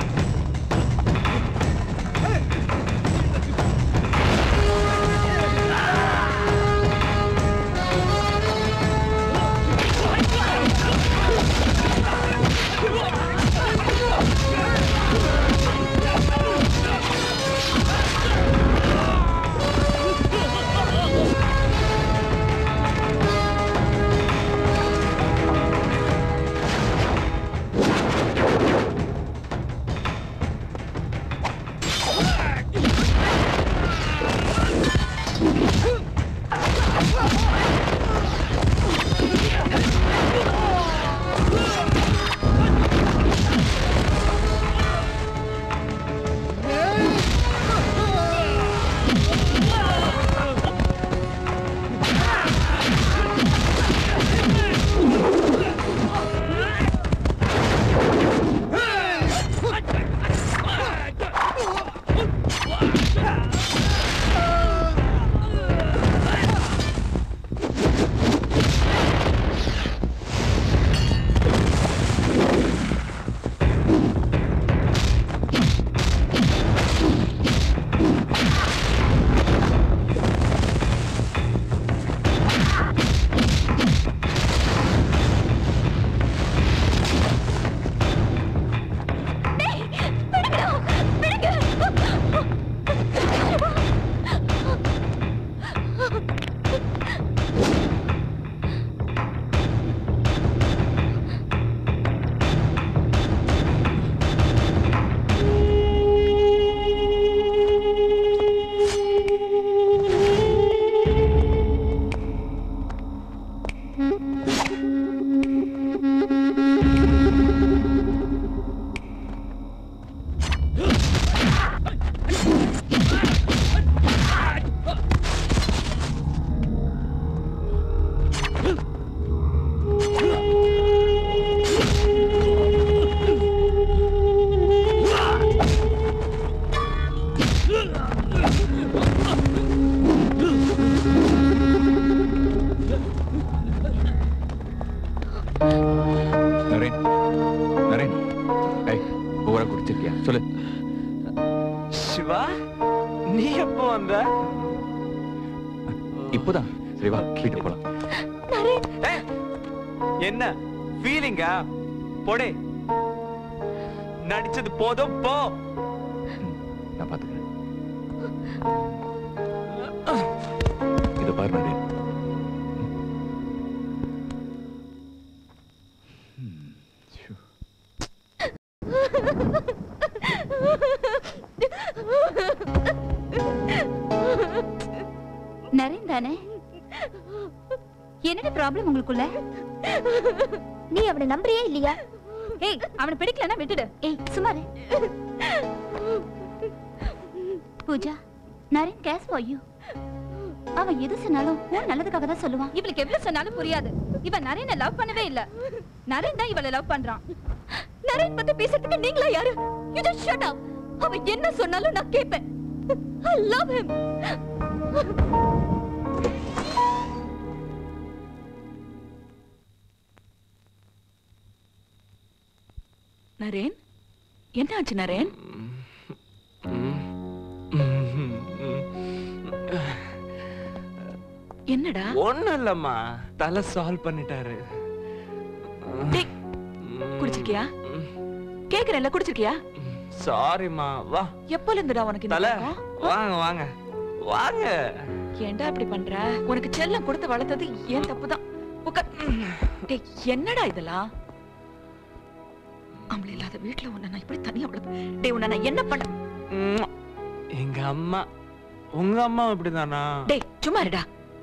Speaker 16: தப்பு தான் சரி வா வீட்டுக்கு போலாம்
Speaker 17: ஏய், என்ன ஃபீலிங்கா போடே நடிச்சது போதும் போ
Speaker 16: நான் பாத்துக்கிறேன் இத பாரு நரேன்
Speaker 14: நரேன் தானே என்னடி ப்ராப்ளம் உங்களுக்குள்ள நீ அவனை நம்புறியே இல்லையா ஏய் அவனை பிடிக்கலன்னா விட்டுடு ஏய் சுமாரு Pooja Naren case for you அவன் எது சொன்னாலும் உன் நல்லதுக்காக தான் சொல்லுவான்
Speaker 15: இவளுக்கு எவ்வளவு சொன்னாலும் புரியாது இவ நரேனை லவ் பண்ணவே இல்ல நரேன் தான் இவளை லவ் பண்றான்
Speaker 14: நரேன் பத்தி பேசுறதுக்கு நீங்களா யாரு யூ ஜஸ்ட் ஷட் அப் அவன் என்ன சொன்னாலும் நான் கேட்பேன் ஐ லவ் ஹிம்
Speaker 21: நரேன் என்னாச்சு நரேன் என்னடா
Speaker 17: ஒண்ணும் இல்லம்மா தலை சால்வ் பண்ணிட்டாரு
Speaker 21: டேய், குடிச்சிருக்கியா கேக்குறேன்ல குடிச்சிருக்கியா
Speaker 17: சாரிம்மா வா
Speaker 21: எப்போல இருந்துடா உனக்கு இந்த
Speaker 17: தலை
Speaker 21: பழக்கம்?
Speaker 17: வாங்க வாங்க வாங்க
Speaker 21: ஏன்டா இப்படி பண்ற உனக்கு செல்லம் கொடுத்து வளர்த்தது ஏன் தப்புதான் உட்கார். டேய் என்னடா இதெல்லாம் அவளை இல்லாத வீட்டுல உன்னை நான் இப்படி தனியா வளர்த்து டேய் உன்னை நான் என்ன பண்ண
Speaker 17: ம்ம். எங்க அம்மா உங்க அம்மா இப்படிதானா
Speaker 21: டேய் சும்மா இருடா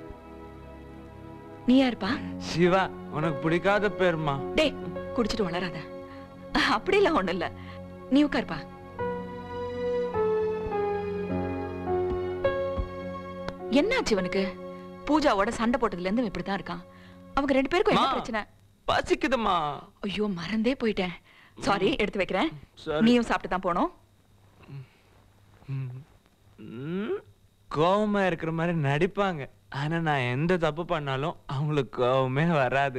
Speaker 21: நீ யாருப்பா
Speaker 17: சிவா உனக்கு பிடிக்காத பேருமா
Speaker 21: டேய் குடிச்சிட்டு வளராத அப்படிலாம் ஒண்ணும் இல்ல நீ உட்காருப்பா என்னாச்சு இவனுக்கு பூஜாவோட சண்டை போட்டதுல இருந்து இவன் இப்படித்தான் இருக்கான் அவங்க ரெண்டு பேருக்கும் என்ன
Speaker 17: மா.
Speaker 21: பிரச்சனை
Speaker 17: பசிக்குதுமா
Speaker 21: ஐயோ மறந்தே போயிட்டேன் சாரி எடுத்து வைக்கிறேன்
Speaker 17: சரி.
Speaker 21: நீயும் சாப்பிட்டு தான் போனோம்
Speaker 17: ம், கோவமா இருக்கிற மாதிரி நடிப்பாங்க ஆனா நான் எந்த தப்பு பண்ணாலும் அவங்களுக்கு கோவமே வராது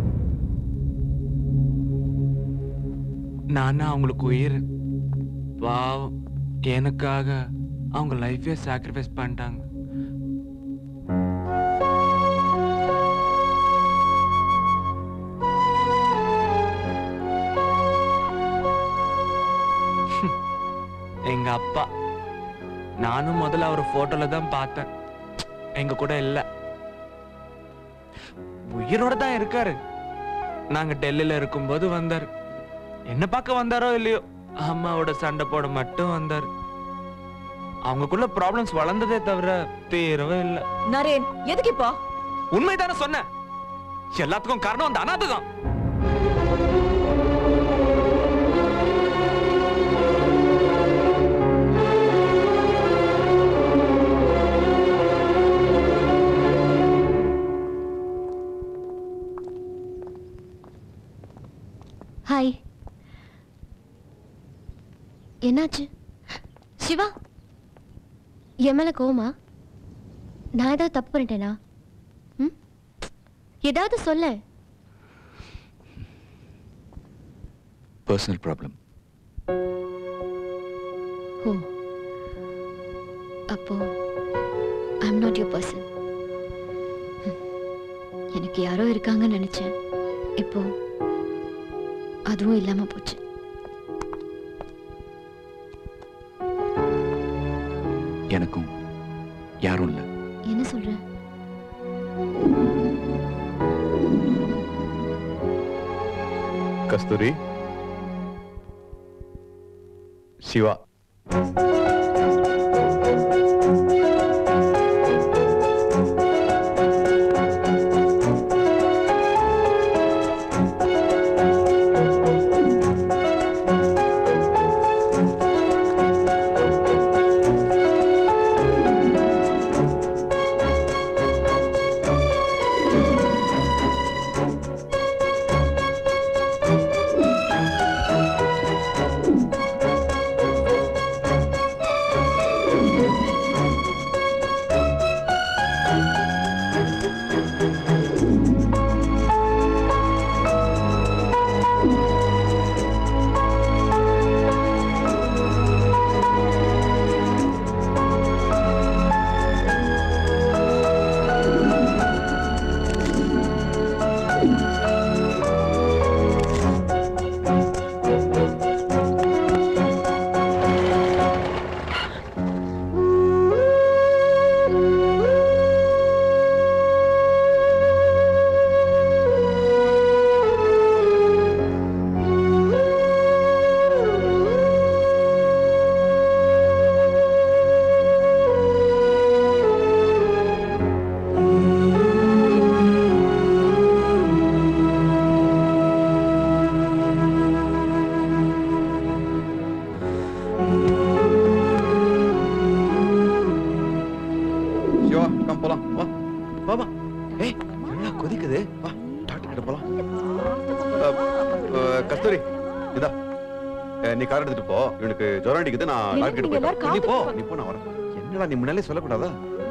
Speaker 17: நானா அவங்களுக்கு உயிர் பாவம் எனக்காக அவங்க லைஃபே சாக்ரிஃபைஸ் பண்ணிட்டாங்க எங்க அப்பா நானும் முதல்ல அவர் போட்டோல தான் பார்த்தேன் எங்க கூட இல்ல உயிரோட தான் இருக்காரு நாங்க டெல்லியில இருக்கும்போது வந்தாரு என்ன பார்க்க வந்தாரோ இல்லையோ அம்மாவோட சண்டை போட மட்டும் வந்தாரு அவங்களுக்குள்ள ப்ராப்ளம்ஸ் வளர்ந்ததே தவிர தீரவே இல்ல
Speaker 21: நரேன் எதுக்கு இப்போ
Speaker 17: உண்மைதானே சொன்னேன் எல்லாத்துக்கும் காரணம் அந்த அனாதை தான்
Speaker 14: ஹாய் என்னாச்சு சிவா என் மேல கோவமா நான் ஏதாவது தப்பு பண்ணிட்டேனா ம் ஏதாவது சொல்ல
Speaker 16: பர்சனல் ப்ராப்ளம்
Speaker 14: ஓ அப்போ I am not your person எனக்கு யாரோ இருக்காங்கன்னு நினைச்சேன் இப்போ அதுவும் இல்லாம போச்சு
Speaker 16: எனக்கும் யாரும் இல்லை
Speaker 14: என்ன சொல்ற
Speaker 6: கஸ்தூரி சிவா சிவா கம் போலாம் வா வா வா ஏய் என்ன கொதிக்குது வா டாக்டர் கிட்ட போலாம் அஹ், அஹ், கஸ்தூரி இதா அஹ், நீ கார் எடுத்துட்டு போ இவனுக்கு ஜுரம் அடிக்குது நான்
Speaker 21: என்ன
Speaker 6: டாக்டர் கிட்ட
Speaker 21: நீங்க எல்லாரும்
Speaker 6: போயிட்டு நீ போ
Speaker 21: காத்துட்டு
Speaker 6: நீ போ நான் வரேன் என்னடா நீ முன்னாலே சொல்லக்கூடாதா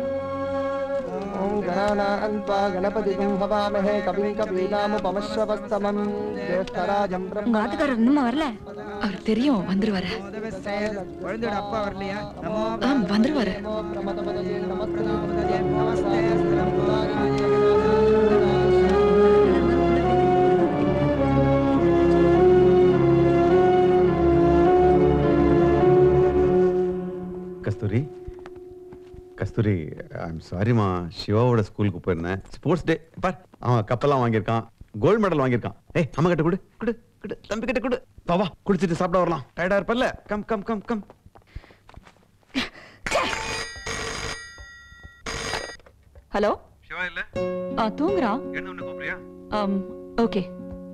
Speaker 9: ॐ गणानान्त्वा गणपतिं हवामहे कविं कवीनामुपमश्रवस्तमं ज्येष्ठराजं
Speaker 21: உங்க ஆத்துக்காரர் இன்னும் வரல அவர் தெரியும் வந்துருவாரு
Speaker 9: குழந்தையோட அப்பா வரலையா
Speaker 21: ஆ வந்துருவாரு
Speaker 6: கஸ்தூரி கஸ்தூரி ஐம் சாரிம்மா சிவாவோட ஸ்கூலுக்கு போயிருந்தேன் ஸ்போர்ட்ஸ் டே பார் அவன் கப்பெல்லாம் வாங்கியிருக்கான் கோல்டு மெடல் வாங்கியிருக்கான் ஏய் அம்மா கிட்ட கொடு கொடு கொடு தம்பி கிட்ட கொடு வா வா குடிச்சிட்டு சாப்பிட வரலாம் டயர்டா இருப்பல்ல come come come come
Speaker 21: hello
Speaker 6: Shiva இல்ல
Speaker 21: ஆ தூங்குறான்
Speaker 6: என்ன ஒண்ணு கூப்பிடுறியா
Speaker 21: ஆம் ஓகே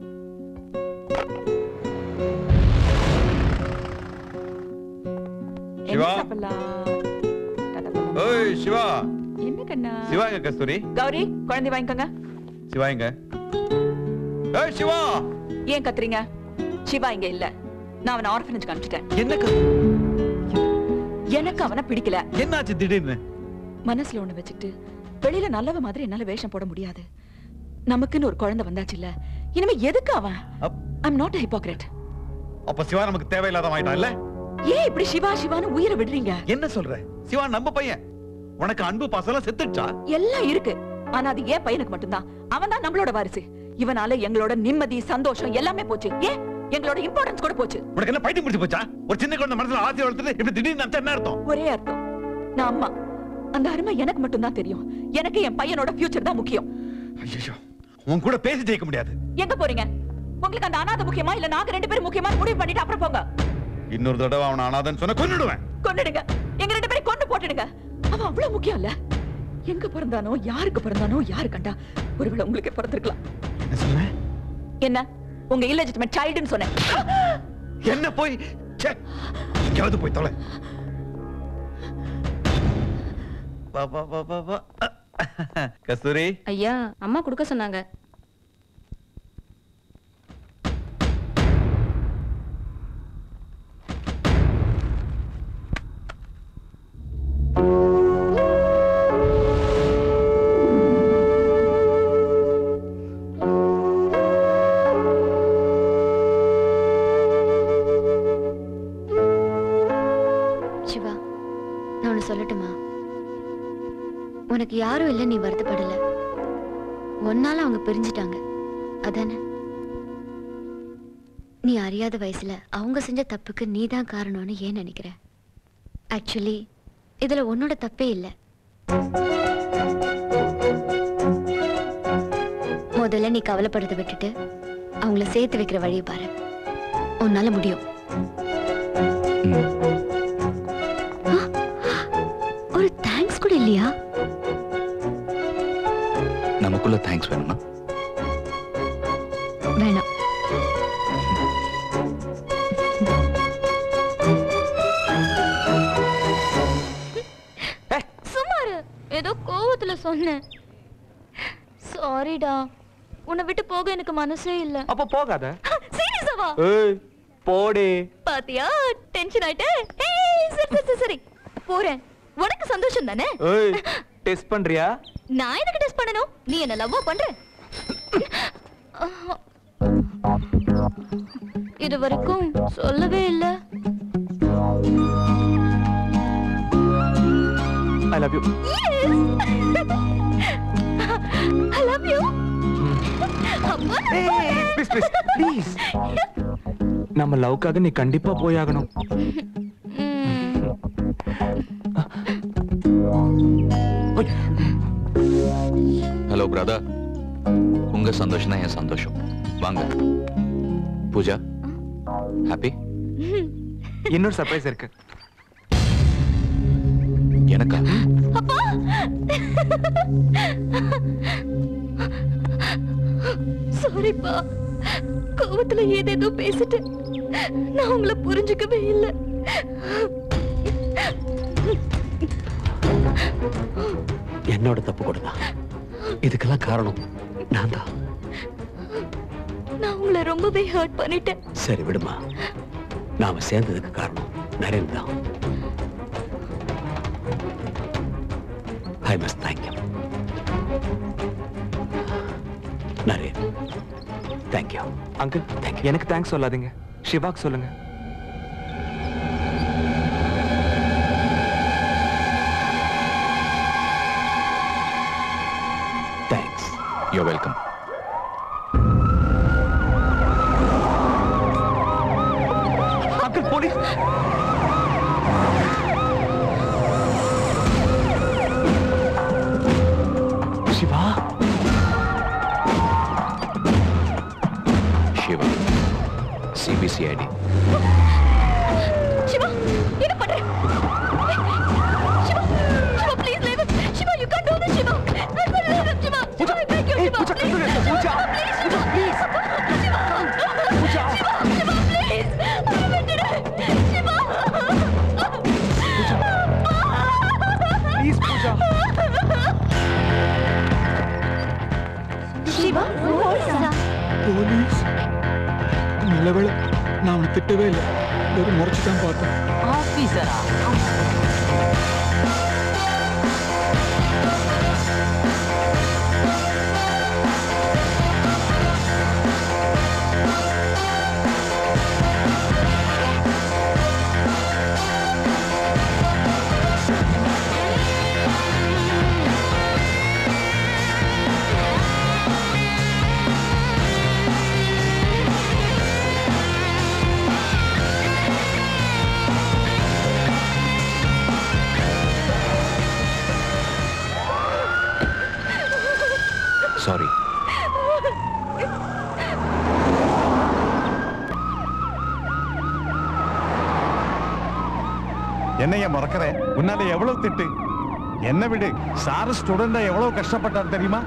Speaker 21: என்ன
Speaker 6: சிவா?
Speaker 21: சாப்பிடலாம்
Speaker 6: ஓய் சிவா
Speaker 21: என்ன கண்ணா
Speaker 6: சிவா எங்க கஸ்தூரி
Speaker 21: கௌரி குழந்தை வாங்கிக்கோங்க
Speaker 6: சிவா எங்க ஏய் சிவா
Speaker 21: ஏன் கத்துறீங்க சிவா இங்க இல்ல நான் அவனை ஆர்ஃபனேஜ் அனுப்பிச்சிட்டேன்
Speaker 6: என்ன
Speaker 21: எனக்கு அவனை பிடிக்கல
Speaker 6: என்னாச்சு திடீர்னு
Speaker 21: மனசுல ஒண்ணு வச்சுக்கிட்டு வெளியில நல்லவ மாதிரி என்னால வேஷம் போட முடியாது நமக்குன்னு ஒரு குழந்தை வந்தாச்சு இல்ல இனிமே எதுக்கு அவன் ஐம் நாட் ஹிப்போக்ரேட்
Speaker 6: அப்ப சிவா நமக்கு தேவையில்லாத வாங்கிட்டான் இல்ல
Speaker 21: ஏன் இப்படி சிவா சிவான்னு உயிரை விடுறீங்க
Speaker 6: என்ன சொல்ற சிவா நம்ம பையன் உனக்கு அன்பு பாசம்லாம் செத்துடுச்சா
Speaker 21: எல்லாம் இருக்கு ஆனா அது ஏன் பையனுக்கு மட்டும்தான் அவன் தான் நம்மளோட வாரிசு இவனால எங்களோட நிம்மதி சந்தோஷம் எல்லாமே போச்சு ஏன் எங்களோட இம்பார்ட்டன்ஸ் கூட போச்சு
Speaker 6: உனக்கு என்ன பைத்தியம் பிடிச்சு போச்சா ஒரு சின்ன குழந்தை மனசுல ஆசை வளர்த்துட்டு இப்படி திடீர்னு நினைச்சா என்ன அர்த்தம்
Speaker 21: ஒரே அர்த்தம் நான் அம்மா அந்த அருமை எனக்கு மட்டும்தான் தெரியும் எனக்கு என் பையனோட ஃபியூச்சர் தான் முக்கியம்
Speaker 6: ஐயோ உன் கூட பேசி ஜெயிக்க முடியாது
Speaker 21: எங்க போறீங்க உங்களுக்கு அந்த அனாதை முக்கியமா இல்ல நாங்க ரெண்டு பேரும் முக்கியமா முடிவு பண்ணிட்டு அப்புறம் போங்க
Speaker 6: இன்னொரு தடவை அவன் அனாதன்னு சொன்ன கொன்னுடுவேன்
Speaker 21: கொன்னுடுங்க எங்க ரெண்டு பேரும் கொண்டு போட்டுடுங்க அவன் அவ்வளவு முக்கியம் இல்ல எங்க பிறந்தானோ யாருக்கு பிறந்தானோ யாரு கண்டா ஒருவேளை உங்களுக்கு பிறந்திருக்கலாம்
Speaker 6: என்ன சொன்ன
Speaker 21: என்ன உங்க இல்லெஜிட்டிமேட் சைல்டுன்னு சொன்னேன்
Speaker 6: என்ன போய் ச்சே, எங்கேயாவது போய் தொலை வா வா வா வா வா கஸ்தூரி
Speaker 12: ஐயா அம்மா கொடுக்க சொன்னாங்க
Speaker 10: சிவா நான் ஒன்று சொல்லட்டுமா உனக்கு யாரும் இல்லை நீ வருத்தப்படல ஒன்னால அவங்க பிரிஞ்சிட்டாங்க அதானே நீ அறியாத வயசுல அவங்க செஞ்ச தப்புக்கு நீ தான் காரணம்னு ஏன் நினைக்கிற ஆக்சுவலி இதுல உன்னோட தப்பே இல்லை முதல்ல நீ கவலைப்படுறதை விட்டுட்டு அவங்கள சேர்த்து வைக்கிற வழியை பாரு உன்னால முடியும் ஆ, ஒரு தேங்க்ஸ் கூட இல்லையா
Speaker 16: நமக்குள்ள தேங்க்ஸ் வேணுமா
Speaker 10: வேணாம்
Speaker 14: சுமாரு ஏதோ கோவத்துல சொன்னேன் சாரிடா உன்னை விட்டு போக எனக்கு மனசே இல்ல
Speaker 17: அப்ப போகாத
Speaker 14: சீரியஸாவா
Speaker 17: ஏய் போடே
Speaker 14: பாத்தியா டென்ஷன் ஆயிட்டே ஏய் சரி சரி, சரி சரி போறேன் உனக்கு சந்தோஷம் தானே
Speaker 17: ஏய் டெஸ்ட் பண்றியா
Speaker 14: நான் எதுக்கு டெஸ்ட் பண்ணணும் நீ என்ன லவ்வா பண்ற இது வரைக்கும் சொல்லவே இல்ல
Speaker 17: I love you
Speaker 14: I love you
Speaker 17: please please please நம்ம லவ்க்காக நீ கண்டிப்பா போயாகணும்
Speaker 16: ஹலோ பிரதர் உங்க சந்தோஷம் தான் என் சந்தோஷம் வாங்க பூஜா ஹாப்பி
Speaker 17: இன்னொரு சர்ப்ரைஸ் இருக்கு
Speaker 16: எனக்கா
Speaker 14: அப்பா சாரிப்பா கோவத்துல ஏதேதோ பேசிட்டேன் நான் உங்களை புரிஞ்சுக்கவே இல்லை
Speaker 1: என்னோட தப்பு கூட தான் இதுக்கெல்லாம் காரணம் நான் தான்
Speaker 14: நான் உங்களை ரொம்பவே ஹர்ட் பண்ணிட்டேன்
Speaker 1: சரி விடுமா நாம சேர்ந்ததுக்கு காரணம் நரேன் தான் I must thank you Naren thank you
Speaker 17: uncle எனக்கு தேங்க்ஸ் சொல்லாதீங்க சிவாக்கு சொல்லுங்க
Speaker 1: thanks
Speaker 16: you welcome
Speaker 17: uncle police
Speaker 1: Shiva
Speaker 16: Shiva CBCID
Speaker 14: Shiva என்ன பண்ற Shiva Shiva please leave Shiva you can't do this Shiva I will leave Shiva Shiva I beg you Shiva Pooja Pooja please Shiva please Shiva Pooja Shiva please Shiva
Speaker 17: please Pooja
Speaker 14: Shiva போலீஸா
Speaker 8: போலீஸ் நல்ல வேளை நான் அவனை திட்டவே இல்லை வெறும் முறைச்சு தான் பார்த்தேன்
Speaker 18: ஆபீசரா
Speaker 16: சாரி
Speaker 7: என்னைய மறக்கிறேன் உன்னால எவ்வளவு திட்டு என்ன விடு சாரு ஸ்டூடெண்டா எவ்வளவு கஷ்டப்பட்டார் தெரியுமா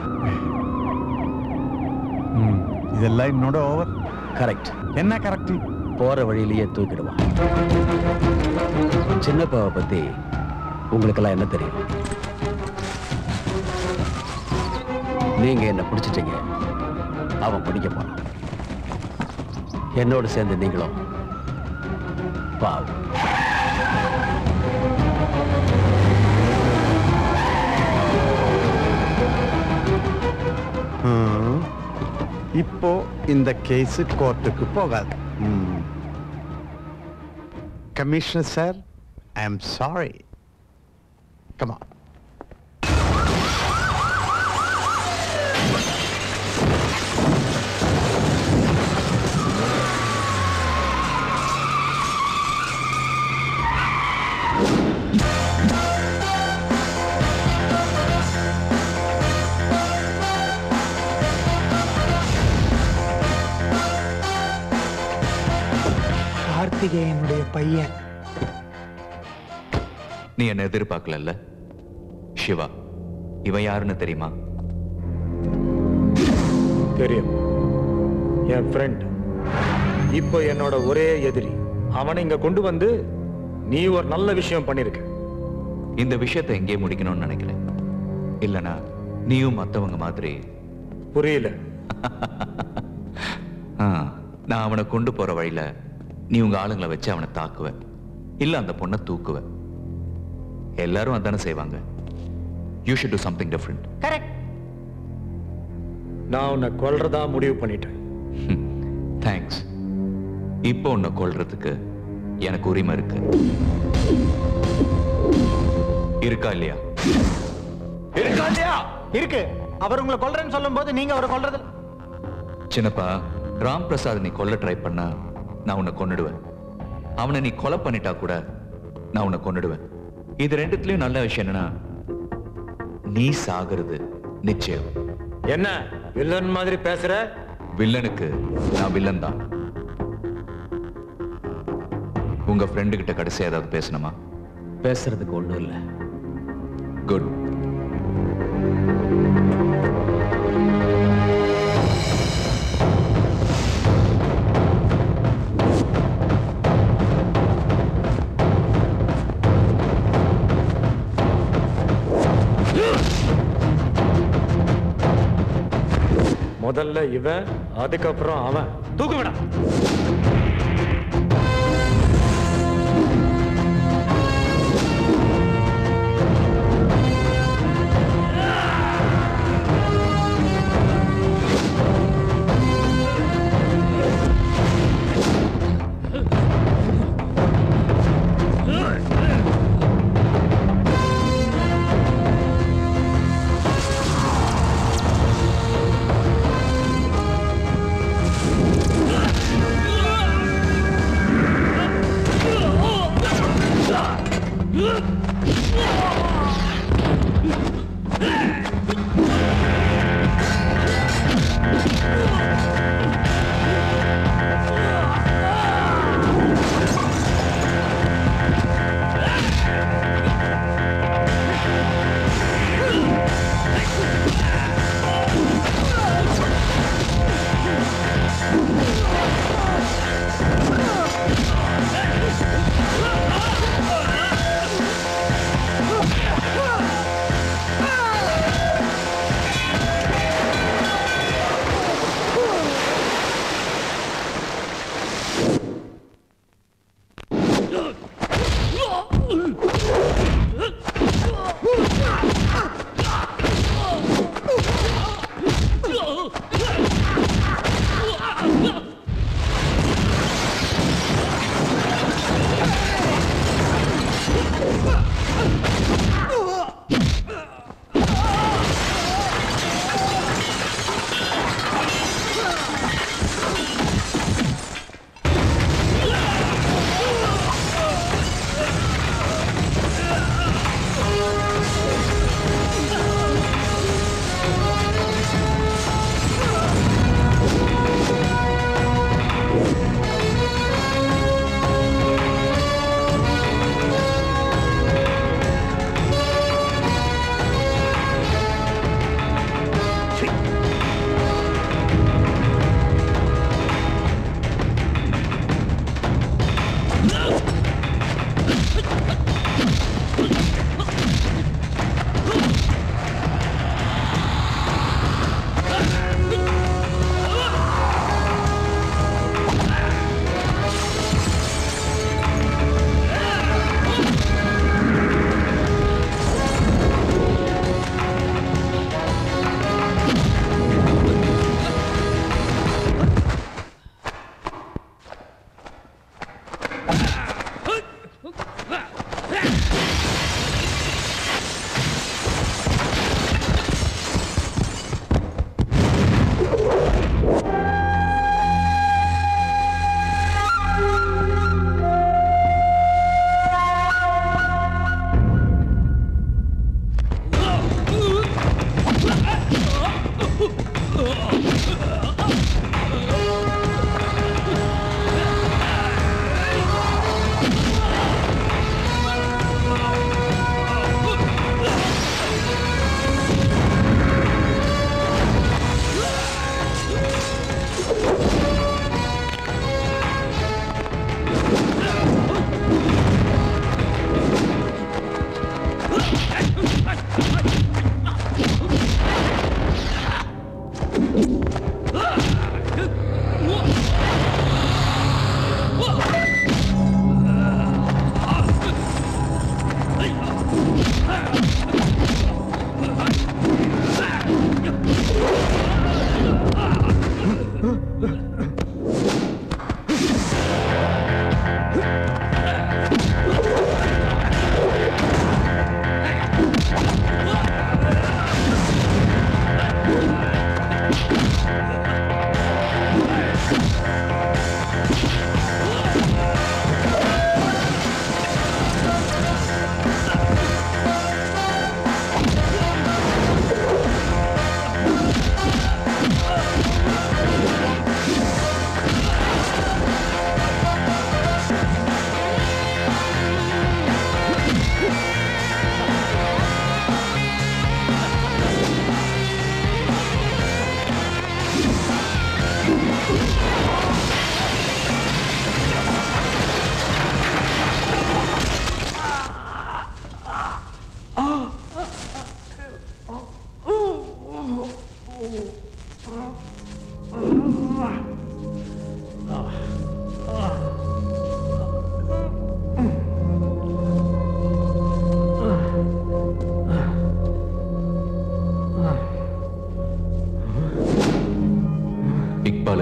Speaker 7: ம், இதெல்லாம் என்னோட ஓவர்
Speaker 1: கரெக்ட்
Speaker 7: என்ன கரெக்ட்
Speaker 1: போற வழியிலேயே தூக்கிடுவான் சின்னப்பாவை பத்தி உங்களுக்கெல்லாம் என்ன தெரியும் நீங்க என்ன பிடிச்சிட்டீங்க அவன் பிடிக்க போனான் என்னோட சேர்ந்து நீங்களும் பாவம்
Speaker 7: ம். இப்போ இந்த கேஸ் கோர்ட்டுக்கு போகாது commissioner sir I am sorry கமா
Speaker 8: கார்த்திகேயனுடைய பையன்
Speaker 16: நீ என்ன எதிர்பார்க்கல சிவா இவன் யாருன்னு தெரியுமா
Speaker 2: தெரியும் என் ஃப்ரெண்ட் இப்போ என்னோட ஒரே எதிரி அவனை இங்க கொண்டு வந்து நீ ஒரு நல்ல விஷயம் பண்ணிருக்க
Speaker 16: இந்த விஷயத்தை எங்கேயே முடிக்கணும்னு நினைக்கிறேன் இல்லனா நீயும் மத்தவங்க மாதிரி
Speaker 2: புரியல
Speaker 16: ஆ, நான் அவனை கொண்டு போற வழியில நீ உங்க ஆளுங்களை வச்சு அவனை தாக்குவ இல்ல அந்த பொண்ணை தூக்குவ எல்லாரும் அதானே செய்வாங்க you should do something different
Speaker 18: correct
Speaker 2: நான் உன்னை கொல்றதா முடிவு பண்ணிட்டேன்
Speaker 16: தேங்க்ஸ் இப்போ உன்னை கொல்றதுக்கு எனக்கு உரிமை இருக்கு இருக்கா இல்லையா
Speaker 8: இருக்கா இல்லையா இருக்கு அவர் உங்களை கொல்றேன்னு சொல்லும் போது நீங்க அவரை கொல்றது
Speaker 16: சின்னப்பா ராம் பிரசாத் நீ கொல்ல ட்ரை பண்ணா நான் உன்னை கொன்னுடுவேன் அவனை நீ கொலை பண்ணிட்டா கூட நான் உன்னை கொன்னுடுவேன் இது ரெண்டுத்துலயும் நல்ல விஷயம் என்னன்னா நீ சாகிறது நிச்சயம்
Speaker 2: என்ன வில்லன் மாதிரி பேசுற
Speaker 16: வில்லனுக்கு நான் வில்லன் தான் உங்க ஃப்ரெண்டு கிட்ட கடைசியா ஏதாவது பேசணுமா
Speaker 1: பேசுறதுக்கு ஒண்ணும் இல்லை
Speaker 16: குட்
Speaker 4: Yeah!
Speaker 2: முதல்ல இவன் அதுக்கப்புறம் அவன் தூக்கு வேணாம்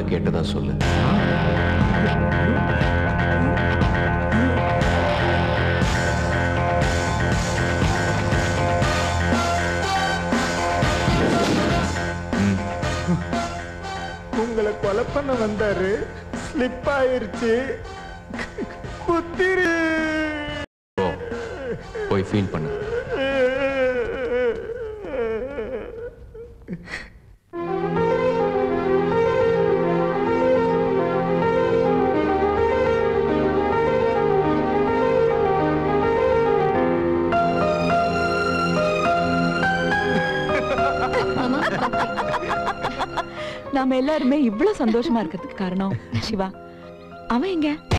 Speaker 3: கேட்டதா சொல்லு
Speaker 4: உங்களை கொலை பண்ண வந்தாரு ஸ்லிப் ஆயிருச்சு குத்திரு
Speaker 3: போ போய் ஃபீல் பண்ணு
Speaker 21: நாம எல்லாருமே இவ்வளவு சந்தோஷமா இருக்கிறதுக்கு காரணம் சிவா அவன் எங்க